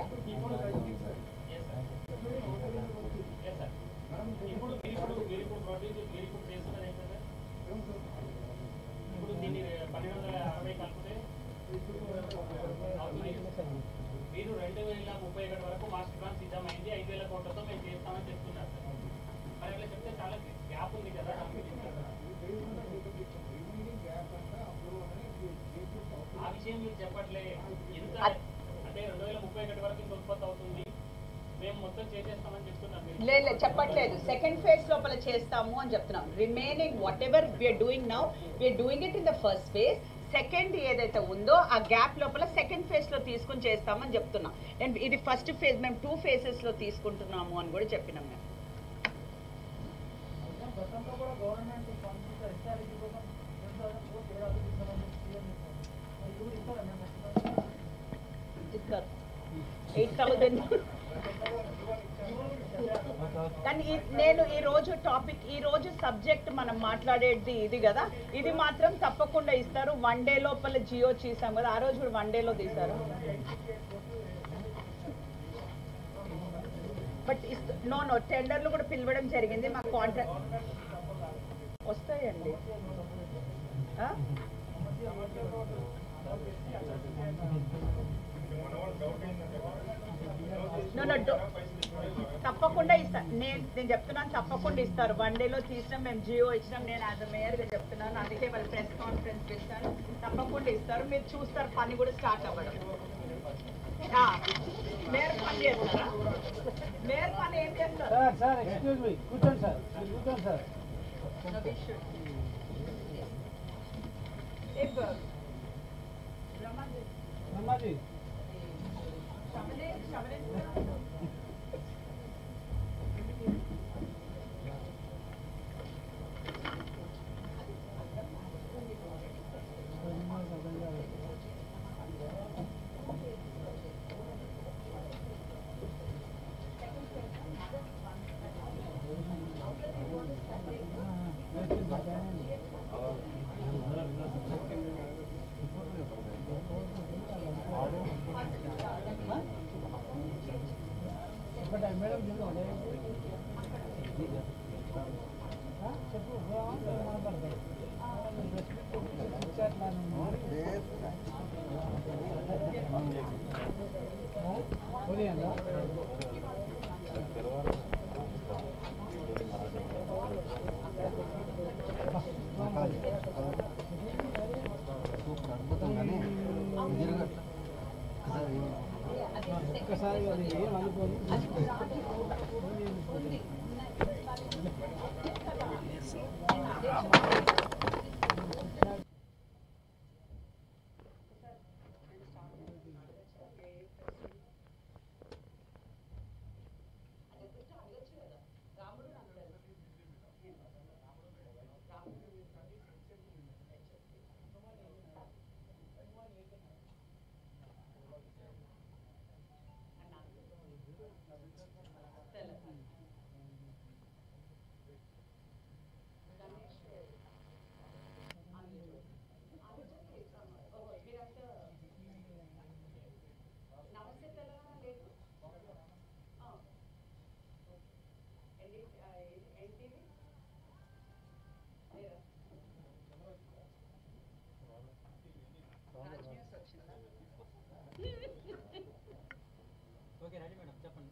yes sir ఇప్పుడు మీరు ఇప్పుడు మీరు ఇప్పుడు ప్రొడ్యూస్ మీరు ఇప్పుడు చేస్తున్నది ఎంత సార్ ఇప్పుడు దీన్ని పన్నెండు వందల అరవై కలిపితే అవుతుంది. మీరు రెండు వేల ముప్పై ఒకటి వరకు మాస్టర్ ప్లాన్ సిద్ధమైంది ఐదు వేల కోట్లతో మేము చేస్తామని చెప్తున్నారు సార్ మరి అట్లా చెప్తే చాలా గ్యాప్ ఉంది కదా దానికి ఆ విషయం అని మీరు చెప్పట్లే ఇంత అద్- అంటే రెండు వేల ముప్పై ఒకటి వరకు ఇంత ఉత్పత్తి అవుతుంది మేము మొత్తం చేసేస్తామని చెప్తున్నాం మీరు. లేదు లేదు చెప్పట్లేదు సెకండ్ ఫేజ్ లోపల చేస్తాము అని చెప్తున్నాం remaining whatever we are doing now we are doing it in the first phase second ఏదైతే ఉందో ఆ గ్యాప్ లోపల సెకండ్ ఫేజ్ లో తీసుకుని చేస్తామని చెప్తున్నాం అండ్ ఇది ఫస్ట్ ఫేజ్ మేము టూ ఫేజెస్ లో తీసుకుంటున్నాము అని కూడా చెప్పినాం మేము అయితే గతంలో కూడా గవర్నమెంట్ ఫండ్స్ ఇట్లా ఎస్ఆర్ఐకి కోసం రెండు వేల కోట్లు ఏడాది ఇస్తామని సీఎం చెప్పారు మరి ఇది కూడా ఇస్తారా మేము ఖచ్చితంగా ఇస్తారు ఎయిట్ థౌజండ్ కానీ ఈ- నేను ఈ రోజు టాపిక్ ఈ రోజు సబ్జెక్ట్ మనం మాట్లాడేది ఇది కదా ఇది మాత్రం తప్పకుండా ఇస్తారు వన్ డే లోపల జియో చేసాం కదా ఆ రోజు కూడా వన్ డేలో తీసారు బట్ నో నో టెండర్లు కూడా పిలవడం జరిగింది మా కాంట్రాక్ట్ వస్తాయండి ఆ? No, no, do- తప్పకుండా ఇస్తారు నేను నేను చెప్తున్నాను తప్పకుండా ఇస్తారు వన్ డేలో తీసినాం మేము జియో ఇచ్చినాం నేను యాజ్ అ మేయర్గా చెప్తున్నాను అందుకే వాళ్ళు ప్రెస్ కాన్ఫరెన్స్ పిలిచాను తప్పకుండా ఇస్తారు మీరు చూస్తారు పని కూడా స్టార్ట్ అవ్వడం ఆ, మేయర్ పని చేస్తారా మేయర్ పని ఏం చేస్తారు సార్ సార్ ఎక్స్క్యూజ్ మీ కూర్చోండి సార్ మీరు కూర్చోండి sir No, we should. If, uh, Brahmaji, Ammaji Shamale, Shamale, madam చూడండి చెప్పు మాట్లాడతారు ఉదయం ఒక్కసారి అది ఏం అనుకోని నమస్తే తెలంగాణ లేదు ఎన్టీవీ లేదా రాజ్ న్యూస్ వచ్చిందా ఓకే రెడీ మేడం చెప్పండి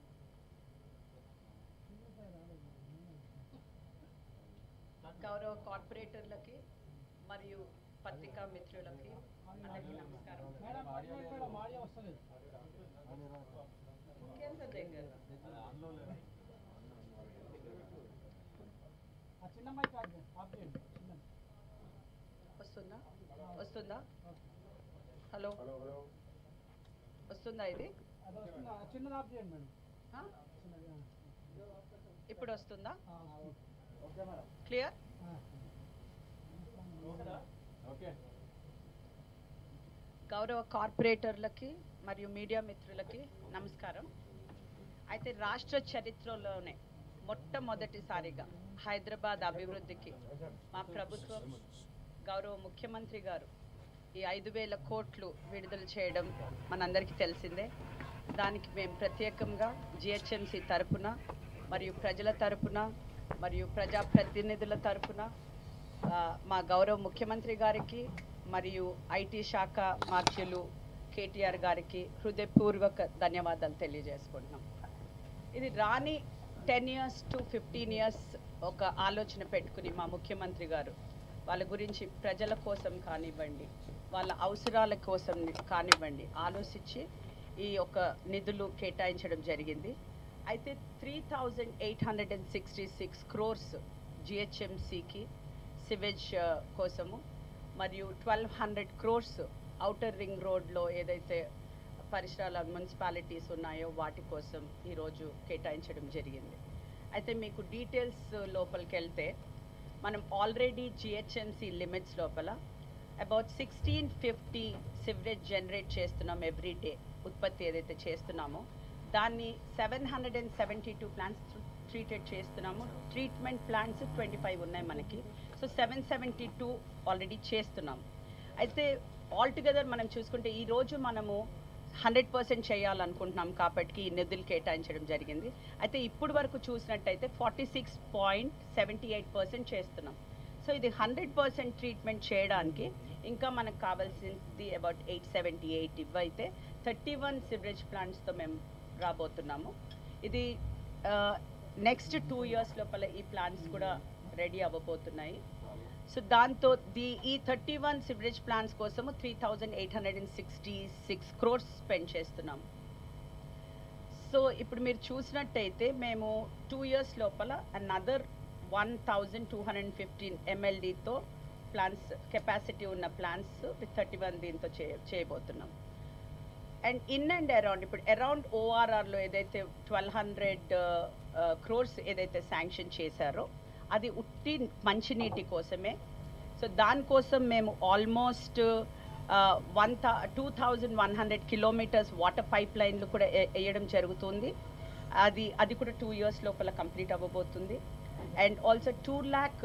గౌరవ కార్పొరేటర్లకి మరియు పత్రికా మిత్రులకి అందరికీ నమస్కారం మేడం మేడం ఆడియో వస్తలేదు ఇంకేం సార్ దగ్గర ఆ చిన్న మైక్ ఆఫ్ చేయండి ఆఫ్ చేయండి చిన్న వస్తుందా వస్తుందా హలో వస్తుందా ఇది అది వస్తుందా ఆ చిన్నది ఆఫ్ చేయండి మేడం ఆ? చిన్నది ఇప్పుడు వస్తుందా ఆ, ఆ, వస్తుంది. క్లియర్ ఆ. ఓకే గౌరవ కార్పొరేటర్లకి మరియు మీడియా మిత్రులకి నమస్కారం అయితే రాష్ట్ర చరిత్రలోనే మొట్టమొదటిసారిగా హైదరాబాద్ అభివృద్ధికి మా ప్రభుత్వం గౌరవ ముఖ్యమంత్రి గారు ఈ ఐదు వేల కోట్లు విడుదల చేయడం మనందరికీ తెలిసిందే దానికి మేము ప్రత్యేకంగా జిహెచ్ఎంసి తరపున మరియు ప్రజల తరపున మరియు ప్రజాప్రతినిధుల తరపున ఆ, మా గౌరవ ముఖ్యమంత్రి గారికి మరియు ఐటీ శాఖ మార్చులు కేటీఆర్ గారికి హృదయపూర్వక ధన్యవాదాలు తెలియజేసుకుంటున్నాం ఇది రాని ten years to fifteen years ఒక ఆలోచన పెట్టుకుని మా ముఖ్యమంత్రి గారు వాళ్ళ గురించి ప్రజల కోసం కానివ్వండి వాళ్ళ అవసరాల కోసం కానివ్వండి ఆలోచించి ఈ యొక్క నిధులు కేటాయించడం జరిగింది అయితే three thousand eight hundred and sixty six crores జిహెచ్ఎంసికి సివేజ్ కోసము మరియు twelve hundred crores outer ring రోడ్లో ఏదైతే పరిసరాల మున్సిపాలిటీస్ ఉన్నాయో వాటి కోసం ఈరోజు కేటాయించడం జరిగింది అయితే మీకు డీటెయిల్స్ లోపలికి వెళ్తే మనం ఆల్రెడీ జిహెచ్ఎంసి లిమిట్స్ లోపల about sixteen fifty sewerage generate చేస్తున్నాం ఎవ్రీ డే ఉత్పత్తి ఏదైతే చేస్తున్నామో దాన్ని seven hundred and seventy two plants treated చేస్తున్నాము ట్రీట్మెంట్ ప్లాంట్స్ ట్వంటీ ఫైవ్ ఉన్నాయి మనకి so seven seventy two already చేస్తున్నాం అయితే ఆల్టుగెదర్ మనం చూసుకుంటే ఈ రోజు మనము హండ్రెడ్ పర్సెంట్ చేయాలనుకుంటున్నాం కాబట్టి ఈ నిధులు కేటాయించడం జరిగింది అయితే ఇప్పుడు వరకు చూసినట్టయితే forty six point seventy eight percent చేస్తున్నాం సో ఇది హండ్రెడ్ పర్సెంట్ ట్రీట్మెంట్ చేయడానికి ఇంకా మనకు కావాల్సింది అబౌట్ ఎయిట్ సెవెంటీ ఎయిట్ ఇవైతే థర్టీ వన్ సివరేజ్ ప్లాంట్స్తో మేము రాబోతున్నాము ఇది నెక్స్ట్ టూ ఇయర్స్ లోపల ఈ ప్లాంట్స్ కూడా రెడీ అవ్వబోతున్నాయి సో దాంతో ది ఈ థర్టీ వన్ సివరేజ్ ప్లాన్స్ కోసము three thousand eight hundred and sixty six crores spend చేస్తున్నాం సో ఇప్పుడు మీరు చూసినట్టయితే మేము టూ ఇయర్స్ లోపల another one thousand two hundred and fifteen ఎంఎల్డీతో ప్లాన్స్ కెపాసిటీ ఉన్న ప్లాన్స్ విత్ థర్టీ వన్ దీంతో చే చేయబోతున్నాం అండ్ ఇన్ అండ్ అరౌండ్ ఇప్పుడు అరౌండ్ ఓఆర్ఆర్లో ఏదైతే ట్వెల్వ్ హండ్రెడ్ క్రోర్స్ ఏదైతే శాంక్షన్ చేశారో అది ఉట్టి మంచినీటి కోసమే సో దానికోసం మేము almost one thou two thousand one hundred kilometres water pipe లైన్లు కూడా ఏ- వేయడం జరుగుతుంది అది అది కూడా టూ ఇయర్స్ లోపల కంప్లీట్ అవ్వబోతుంది and also two lakh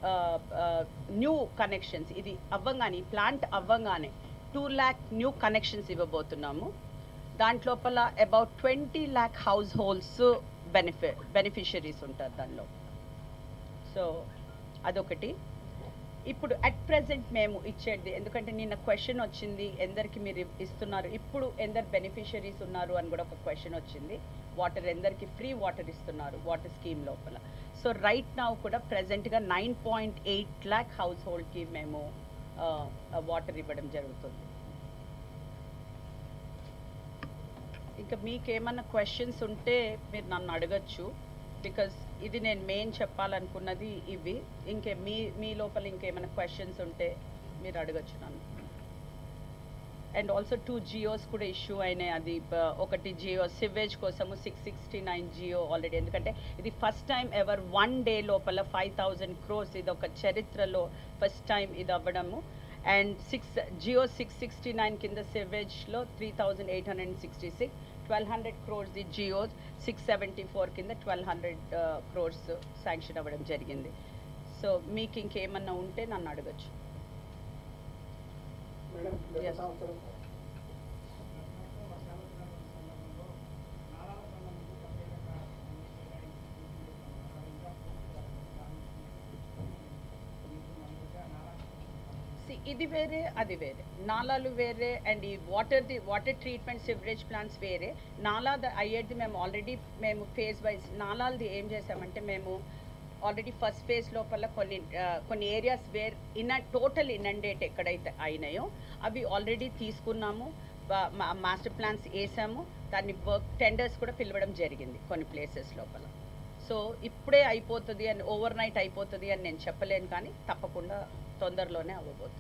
new connections ఇది అవ్వంగానే ప్లాంట్ అవ్వంగానే టూ ల్యాక్ న్యూ కనెక్షన్స్ ఇవ్వబోతున్నాము దాంట్లోపల about twenty lakh house holds బెనిఫి బెనిఫిషరీస్ ఉంటారు దానిలో సో అదొకటి ఇప్పుడు అట్ ప్రెసెంట్ మేము ఇచ్చేది ఎందుకంటే నిన్న క్వశ్చన్ వచ్చింది ఎందరికి మీరు ఇ- ఇస్తున్నారు ఇప్పుడు ఎందరు బెనిఫిషరీస్ ఉన్నారు అని కూడా ఒక క్వశ్చన్ వచ్చింది వాటర్ ఎందరికి ఫ్రీ వాటర్ ఇస్తున్నారు వాటర్ స్కీమ్ లోపల సో రైట్ నౌ కూడా ప్రెసెంట్గా nine point eight lakh house హోల్డ్కి మేము వాటర్ ఇవ్వడం జరుగుతుంది ఇంకా మీకేమన్నా క్వశ్చన్స్ ఉంటే మీరు నన్ను అడగచ్చు బికాస్ ఇది నేను మెయిన్ చెప్పాలనుకున్నది ఇవి ఇంకే మీ మీ లోపల ఇంకేమైనా క్వశ్చన్స్ ఉంటే మీరు అడగచ్చు నన్ను అండ్ ఆల్సో టూ జియోస్ కూడా ఇష్యూ అయినాయి అది బ- ఒకటి జియో సివేజ్ కోసము six sixty nine Jio already ఎందుకంటే ఇది first time ever one day లోపల ఫైవ్ థౌజండ్ క్రోర్స్ ఇది ఒక చరిత్రలో ఫస్ట్ టైం ఇది అవ్వడము and six Jio six sixty nine కింద సివేజ్లో three thousand eight hundred sixty six twelve hundred crores the Jio six seventy four కింద ట్వెల్వ్ హండ్రెడ్ క్రోర్స్ శాంక్షన్ అవ్వడం జరిగింది సో మీకు ఇంకేమన్నా ఉంటే నన్ను అడగచ్చు మేడం Yes. సంవత్సరం See, ఇది వేరే అది వేరే నాలాలు వేరే అండ్ ఈ water the water treatment sewerage plants వేరే నాలా ద- అయ్యేది మేము ఆల్రెడీ మేము ఫేజ్ వైజ్ నాలాలది ఏం చేసామంటే మేము ఆల్రెడీ ఫస్ట్ ఫేజ్ లోపల కొన్ని ఆ, కొన్ని areas where in total inundate ఎక్కడైతే అయినాయో అవి ఆల్రెడీ తీసుకున్నాము మాస్టర్ ప్లాన్స్ వేసాము దాన్ని వర్క్ టెండర్స్ కూడా పిలవడం జరిగింది కొన్ని ప్లేసెస్ లోపల సో ఇప్పుడే అయిపోతుంది అని ఓవర్ నైట్ అయిపోతుంది అని నేను చెప్పలేను కానీ తప్పకుండా తొందరలోనే అవ్వబోతుంది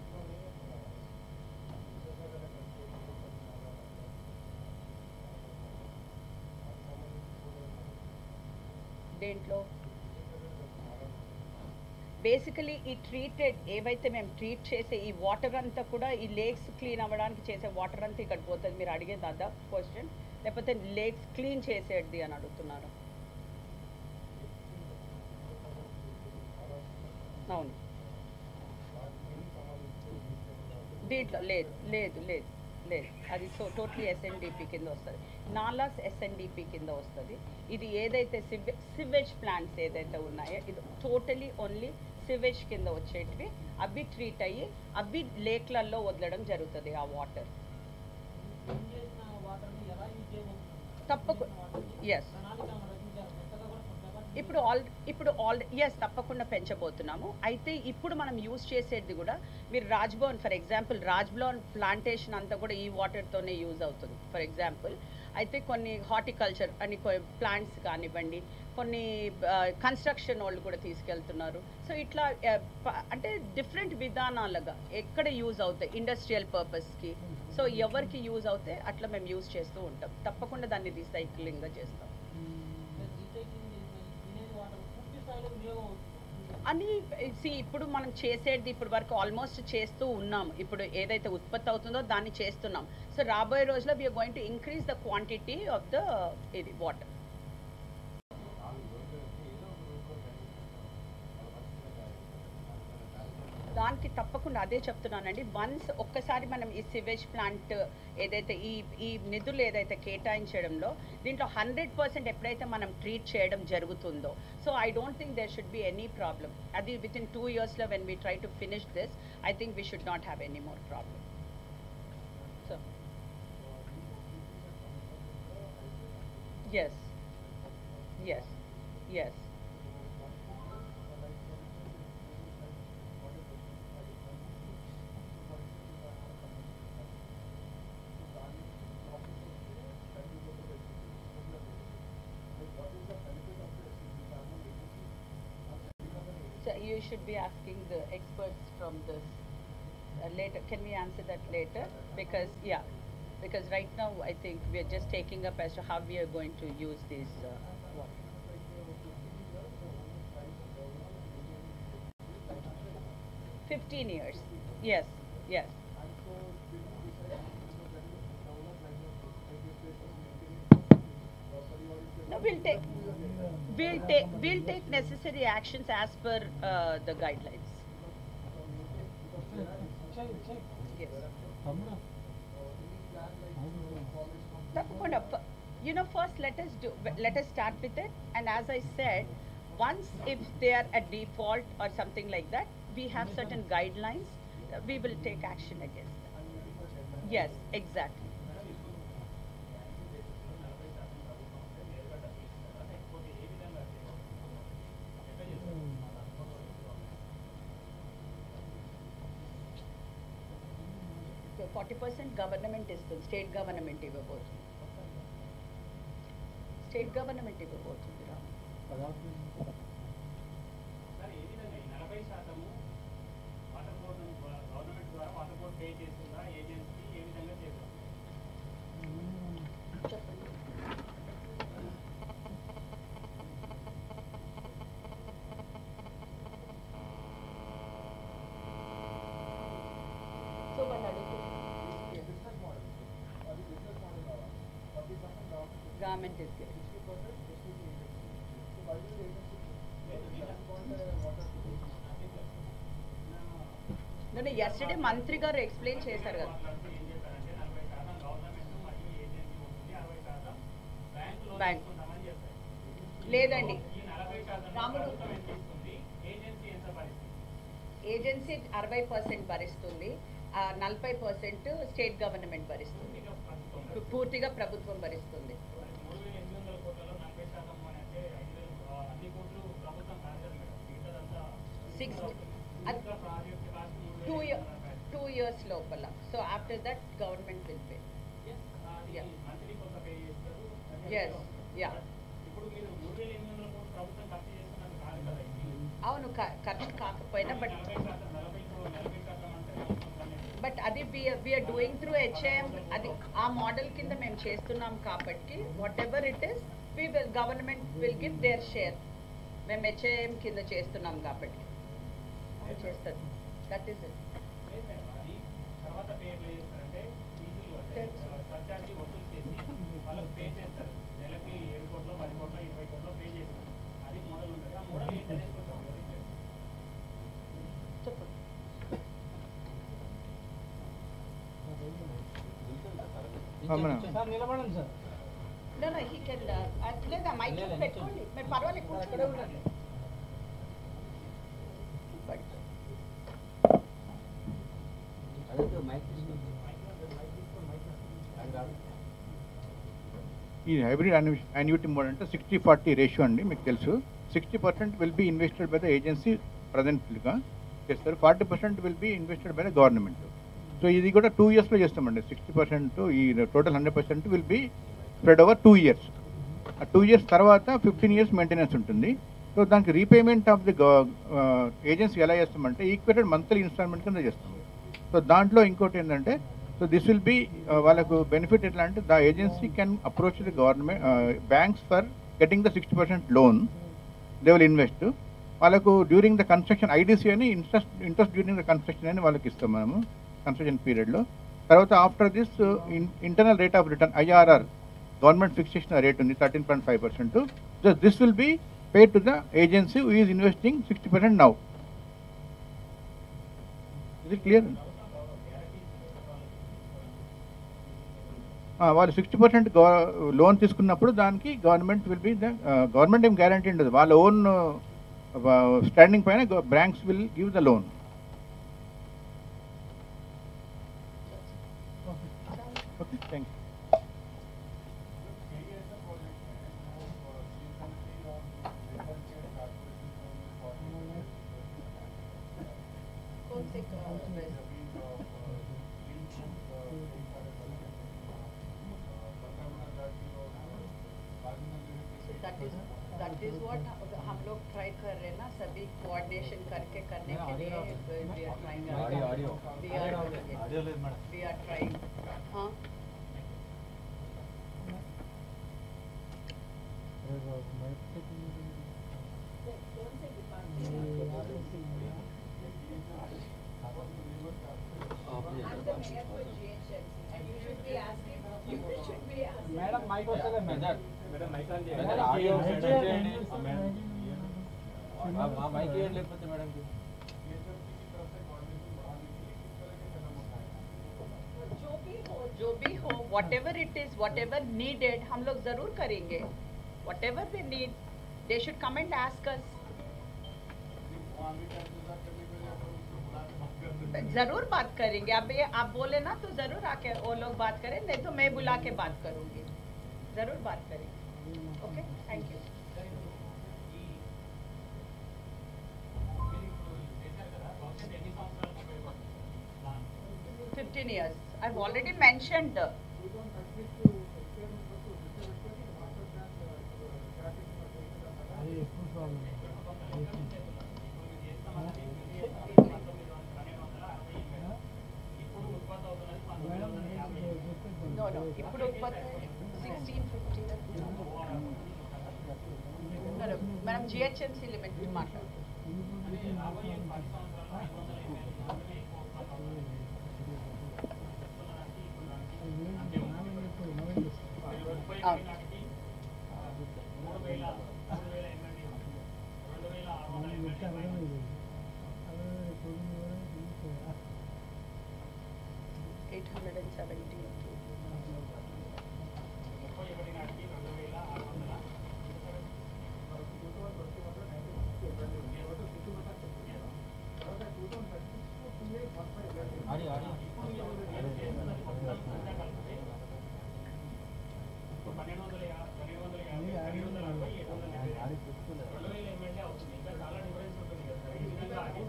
దేంట్లో బేసికలీ ఈ ట్రీటెడ్ ఏవైతే మేము ట్రీట్ చేసే ఈ వాటర్ అంతా కూడా ఈ లేక్స్ క్లీన్ అవ్వడానికి చేసే వాటర్ అంతా ఇక్కడ పోతుంది మీరు అడిగేది అదా క్వశ్చన్ లేకపోతే లేక్స్ క్లీన్ చేసేది అని అడుగుతున్నారు అవును దీంట్లో లేదు లేదు లేదు లేదు అది సో టోటలీ ఎస్ఎన్డిపి కింద వస్తుంది నాలాస్ ఎస్ఎన్డిపి కింద వస్తుంది ఇది ఏదైతే సివే సివేజ్ ప్లాంట్స్ ఏదైతే ఉన్నాయో ఇది టోటలీ ఓన్లీ సివేజ్ కింద వచ్చేటివి అవి ట్రీట్ అయ్యి అవి లేక్లలో వదలడం జరుగుతుంది ఆ వాటర్ ఏం చేసిన వాటర్ని ఎలా యూజ్ చేయబోతున్నారు తప్పకు- వాటర్ని yes. ప్రణాళిక మనం రచించారు కొత్తగా కూడా కొత్తగా ఇప్పుడు ఆల్ ఇప్పుడు ఆల్ ఎస్ తప్పకుండా పెంచబోతున్నాము అయితే ఇప్పుడు మనం యూజ్ చేసేది కూడా మీరు Raj Bhavan for example Raj Bhavan plantation అంతా కూడా ఈ వాటర్తోనే యూజ్ అవుతుంది ఫర్ ఎగ్జాంపుల్ అయితే కొన్ని హార్టికల్చర్ అని ప్లాంట్స్ కానివ్వండి కొన్ని కన్స్ట్రక్షన్ వాళ్ళు కూడా తీసుకెళ్తున్నారు సో ఇట్లా ఆ, ప- అంటే డిఫరెంట్ విధానాలుగా ఎక్కడ యూజ్ అవుతాయి ఇండస్ట్రియల్ పర్పస్కి సో ఎవరికి యూజ్ అవుతే అట్లా మేము యూజ్ చేస్తూ ఉంటాం తప్పకుండా దాన్ని రీసైక్లింగ్గా చేస్తాం రీసైక్లింగ్ తినేది వాటర్ పూర్తి స్థాయిలో వినియోగం అవుతుంది అని see ఇప్పుడు మనం చేసేది ఇప్పుడు వరకు ఆల్మోస్ట్ చేస్తూ ఉన్నాం ఇప్పుడు ఏదైతే ఉత్పత్తి అవుతుందో దాన్ని చేస్తున్నాం సో రాబోయే రోజుల్లో we are going to increase the quantity of the ఇది వాటర్ దానికి తప్పకుండా అదే చెప్తున్నానండి వన్స్ ఒక్కసారి మనం ఈ సివేజ్ ప్లాంట్ ఏదైతే ఈ ఈ నిధులు ఏదైతే కేటాయించడంలో దీంట్లో హండ్రెడ్ పర్సెంట్ ఎప్పుడైతే మనం ట్రీట్ చేయడం జరుగుతుందో so I don't think there should be any problem అది విత్ ఇన్ టూ ఇయర్స్లో when we try to finish this I think we should not have any more problem so yes yes yes So you should be asking the experts from this uh, later. Can we answer that later? Because, yeah, because right now I think we are just taking up as to how we are going to use these uh, water. Fifteen years, yes, yes. No, we'll take, we'll take, we'll take necessary actions as per uh, the guidelines. చెయ్ చెయ్ Yes. తమ్ముడు తప్పకుండా ఫ- you know first let us do let us start with it and as i said once if they are at default or something like that we have certain guidelines uh, we will take action against them yes exactly forty percent government ఇస్తుంది స్టేట్ గవర్నమెంట్ ఇవ్వబోతుంది స్టేట్ గవర్నమెంట్ ఇవ్వబోతుంది రా సార్ ఏ విధంగా ఈ నలభై శాతము వాటర్ బోర్డు గవర్నమెంట్ ద్వారా వాటర్ బోర్డు పే చేస్తుందా ఏజెన్సీ ఏ విధంగా చేస్తుంది చెప్పండి సో వాళ్ళు అడుగుతున్నారు గవర్నమెంట్ ఇస్ నేను ఎస్టర్డే మంత్రి గారు ఎక్స్ప్లెయిన్ చేశారు కదా మాట్లాడుతూ ఏం చెప్పారంటే నలభై శాతం గవర్నమెంట్ మరియు ఏజెన్సీ ఉంటుంది అరవై శాతం బ్యాంకులో బ్యాంక్. తీసుకుంటామని చెప్పారు లేదండి ఈ నలభై శాతం రాముడు. ప్రభుత్వం ఎంత ఇస్తుంది ఏజెన్సీ ఎంత భరిస్తుంది ఏజెన్సీ అరవై పర్సెంట్ భరిస్తుంది ఆ నలభై పర్సెంట్ స్టేట్ గవర్నమెంట్ భరిస్తుంది ఇక ప్రభుత్వం పూర్తిగా ప్రభుత్వం భరిస్తుంది మూడు వేల ఎనిమిది వందల కోట్లలో నలభై శాతం అని అంటే ఐదు వేలు ఆ, అన్ని కోట్లు ప్రభుత్వం కాదు కదా మేడం మిగతాదంతా Six. అది- మిగతా ప్రాజెక్ట్ కాస్ట్ మూడు టూ వేల ఇయర్ ఎనిమిది వందల టూ ఇయర్స్ లోపల so after that government will pay అది Yeah. మంత్లీ కొంత పే చేస్తారు Yes, yeah. ఇప్పుడు మీరు మూడు వేల ఎనిమిది వందల కోట్లు ప్రభుత్వం ఖర్చు చేస్తున్నట్టు కాదు కదా ఇది అవును క- ఖర్చు కాకపోయినా బట్ నలభై శాతం నలభై కో- నలభై శాతం అంటే మొత్తం అనేది. బట్ అది వీఆర్ డూయింగ్ త్రూ హెచ్ఏఎం అది ఆ మోడల్ కింద మేము చేస్తున్నాం కాబట్టి whatever it is we will government will give their share మేము హెచ్ఏఎం కింద చేస్తున్నాం కాబట్టి అది చేస్తుంది దట్ ఈస్ ఇట్ లేదు మేడం, అది తర్వాత పే ఎట్లా చేస్తారంటే ఫీజులు అంటే సర్చార్జీ వసూలు చేసి వాళ్ళకి పే చేస్తారు నెలకి ఏడు కోట్లు పది కోట్లు ఇరవై కోట్లు పే చేస్తారు అది మోడల్ ఉంటుంది ఆ మోడల్ ఏంటనేది కొంచెం వివరించండి. చెప్పండి మేడం. సార్ నిలబడండి sir No, no, he can, uh, లేదా మైక్ లేదు, పెట్టుకోండి మీరు పర్వాలేదు కూర్చోండి ఉండండి బట్ అదే మైక్ తీసుకుంది అది కాదు ఈ హైబ్రిడ్ అన్యూటీ మోడల్ అంటే సిక్స్టీ ఫార్టీ రేషియో అండి మీకు తెలుసు sixty percent will be invested by the agency ప్రజెంట్గా చేస్తారు forty percent will be invested by the government so ఇది కూడా టూ ఇయర్స్లో చేస్తామండి సిక్స్టీ పర్సెంట్ ఈ total hundred percent will be spread over two years ఆ టూ ఇయర్స్ తర్వాత ఫిఫ్టీన్ ఇయర్స్ మెయింటెనెన్స్ ఉంటుంది సో దానికి రీపేమెంట్ ఆఫ్ ది ఏజెన్సీ ఎలా చేస్తామంటే ఈక్వేటెడ్ మంత్లీ ఇన్స్టాల్మెంట్ కింద చేస్తాం సో దాంట్లో ఇంకోటి ఏంటంటే సో దిస్ విల్ బి వాళ్ళకు బెనిఫిట్ ఎట్లా అంటే the agency can approach the government banks for getting the sixty percent loan they will invest వాళ్ళకు డ్యూరింగ్ ద కన్స్ట్రక్షన్ ఐడిసి అని interest interest during the construction అని వాళ్ళకి ఇస్తాం మనము కన్స్ట్రక్షన్ పీరియడ్లో తర్వాత after this internal rate of return IRR government fix చేసిన రేట్ ఉంది thirteen point five percent so this will be pay to the agency is investing sixty percent now ఇది క్లియర్ వాళ్ళు సిక్స్టీ పర్సెంట్ లోన్ తీసుకున్నప్పుడు దానికి government will be the government ఏం గ్యారంటీ ఉండదు వాళ్ళ ఓన్ స్టాండింగ్ పైన banks will give the loan okay thank you that is that is what हम लोग ट्राई कर रहे हैं ना सभी कोऑर्डिनेशन करके करने के लिए we are trying audio audio we are audio లేదు మేడం we are trying हाँ మేడం మైక్ వస్తలే madam madam mic on madam, చేయండి ఆడియో మైక్ సెట్ చేయండి. చేయండి. ఆ, మేడం. మా- మా మైక్ ఇవ్వండి లేకపోతే మేడంకి जो भी हो जो भी हो whatever it is whatever needed हम लोग जरूर करेंगे whatever they need they should come and ask us जरूर बात करेंगे अब ये आप बोले ना तो जरूर आके वो लोग बात करें नहीं तो मैं बुला के बात करूंगी जरूर बात करेंगे okay thank you fifteen years I already mentioned అది ఎప్పుడు ప్రాబ్లం మేడం నో నో ఇప్పుడు సిక్స్టీన్ ఫిఫ్టీన్ మనం జిహెచ్ఎంసీ లిమిట్ మాట్లాడుతున్నాం అవును eight hundred and seventy audio audio పన్నెండు వందల యా- పన్నెండు వందల యాభై పన్నెండు వందల అరవై ఏడు వందల డెబ్బై రెండు వేల ఎమ్మెల్యే అవుతుంది ఇంకా చాలా డిఫరెన్స్ ఉంటుంది కదా సార్ ఈ విధంగా అది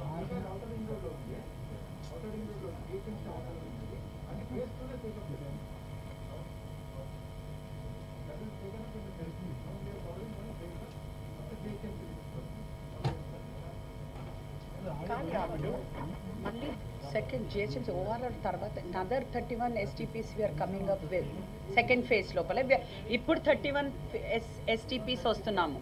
కాదు రాముడు మళ్ళీ సెకండ్ జిహెచ్ఎంసీ ఓఆర్ఆర్ తర్వాత other thirty one STPs we are coming up with second phase లోపల we are- ఇప్పుడు థర్టీ వన్ ఎస్ ఎస్టీపీస్ వస్తున్నాము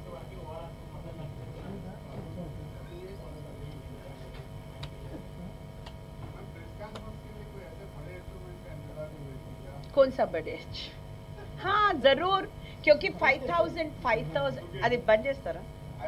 कौन सा बड़े हाँ जरूर क्योंकि फाइव थाउजेंड फाइव थाउजेंड अरे बन చేస్తారా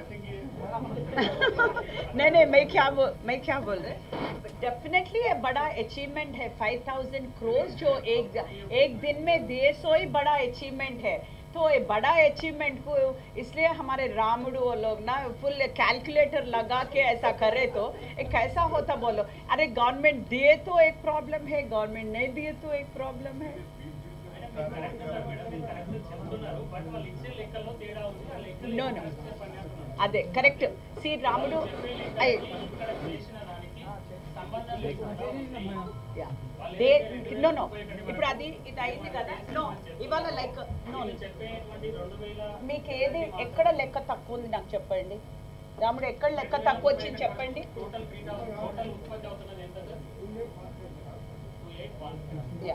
नहीं नहीं मैं क्या बोल मैं क्या बोल रहे डेफिनेटली ये बड़ा अचीवमेंट है फाइव थाउजेंड क्रोज जो एक एक दिन में दिए सो ही बड़ा अचीवमेंट है तो ये बड़ा अचीवमेंट को इसलिए हमारे रामुडू वो लोग ना फुल कैलकुलेटर लगा के ऐसा करे तो ये कैसा होता बोलो अरे गवर्नमेंट दिए तो एक प्रॉब्लम है गवर्नमेंट नहीं दिए तो एक प्रॉब्लम है కరెక్ట్ సార్ మేడం మీరు కరెక్ట్ చెప్తున్నారు బట్ వాళ్ళు ఇచ్చే లెక్కల్లో తేడా ఉంది ఆ లెక్కలు No, no. చెప్పండి అంటున్నారు. అదే కరెక్ట్ సి రాముడు చెప్పే అయ్, లెక్కలకి ఇక్కడ చేసిన దానికి సంబంధం లేకుండా ఉంది. yeah. దే- no, no. ఇప్పుడు అది ఇది అయింది కదా నో ఇవాళ లైక్ నో మీరు చెప్పేటువంటి రెండు వేల మీకు ఏది ఎక్కడ లెక్క తక్కువ ఉంది నాకు చెప్పండి రాముడు ఎక్కడ లెక్క తక్కువ వచ్చింది చెప్పండి టోటల్ త్రీ థౌసండ్ టోటల్ ఉత్పత్తి అవుతున్నది ఎంత sir two eight one yeah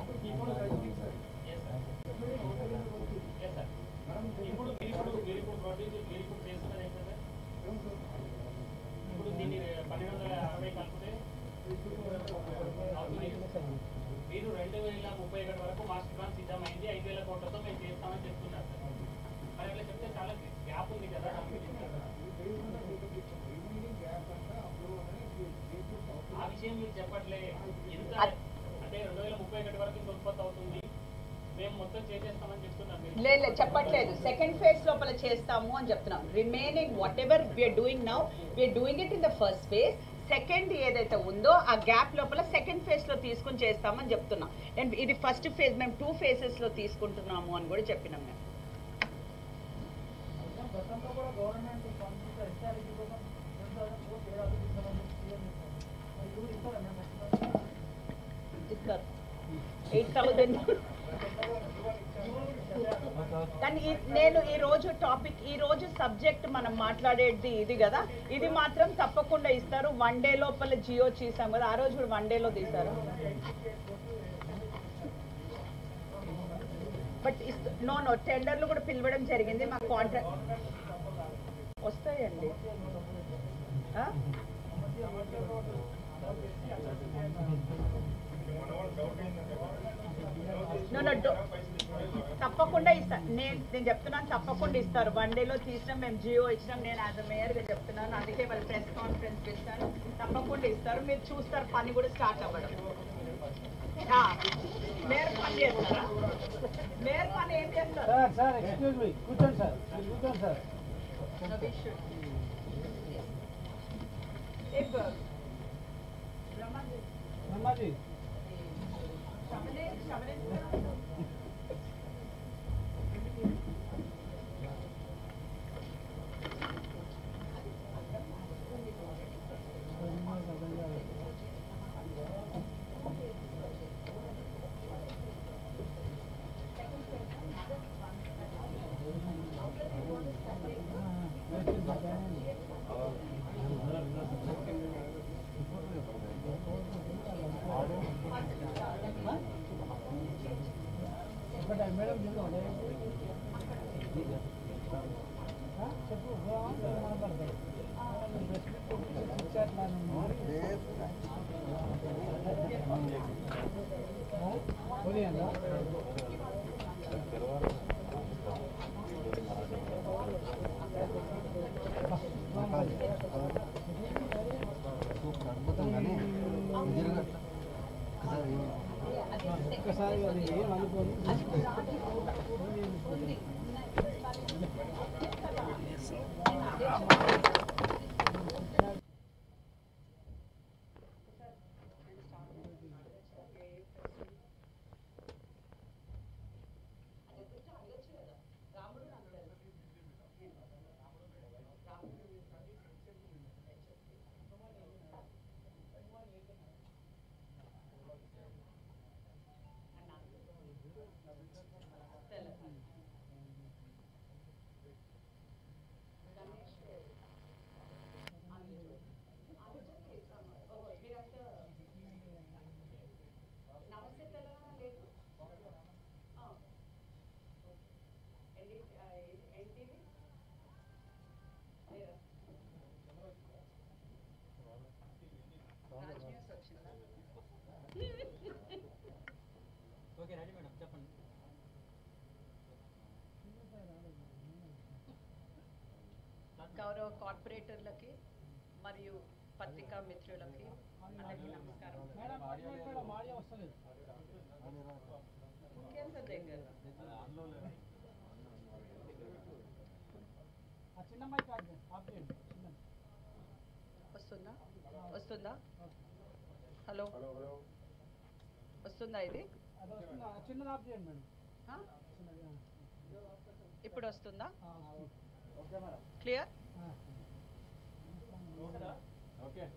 yes sir ఇప్పుడు మీరు ఇప్పుడు మీరు ఇప్పుడు ప్రొడ్యూస్ మీరు ఇప్పుడు చేస్తున్నది ఎంత సార్ ఇప్పుడు దీన్ని పన్నెండు వందల అరవై కలిపితే అవుతుంది. మీరు రెండు వేల ముప్పై ఒకటి వరకు మాస్టర్ ప్లాన్ సిద్ధమైంది ఐదు వేల కోట్లతో మేము చేస్తామని చెప్తున్నారు సార్ మరి అట్లా చెప్తే చాలా గ్యాప్ ఉంది కదా దానికి ఆ విషయం మీరు చెప్పట్లే ఎంత అద్- అంటే రెండు వేల ముప్పై ఒకటి వరకు ఇంత ఉత్పత్తి అవుతుంది మేము మొత్తం చేసేస్తామని చెప్తున్నాం మీరు లేదు లేదు చెప్పట్లేదు సెకండ్ ఫేజ్ లోపల చేస్తాము అని చెప్తున్నాం remaining whatever we are doing now we are doing it in the first phase second ఏదైతే ఉందో ఆ గ్యాప్ లోపల సెకండ్ ఫేజ్ లో తీసుకుని చేస్తామని చెప్తున్నాం నేను ఇది ఫస్ట్ ఫేజ్ మేము టూ ఫేజెస్ లో తీసుకుంటున్నాము అని కూడా చెప్పినాం మేము గతంలో కూడా గవర్నమెంట్ ఫండ్స్ ఎస్ఆర్ఐకి కోసం రెండు వేల కోట్లు ఏడాది ఇస్తామని సీఎం చెప్పారు మరి ఇప్పుడు ఇస్తారా మేము ఇస్తారు ఎయిట్ థౌజండ్ కానీ ఈ- నేను ఈ రోజు టాపిక్ ఈ రోజు సబ్జెక్ట్ మనం మాట్లాడేది ఇది కదా ఇది మాత్రం తప్పకుండా ఇస్తారు వన్ డే లోపల జియో చేసాం కదా ఆ రోజు కూడా వన్ డేలో తీసారు బట్ నో నో టెండర్లు కూడా పిలవడం జరిగింది మా కాంట్రాక్ట్ వస్తాయండి ఆ? No, no, do- తప్పకుండా ఇస్తా నేను నేను చెప్తున్నాను తప్పకుండా ఇస్తారు వన్ డేలో తీసినాం మేము జియో ఇచ్చినాం నేను యాజ్ మేయర్గా చెప్తున్నాను అందుకే వాళ్ళు ప్రెస్ కాన్ఫరెన్స్ పిలుస్తాను తప్పకుండా ఇస్తారు మీరు చూస్తారు పని కూడా స్టార్ట్ అవ్వడం ఆ, మేయర్ పని చేస్తారా మేయర్ పని ఏం చేస్తారు సార్ సార్ ఎక్స్క్యూజ్ మీ కూర్చోండి సార్ మీరు కూర్చోండి sir No, we should. If, uh, Brahmaji, Nammaji Shamane, Shamane, madam చెప్పండి చెప్పు మాట్లాడతారు ఒక్కసారి అది ఏం అనుకోని నమస్తే తెలంగాణ లేదు ఎన్టీవీ లేదా రాజ్ న్యూస్ వచ్చిందా ఓకే రెడీ మేడం చెప్పండి గౌరవ కార్పొరేటర్లకి మరియు పత్రికా మిత్రులకి అందరికీ నమస్కారం మేడం మేడం ఆడియో వస్తలేదు ఇంకేం సార్ దగ్గర ఆ చిన్న మైక్ ఆఫ్ చేయండి ఆఫ్ చేయండి చిన్న వస్తుందా వస్తుందా హలో వస్తుందా ఇది అది వస్తుందా ఆ చిన్నది ఆఫ్ చేయండి మేడం ఆ? ఇప్పుడు వస్తుందా ఓకే మేడం క్లియర్ ఓకే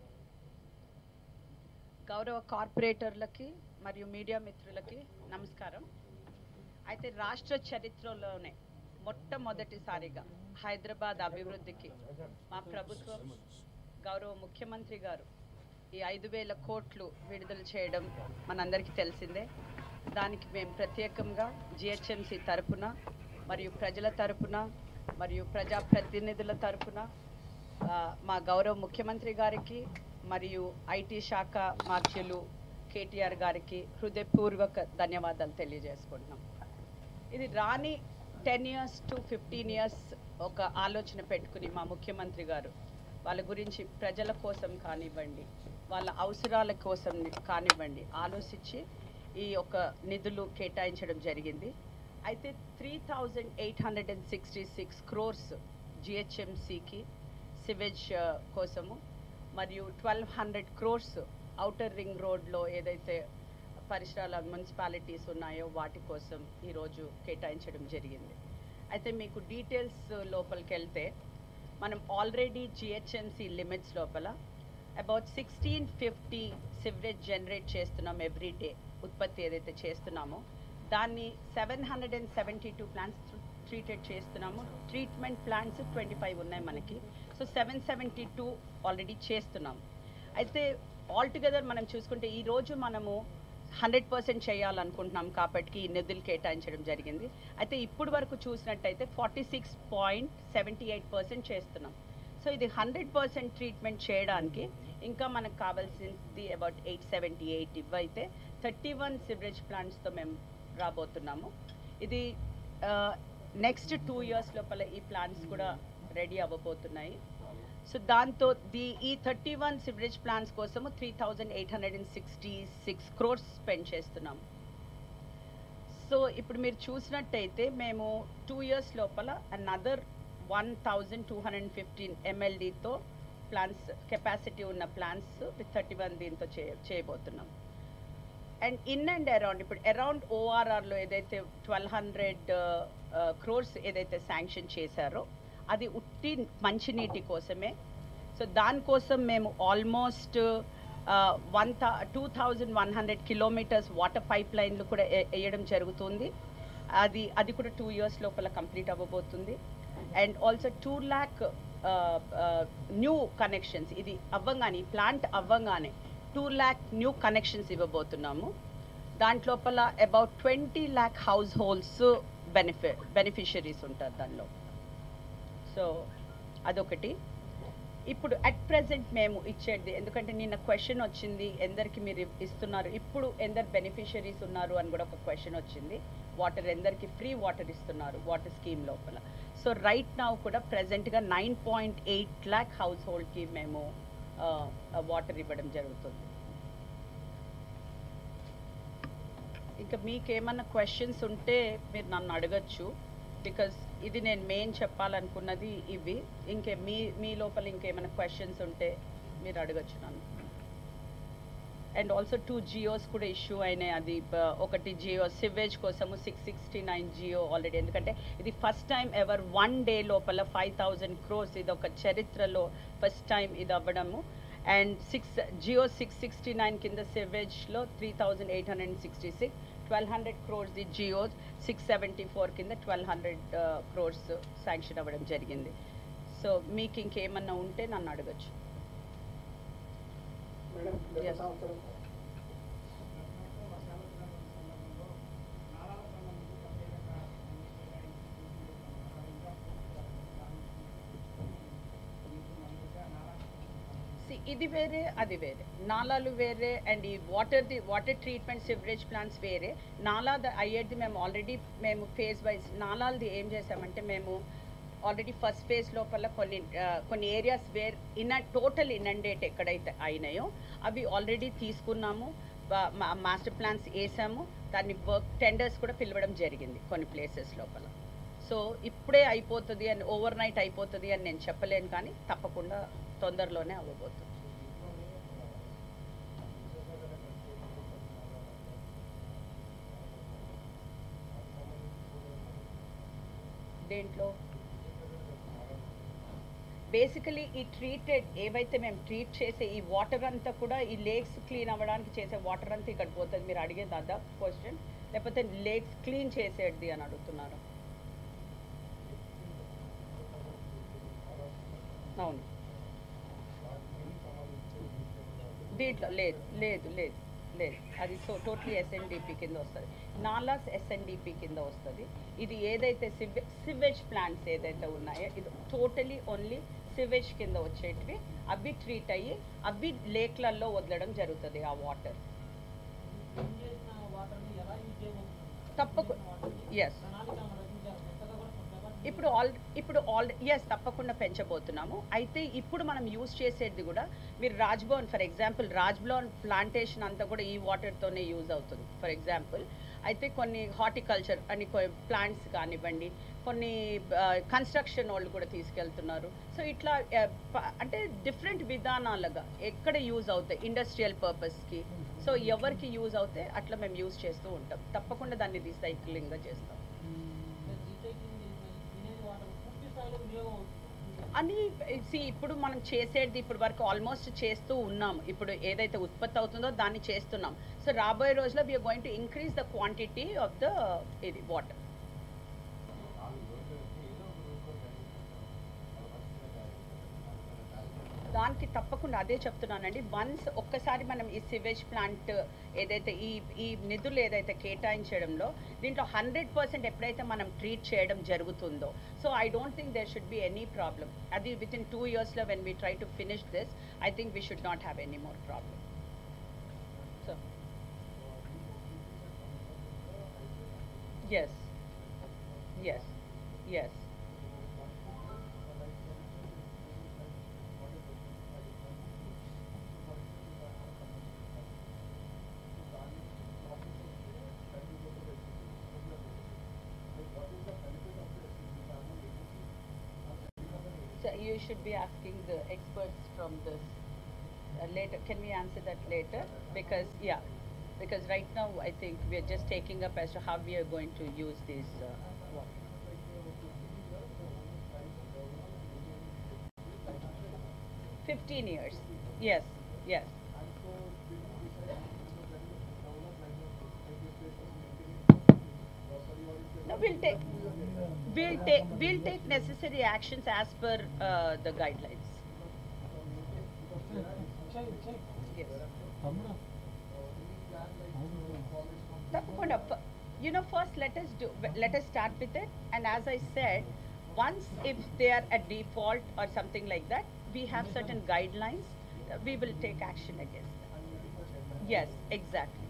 గౌరవ కార్పొరేటర్లకి మరియు మీడియా మిత్రులకి నమస్కారం అయితే రాష్ట్ర చరిత్రలోనే మొట్టమొదటిసారిగా హైదరాబాద్ అభివృద్ధికి మా ప్రభుత్వం గౌరవ ముఖ్యమంత్రి గారు ఈ ఐదు వేల కోట్లు విడుదల చేయడం మనందరికీ తెలిసిందే దానికి మేము ప్రత్యేకంగా జిహెచ్ఎంసి తరపున మరియు ప్రజల తరపున మరియు ప్రజాప్రతినిధుల తరపున ఆ, మా గౌరవ ముఖ్యమంత్రి గారికి మరియు ఐటీ శాఖ మార్చులు కేటీఆర్ గారికి హృదయపూర్వక ధన్యవాదాలు తెలియజేసుకుంటున్నాం ఇది రాని ten years to fifteen years ఒక ఆలోచన పెట్టుకుని మా ముఖ్యమంత్రి గారు వాళ్ళ గురించి ప్రజల కోసం కానివ్వండి వాళ్ళ అవసరాల కోసం కానివ్వండి ఆలోచించి ఈ యొక్క నిధులు కేటాయించడం జరిగింది అయితే three thousand eight hundred and sixty six crores జిహెచ్ఎంసికి సివేజ్ కోసము మరియు twelve hundred crores outer ring రోడ్లో ఏదైతే పరిసరాల మున్సిపాలిటీస్ ఉన్నాయో వాటి కోసం ఈరోజు కేటాయించడం జరిగింది అయితే మీకు డీటెయిల్స్ లోపలికి వెళ్తే మనం ఆల్రెడీ జిహెచ్ఎంసి లిమిట్స్ లోపల about sixteen fifty sewerage generate చేస్తున్నాం ఎవ్రీ డే ఉత్పత్తి ఏదైతే చేస్తున్నామో దాన్ని seven hundred and seventy two plants treated చేస్తున్నాము ట్రీట్మెంట్ ప్లాంట్స్ ట్వంటీ ఫైవ్ ఉన్నాయి మనకి so seven seventy two already చేస్తున్నాం అయితే ఆల్టుగెదర్ మనం చూసుకుంటే ఈ రోజు మనము హండ్రెడ్ పర్సెంట్ చేయాలనుకుంటున్నాం కాబట్టి ఈ నిధులు కేటాయించడం జరిగింది అయితే ఇప్పుడు వరకు చూసినట్టయితే forty six point seventy eight percent చేస్తున్నాం సో ఇది హండ్రెడ్ పర్సెంట్ ట్రీట్మెంట్ చేయడానికి ఇంకా మనకు కావాల్సింది అబౌట్ ఎయిట్ సెవెంటీ ఎయిట్ ఇవైతే థర్టీ వన్ సివరేజ్ ప్లాంట్స్తో మేము రాబోతున్నాము ఇది నెక్స్ట్ టూ ఇయర్స్ లోపల ఈ ప్లాంట్స్ కూడా రెడీ అవ్వబోతున్నాయి సో దాంతో ది ఈ థర్టీ వన్ సివరేజ్ ప్లాన్స్ కోసము three thousand eight hundred and sixty six crores spend చేస్తున్నాం సో ఇప్పుడు మీరు చూసినట్టయితే మేము టూ ఇయర్స్ లోపల another one thousand two hundred and fifteen ఎంఎల్డీతో ప్లాన్స్ కెపాసిటీ ఉన్న ప్లాన్స్ విత్ థర్టీ వన్ దీంతో చే చేయబోతున్నాం అండ్ ఇన్ అండ్ అరౌండ్ ఇప్పుడు అరౌండ్ ఓఆర్ఆర్లో ఏదైతే ట్వెల్వ్ హండ్రెడ్ క్రోర్స్ ఏదైతే శాంక్షన్ చేశారో అది ఉట్టి మంచినీటి కోసమే సో దానికోసం మేము almost one thou two thousand one hundred kilometres water pipe లైన్లు కూడా ఏ- వేయడం జరుగుతుంది అది అది కూడా టూ ఇయర్స్ లోపల కంప్లీట్ అవ్వబోతుంది and also two lakh new connections ఇది అవ్వంగానే ప్లాంట్ అవ్వంగానే టూ ల్యాక్ న్యూ కనెక్షన్స్ ఇవ్వబోతున్నాము దాంట్లోపల about twenty lakh house holds బెనిఫి బెనిఫిషరీస్ ఉంటారు దానిలో సో అదొకటి ఇప్పుడు అట్ ప్రెసెంట్ మేము ఇచ్చేది ఎందుకంటే నిన్న క్వశ్చన్ వచ్చింది ఎందరికి మీరు ఇస్తున్నారు ఇప్పుడు ఎందరు బెనిఫిషరీస్ ఉన్నారు అని కూడా ఒక క్వశ్చన్ వచ్చింది వాటర్ ఎందరికి ఫ్రీ వాటర్ ఇస్తున్నారు వాటర్ స్కీమ్ లోపల సో రైట్ నౌ కూడా ప్రెసెంట్గా nine point eight lakh house హోల్డ్కి మేము వాటర్ ఇవ్వడం జరుగుతుంది ఇంకా మీకు ఏమన్నా క్వశ్చన్స్ ఉంటే మీరు నన్ను అడగచ్చు బికాజ్ ఇది నేను మెయిన్ చెప్పాలనుకున్నది ఇవి ఇంకే మీ మీ లోపల ఇంకేమైనా క్వశ్చన్స్ ఉంటే మీరు అడగచ్చు నన్ను అండ్ ఆల్సో టూ జియోస్ కూడా ఇష్యూ అయినాయి అది బ- ఒకటి జియో సివేజ్ కోసము six sixty nine Jio already ఎందుకంటే ఇది first time ever one day లోపల ఫైవ్ థౌజండ్ క్రోర్స్ ఇది ఒక చరిత్రలో ఫస్ట్ టైం ఇది అవ్వడము and six Jio six sixty nine కింద సివేజ్లో three thousand eight hundred sixty six twelve hundred crores the Jio six seventy four కింద ట్వెల్వ్ హండ్రెడ్ క్రోర్స్ శాంక్షన్ అవ్వడం జరిగింది సో మీకు ఇంకేమన్నా ఉంటే నన్ను అడగచ్చు Yes. See, ఇది వేరే అది వేరే నాలాలు వేరే అండ్ ఈ water the water treatment sewerage plants వేరే నాలా ద- అయ్యేది మేము ఆల్రెడీ మేము ఫేజ్ వైజ్ నాలాలది ఏం చేసామంటే మేము ఆల్రెడీ ఫస్ట్ ఫేజ్ లోపల కొన్ని ఆ, కొన్ని areas where in total inundate ఎక్కడైతే అయినాయో అవి ఆల్రెడీ తీసుకున్నాము మాస్టర్ ప్లాన్స్ వేసాము దాన్ని వర్క్ టెండర్స్ కూడా పిలవడం జరిగింది కొన్ని ప్లేసెస్ లోపల సో ఇప్పుడే అయిపోతుంది అని ఓవర్ నైట్ అయిపోతుంది అని నేను చెప్పలేను కానీ తప్పకుండా తొందరలోనే అవ్వబోతుంది దేంట్లో బేసికలీ ఈ ట్రీటెడ్ ఏవైతే మేము ట్రీట్ చేసే ఈ వాటర్ అంతా కూడా ఈ లేక్స్ క్లీన్ అవ్వడానికి చేసే వాటర్ అంతా ఇక్కడ పోతుంది మీరు అడిగే దాదా క్వశ్చన్ లేకపోతే లేక్స్ క్లీన్ చేసేది అని అడుగుతున్నారు అవును దీంట్లో లేదు లేదు లేదు లేదు అది సో టోటలీ ఎస్ఎన్డిపి కింద వస్తుంది నాలాస్ ఎస్ఎన్డిపి కింద వస్తుంది ఇది ఏదైతే సివే సివేజ్ ప్లాంట్స్ ఏదైతే ఉన్నాయో ఇది టోటలీ ఓన్లీ సివేజ్ కింద వచ్చేటివి అవి ట్రీట్ అయ్యి అవి లేక్లలో వదలడం జరుగుతుంది ఆ వాటర్ యూజ్ చేసిన వాటర్ని ఎలా యూజ్ చేయబోతున్నారు తప్పకుండా ఎస్ ప్రణాళిక మనం రచించారు కొత్తగా కూడా కొత్తగా ఇప్పుడు ఆల్ ఇప్పుడు ఆల్ ఎస్ తప్పకుండా పెంచబోతున్నాము అయితే ఇప్పుడు మనం యూస్ చేసేది కూడా మీరు Raj Bhavan for example Raj Bhavan plantation అంతా కూడా ఈ వాటర్తోనే యూజ్ అవుతుంది ఫర్ ఎగ్జాంపుల్ అయితే కొన్ని హార్టికల్చర్ అని ప్లాంట్స్ కానివ్వండి కొన్ని కన్స్ట్రక్షన్ వాళ్ళు కూడా తీసుకెళ్తున్నారు సో ఇట్లా ఆ, ప- అంటే డిఫరెంట్ విధానాలుగా ఎక్కడ యూజ్ అవుతాయి ఇండస్ట్రియల్ పర్పస్కి సో ఎవరికి యూజ్ అవుతే అట్లా మేము యూజ్ చేస్తూ ఉంటాం తప్పకుండా దాన్ని రీసైక్లింగ్గా చేస్తాం రీసైక్లింగ్ చేసిన తినేది వాటర్ పూర్తి స్థాయిలో వినియోగం అవుతుంది అని see, ఇప్పుడు మనం చేసేది ఇప్పుడు వరకు ఆల్మోస్ట్ చేస్తూ ఉన్నాం ఇప్పుడు ఏదైతే ఉత్పత్తి అవుతుందో దాన్ని చేస్తున్నాం సో రాబోయే రోజుల్లో we are going to increase the quantity of the ఇది వాటర్ దానికి తప్పకుండా అదే చెప్తున్నానండి వన్స్ ఒక్కసారి మనం ఈ సివేజ్ ప్లాంట్ ఏదైతే ఈ ఈ నిధులు ఏదైతే కేటాయించడంలో దీంట్లో హండ్రెడ్ పర్సెంట్ ఎప్పుడైతే మనం ట్రీట్ చేయడం జరుగుతుందో so I don't think there should be any problem అది విత్ ఇన్ టూ ఇయర్స్లో when we try to finish this I think we should not have any more problem so yes yes yes So you should be asking the experts from this uh, later. Can we answer that later? Because, yeah, because right now I think we are just taking up as to how we are going to use these. Uh, water. Fifteen years. Yes, yes. No, we'll take, we'll take, we'll take necessary actions as per uh, the guidelines. Yes. తప్పకుండా ఫ- you know first let us do let us start with it and as i said once if they are at default or something like that we have certain guidelines uh, we will take action against them yes exactly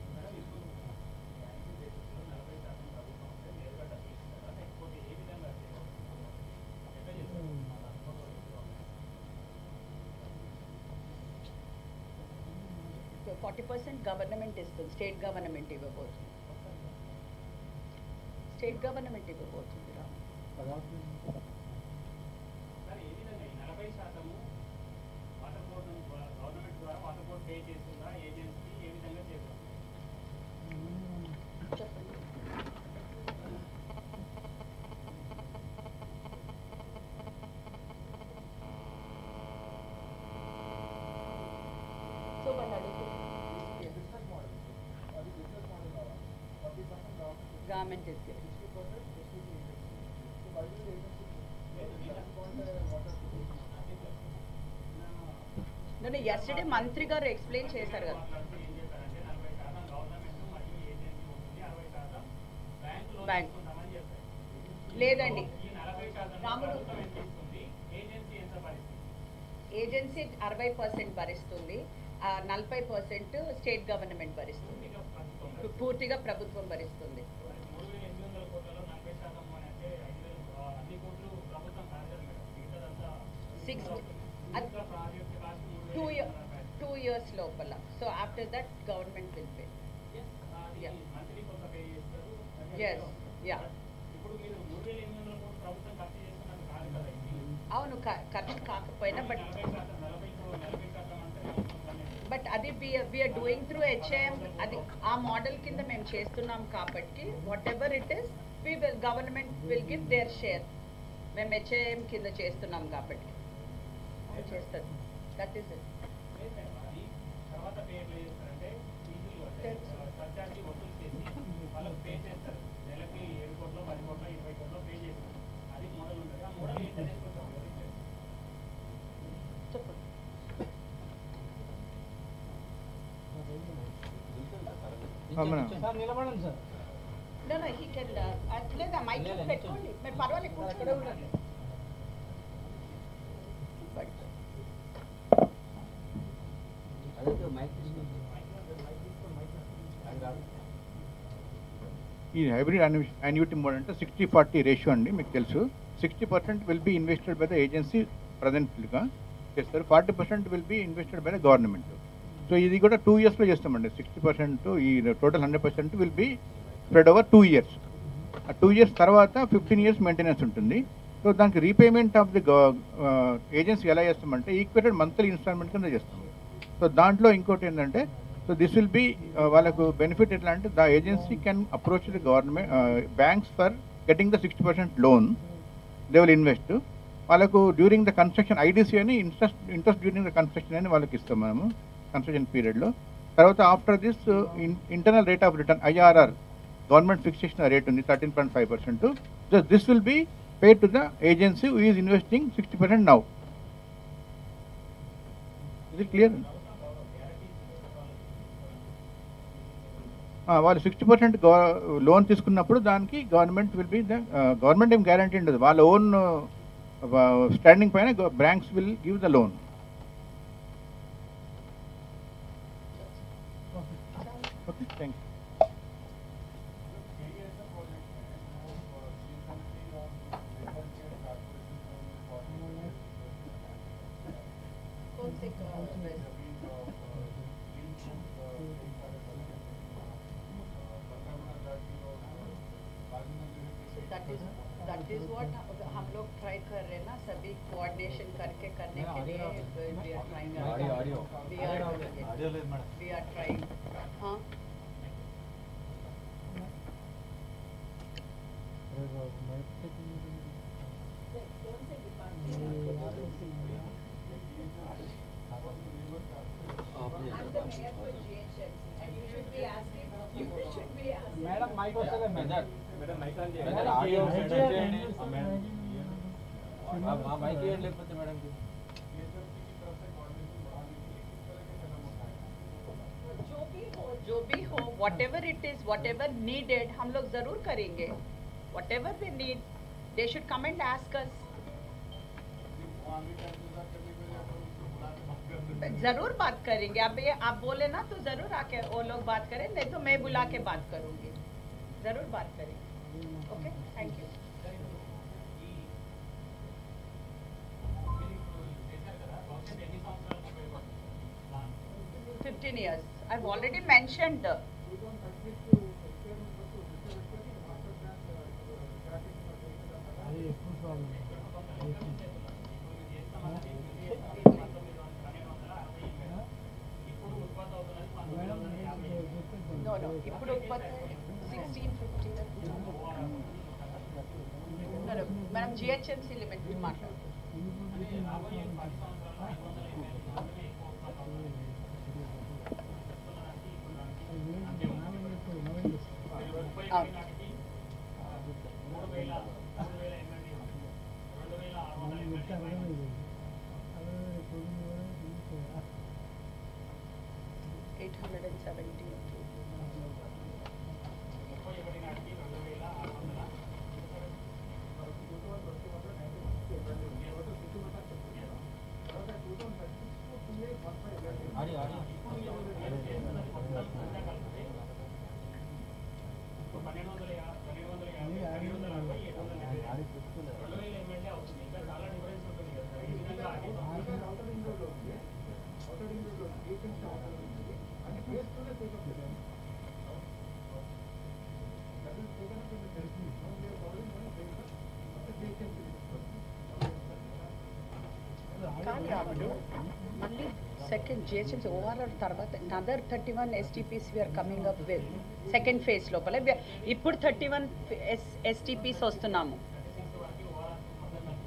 so forty percent government ఇస్తుంది స్టేట్ గవర్నమెంట్ ఇవ్వబోతుంది స్టేట్ గవర్నమెంట్ ఇవ్వబోతుంది రాము సార్ ఏ విధంగా ఈ నలభై శాతము వాటర్ బోర్డు గవర్నమెంట్ ద్వారా వాటర్ బోర్డు పే చేస్తుందా ఏజెన్సీ ఏ విధంగా చేస్తుంది చెప్పండి సో వాళ్ళు అడుగుతుంది గవర్నమెంట్ ఇస్ నేను ఎస్టర్డే మంత్రి గారు ఎక్స్ప్లెయిన్ చేశారు కదా మాట్లాడుతూ ఏం చెప్పారంటే నలభై శాతం గవర్నమెంట్ మరియు ఏజెన్సీ ఉంటుంది అరవై శాతం బ్యాంకులో బ్యాంక్. తీసుకుంటామని చెప్పారు లేదండి ఈ నలభై శాతం రాములు. ప్రభుత్వం ఎంత ఇస్తుంది ఏజెన్సీ ఎంత భరిస్తుంది ఏజెన్సీ అరవై పర్సెంట్ భరిస్తుంది ఆ నలభై పర్సెంట్ స్టేట్ గవర్నమెంట్ భరిస్తుంది ఇక ప్రభుత్వం పూర్తిగా ప్రభుత్వం భరిస్తుంది మూడు వేల ఎనిమిది వందల కోట్లలో నలభై శాతం అని అంటే ఐదు వేలు ఆ, అన్ని కోట్లు ప్రభుత్వం కాదు కదా మేడం మిగతాదంతా Six- మిగతా అది- ప్రాజెక్ట్ కాస్ట్ మూడు టూ వేల ఇయర్ ఎనిమిది వందల రూపాయలు. టూ ఇయర్స్ లోపల so after that government will pay అది Yeah. మంత్లీ కొంత పే చేస్తారు Yes, yeah. ఇప్పుడు మీరు మూడు వేల ఎనిమిది వందల కోట్లు ప్రభుత్వం ఖర్చు చేస్తున్నది కాదు కదా ఇది అవును క- ఖర్చు కాకపోయినా బట్ నలభై శాతం నలభై కో- నలభై శాతం అంటే ప్రభుత్వం అనేది బట్ అది వీఆర్ డూయింగ్ త్రూ హెచ్ఐఎం అది ఆ మోడల్ కింద మేము చేస్తున్నాం కాబట్టి whatever it is we will government will give their share మేము హెచ్ఏఎం కింద చేస్తున్నాం కాబట్టి అవును, చేస్తుంది దట్ ఈస్ ఇట్ లేదు మేడం, అది తర్వాత పే ఎట్లా చేస్తారంటే ఫీజులు అంటే సర్చార్జీ వసూలు చేసి వాళ్ళకి పే చేస్తారు నెలకి ఏడు కోట్లు పది కోట్లు ఇరవై కోట్లు పే చేస్తారు అది మోడల్ ఉంటుంది ఆ మోడల్ ఏంటనేది కొంచెం వివరించండి చెప్పండి అవునా? సార్ నిలబడండి sir No, no, he can, uh, at లేదా మైక్ లేదు, పెట్టుకోండి మీరు పర్వాలేదు కూర్చోండి But అదే మైక్ తీసుకోండి అది కాదు ఈ హైబ్రిడ్ అన్యూటీ మోడల్ అంటే సిక్స్టీ ఫార్టీ రేషియో అండి మీకు తెలుసు sixty percent will be invested by the agency ప్రజెంట్గా చేస్తారు forty percent will be invested by the government so ఇది కూడా టూ ఇయర్స్లో చేస్తామండి సిక్స్టీ పర్సెంట్ ఈ total hundred percent will be spread over two years ఆ టూ ఇయర్స్ తర్వాత ఫిఫ్టీన్ ఇయర్స్ మెయింటెనెన్స్ ఉంటుంది సో దానికి రీపేమెంట్ ఆఫ్ ది ఏజెన్సీ ఎలా చేస్తామంటే ఈక్వేటెడ్ మంత్లీ ఇన్స్టాల్మెంట్ కింద చేస్తాం సో దాంట్లో ఇంకోటి ఏంటంటే సో దిస్ విల్ బి వాళ్ళకు బెనిఫిట్ ఎట్లా అంటే the agency can approach the government banks for getting the sixty percent loan they will invest వాళ్ళకు డ్యూరింగ్ ద కన్స్ట్రక్షన్ ఐడిసి అని interest interest during the construction అని వాళ్ళకి ఇస్తాం మనము కన్స్ట్రక్షన్ పీరియడ్లో తర్వాత after this internal rate of return IRR government fix చేసిన రేట్ ఉంది thirteen point five percent so this will be pay to the agency who is investing sixty percent now ఇది క్లియర్ వాళ్ళు సిక్స్టీ పర్సెంట్ లోన్ తీసుకున్నప్పుడు దానికి government will be the government ఏం గ్యారంటీ ఉండదు వాళ్ళ ఓన్ స్టాండింగ్ పైన banks will give the loan okay thank you कौन से that is that is what हम लोग ट्राई कर रहे हैं ना सभी कोऑर्डिनेशन करके करने के लिए we are trying audio audio we are audio లేదు మేడం वी आर ट्राइंग हाँ మేడం మైక్ వస్తలేదు madam madam mic on madam, చేయండి ఆడియో మైక్ సెట్ చేయండి. చేయండి. ఆ, మేడం. ఆ, మా మైక్ ఇవ్వండి లేకపోతే మేడంకి जो भी हो जो भी हो whatever it is whatever needed हम लोग जरूर करेंगे whatever they need they should come and ask us जरूर बात करेंगे अब ये आप बोले ना तो जरूर आके वो लोग बात करें नहीं तो मैं बुला के बात करूंगी जरूर बात करेंगे okay thank you fifteen years I already mentioned అది ఎప్పుడు ప్రాబ్లం మేడం నో నో ఇప్పుడు సిక్స్టీన్ ఫిఫ్టీ మనం జిహెచ్ఎంసీ లిమిట్ మాట్లాడుతున్నాం అవును eight hundred and seventy audio audio పన్నెండు వందల యా- పన్నెండు వందల యాభై పన్నెండు వందల అరవై ఏడు వందల డెబ్బై రెండు వేల ఎమ్మెల్యే అవుతుంది ఇంకా చాలా డిఫరెన్స్ ఉంటుంది కదా సార్. ఈ విధంగా అది కానీ రాముడు మళ్ళీ సెకండ్ జిహెచ్ఎంసీ ఓఆర్ఆర్ తర్వాత other thirty one STPs we are coming up with second phase లోపల we are- ఇప్పుడు థర్టీ వన్ ఎస్ ఎస్టీపీస్ వస్తున్నాము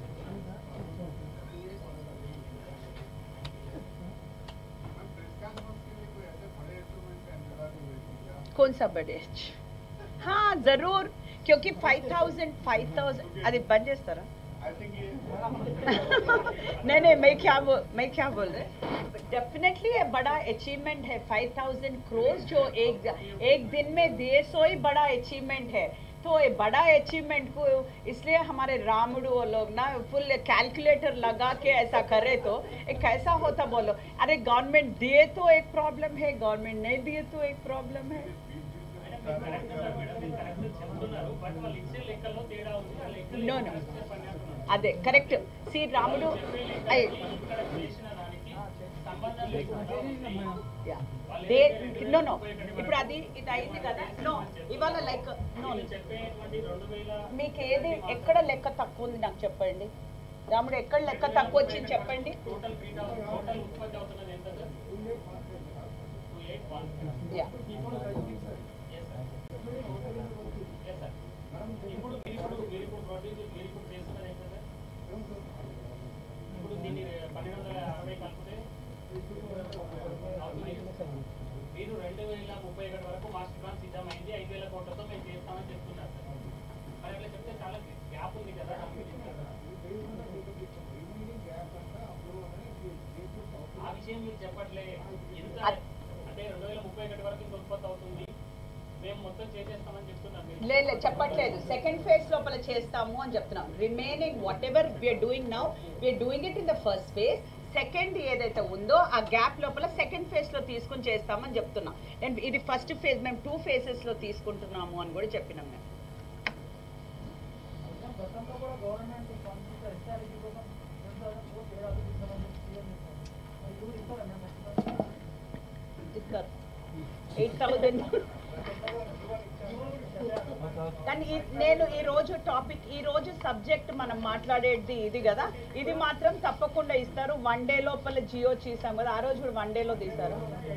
कौन सा बडेज हाँ जरूर क्योंकि फाइव थाउजेंड फाइव थाउजेंड అది బంద్ చేస్తారా नहीं नहीं मैं क्या बोल मैं क्या बोल रहे डेफिनेटली ये बड़ा अचीवमेंट है फाइव थाउजेंड क्रोज जो एक एक दिन में दिए सो ही बड़ा अचीवमेंट है तो ये बड़ा अचीवमेंट को इसलिए हमारे रामुडू वो लोग ना फुल कैलकुलेटर लगा के ऐसा करे तो ये कैसा होता बोलो अरे गवर्नमेंट दिए तो एक प्रॉब्लम है गवर्नमेंट नहीं दिए तो एक प्रॉब्लम है కరెక్ట్ సార్ మేడం మీరు కరెక్ట్ చెప్తున్నారు బట్ వాళ్ళు ఇచ్చే లెక్కల్లో తేడా ఉంది ఆ లెక్కలు No, no. ఇచ్చే పని అవుతున్నారు. అదే కరెక్ట్ సి రాముడు అయ్ ఇక్కడ చేసిన దానికి సంబంధం లేకుండా యా. దే నో నో ఇప్పుడు అది ఇది అయింది కదా నో ఇవాళ లైక్ నో వీళ్ళు చెప్పేటువంటి రెండు వేల మీకు ఏది ఎక్కడ లెక్క తక్కువ ఉంది నాకు చెప్పండి రాముడు ఎక్కడ లెక్క తక్కువ వచ్చింది చెప్పండి టోటల్ ఫీట్ టోటల్ ఉత్పత్తి అవుతున్నది ఎంత sir two eight one yeah yes sir ఇప్పుడు మీరు ఇప్పుడు మీరు ఇప్పుడు ప్రొడ్యూస్ మీరు ఇప్పుడు చేస్తున్నది ఎంత సార్ ఇప్పుడు దీన్ని పన్నెండు వందల అరవై కలిపితే అవుతుంది. మీరు రెండు వేల ముప్పై ఒకటి వరకు మాస్టర్ ప్లాన్ సిద్ధమైంది ఐదు వేల కోట్లతో మేము చేస్తామని చెప్తున్నారు సార్ మరి అట్లా చెప్తే చాలా గ్యాప్ ఉంది కదా ఆ విషయం మీరు చెప్పట్లే ఎంత అద్- అంటే రెండు వేల ముప్పై ఒకటి వరకు ఇంత ఉత్పత్తి అవుతుంది మేము మొత్తం చేసేస్తామని చెప్తున్నారు మీరు. లేదు లేదు చెప్పట్లేదు సెకండ్ ఫేజ్ లోపల చేస్తాము అని చెప్తున్నాం remaining whatever we are doing now we are doing it in the first phase second ఏదైతే ఉందో ఆ గ్యాప్ లోపల సెకండ్ ఫేజ్ లో తీసుకుని చేస్తామని చెప్తున్నాం అండ్ ఇది ఫస్ట్ ఫేజ్ మేము టూ ఫేజెస్ లో తీసుకుంటున్నాము అని కూడా చెప్పినాం మేము గతంలో కూడా గవర్నమెంట్ పంపించే ఎస్ఆర్ఐకి కోసం రెండు వేల కోట్లు ఏడాది ఇస్తామని సీఎం చెప్పారు మరి ఇప్పుడు ఇస్తారా మేము ఇస్తారు ఎయిట్ థౌజండ్ కానీ ఈ- నేను ఈ రోజు టాపిక్ ఈ రోజు సబ్జెక్ట్ మనం మాట్లాడేది ఇది కదా ఇది మాత్రం తప్పకుండా ఇస్తారు వన్ డే లోపల జియో చేసాం కదా ఆ రోజు కూడా వన్ డేలో తీసారు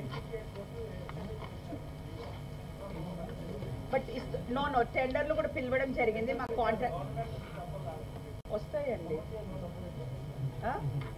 బట్ నో నో టెండర్లు కూడా పిలవడం జరిగింది మా కాంట్రాక్ట్ వస్తాయండి ఆ?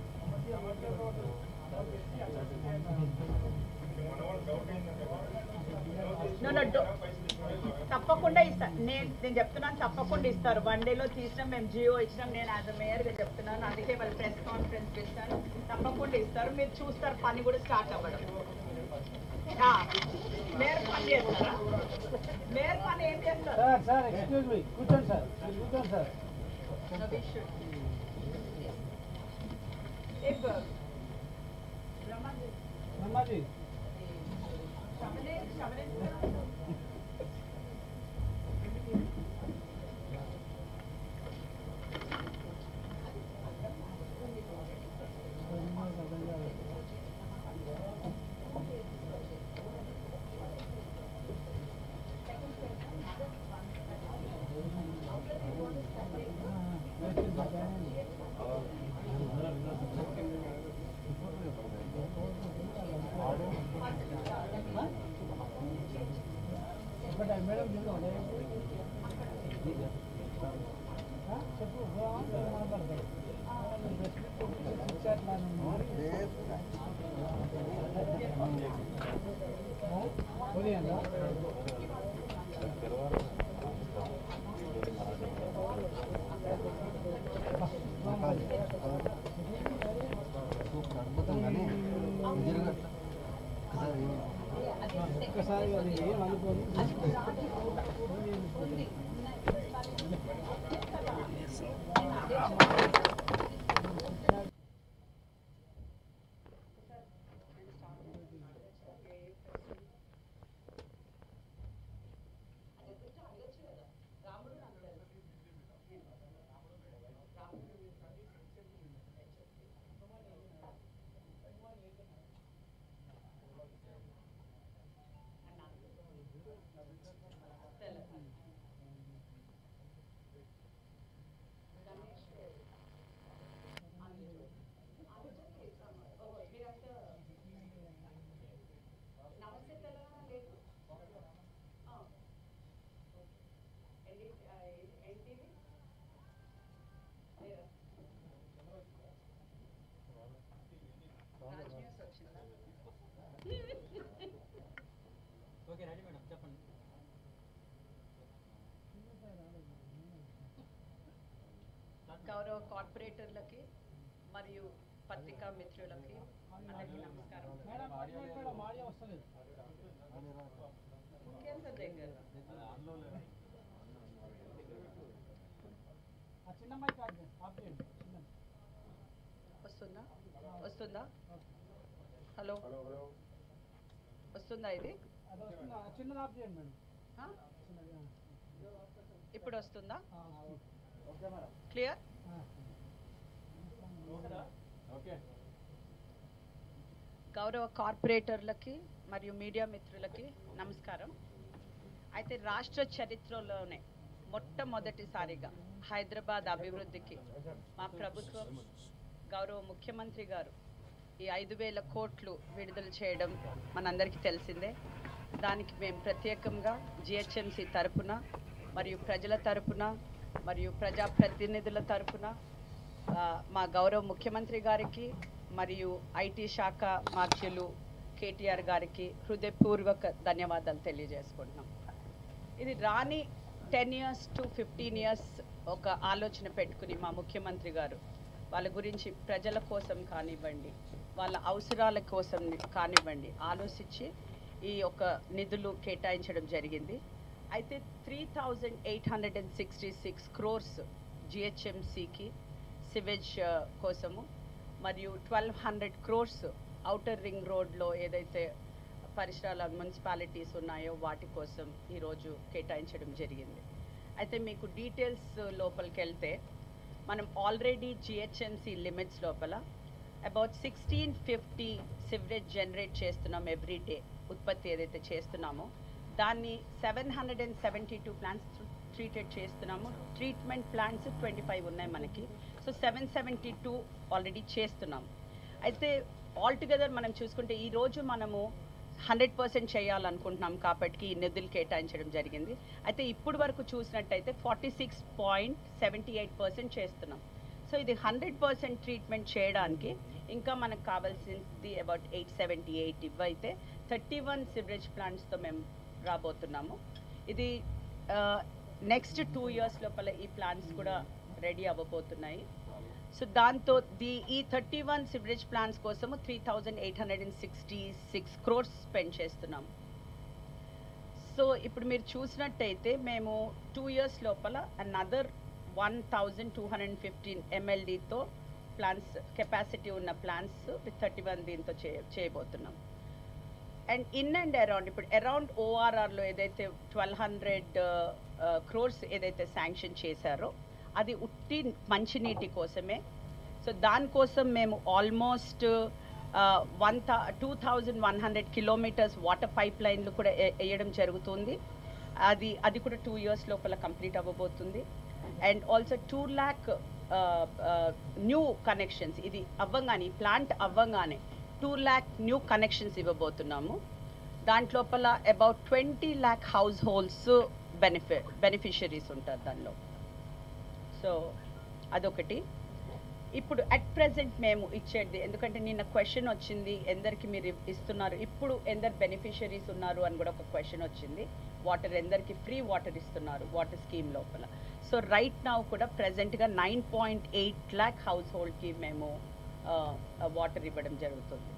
No, no, do- తప్పకుండా ఇస్తారు నేను నేను చెప్తున్నాను తప్పకుండా ఇస్తారు వన్ డేలో తీసినాం మేము జియో ఇచ్చినాం నేను యాజ్ మేయర్గా చెప్తున్నాను అందుకే వాళ్ళు ప్రెస్ కాన్ఫరెన్స్ ఇస్తారు తప్పకుండా ఇస్తారు మీరు చూస్తారు పని కూడా స్టార్ట్ అవ్వడం ఆ, మేయర్ పని చేస్తారా మేయర్ పని ఏం చేస్తారు సార్ సార్ ఎక్స్క్యూజ్ మీ కూర్చోండి సార్ మీరు కూర్చోండి sir No, we should. If, uh, Ramaji, నమ్మాజీ Shamane, Shamane, బట్ మేడం చెప్పు మాట్లాడతారు ఒక్కసారి అది ఏం అనుకోని ఓకే రెడీ మేడం చెప్పండి గౌరవ కార్పొరేటర్లకి మరియు పత్రికా మిత్రులకి అందరికీ నమస్కారం మేడం ఆడియో మేడం ఆడియో వస్తలేదు ఇంకెంత దగ్గర ఆ చిన్న మైక్ ఆఫ్ చేయండి ఆఫ్ చేయండి చిన్న వస్తుందా వస్తుందా హలో వస్తుందా ఇది అది వస్తుందా ఆ చిన్నది ఆఫ్ చేయండి మేడం ఆ? చిన్నది ఆ. ఇప్పుడు వస్తుందా ఆ, ఓకే మేడం క్లియర్ ఆ. ఓకే గౌరవ కార్పొరేటర్లకి మరియు మీడియా మిత్రులకి నమస్కారం అయితే రాష్ట్ర చరిత్రలోనే మొట్టమొదటిసారిగా హైదరాబాద్ అభివృద్ధికి మా ప్రభుత్వం గౌరవ ముఖ్యమంత్రి గారు ఈ ఐదు వేల కోట్లు విడుదల చేయడం మనందరికీ తెలిసిందే దానికి మేము ప్రత్యేకంగా జిహెచ్ఎంసి తరపున మరియు ప్రజల తరపున మరియు ప్రజాప్రతినిధుల తరపున ఆ, మా గౌరవ ముఖ్యమంత్రి గారికి మరియు ఐటీ శాఖ మార్చులు కేటీఆర్ గారికి హృదయపూర్వక ధన్యవాదాలు తెలియజేసుకుంటున్నాం ఇది రాని ten years to fifteen years ఒక ఆలోచన పెట్టుకుని మా ముఖ్యమంత్రి గారు వాళ్ళ గురించి ప్రజల కోసం కానివ్వండి వాళ్ళ అవసరాల కోసం కానివ్వండి ఆలోచించి ఈ యొక్క నిధులు కేటాయించడం జరిగింది అయితే three thousand eight hundred and sixty six crores జిహెచ్ఎంసికి సివేజ్ కోసము మరియు twelve hundred crores outer ring రోడ్లో ఏదైతే పరిసరాల మున్సిపాలిటీస్ ఉన్నాయో వాటి కోసం ఈరోజు కేటాయించడం జరిగింది అయితే మీకు డీటెయిల్స్ లోపలికి వెళ్తే మనం ఆల్రెడీ జిహెచ్ఎంసి లిమిట్స్ లోపల about sixteen fifty sewerage generate చేస్తున్నాం ఎవ్రీ డే ఉత్పత్తి ఏదైతే చేస్తున్నామో దాన్ని seven hundred and seventy two plants treated చేస్తున్నాము ట్రీట్మెంట్ ప్లాంట్స్ ట్వంటీ ఫైవ్ ఉన్నాయి మనకి so seven seventy two already చేస్తున్నాం అయితే ఆల్టుగెదర్ మనం చూసుకుంటే ఈ రోజు మనము హండ్రెడ్ పర్సెంట్ చేయాలనుకుంటున్నాం కాబట్టి ఈ నిధులు కేటాయించడం జరిగింది అయితే ఇప్పుడు వరకు చూసినట్టయితే forty six point seventy eight percent చేస్తున్నాం సో ఇది హండ్రెడ్ పర్సెంట్ ట్రీట్మెంట్ చేయడానికి ఇంకా మనకు కావాల్సింది అబౌట్ ఎయిట్ సెవెంటీ ఎయిట్ ఇవైతే థర్టీ వన్ సివరేజ్ ప్లాంట్స్తో మేము రాబోతున్నాము ఇది నెక్స్ట్ టూ ఇయర్స్ లోపల ఈ ప్లాంట్స్ కూడా రెడీ అవ్వబోతున్నాయి సో దాంతో ది ఈ థర్టీ వన్ సివరేజ్ ప్లాన్స్ కోసము three thousand eight hundred and sixty six crores spend చేస్తున్నాం సో ఇప్పుడు మీరు చూసినట్టయితే మేము టూ ఇయర్స్ లోపల another one thousand two hundred and fifteen ఎంఎల్డీతో ప్లాన్స్ కెపాసిటీ ఉన్న ప్లాన్స్ విత్ థర్టీ వన్ దీంతో చేయ చేయబోతున్నాం అండ్ ఇన్ అండ్ అరౌండ్ ఇప్పుడు అరౌండ్ ఓఆర్ఆర్లో ఏదైతే ట్వెల్వ్ హండ్రెడ్ క్రోర్స్ ఏదైతే శాంక్షన్ చేశారో అది ఉట్టి మంచినీటి కోసమే సో దానికోసం మేము almost one thou two thousand one hundred kilometres water pipe లైన్లు కూడా ఏ- వేయడం జరుగుతుంది అది అది కూడా టూ ఇయర్స్ లోపల కంప్లీట్ అవ్వబోతుంది and also two lakh new connections ఇది అవ్వంగానే ప్లాంట్ అవ్వంగానే టూ ల్యాక్ న్యూ కనెక్షన్స్ ఇవ్వబోతున్నాము దాంట్లోపల about twenty lakh house holds బెనిఫి బెనిఫిషరీస్ ఉంటారు దానిలో సో అదొకటి ఇప్పుడు అట్ ప్రెసెంట్ మేము ఇచ్చేది ఎందుకంటే నిన్న క్వశ్చన్ వచ్చింది ఎందరికి మీరు ఇస్తున్నారు ఇప్పుడు ఎందరు బెనిఫిషరీస్ ఉన్నారు అని కూడా ఒక క్వశ్చన్ వచ్చింది వాటర్ ఎందరికి ఫ్రీ వాటర్ ఇస్తున్నారు వాటర్ స్కీమ్ లోపల సో రైట్ నౌ కూడా ప్రెసెంట్గా nine point eight lakh house హోల్డ్కి మేము వాటర్ ఇవ్వడం జరుగుతుంది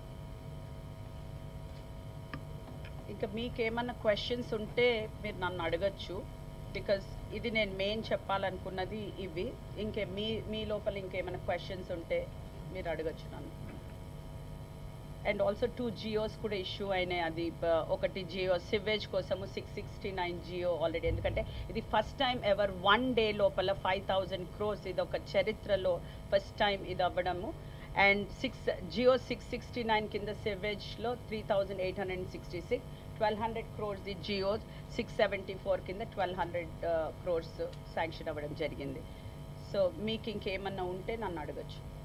ఇంకా మీకేమన్నా క్వశ్చన్స్ ఉంటే మీరు నన్ను అడగచ్చు బికాజ్ ఇది నేను మెయిన్ చెప్పాలనుకున్నది ఇవి ఇంకే మీ మీ లోపల ఇంకేమైనా క్వశ్చన్స్ ఉంటే మీరు అడగచ్చు నన్ను అండ్ ఆల్సో టూ జియోస్ కూడా ఇష్యూ అయినాయి అది బ- ఒకటి జియో సివేజ్ కోసము six sixty nine Jio already ఎందుకంటే ఇది first time ever one day లోపల ఫైవ్ థౌజండ్ క్రోర్స్ ఇది ఒక చరిత్రలో ఫస్ట్ టైం ఇది అవ్వడము and six Jio six sixty nine కింద సివేజ్లో three thousand eight hundred sixty six twelve hundred crores the Jio six seventy four కింద ట్వెల్వ్ హండ్రెడ్ క్రోర్స్ శాంక్షన్ అవ్వడం జరిగింది సో మీకు ఇంకేమన్నా ఉంటే నన్ను అడగచ్చు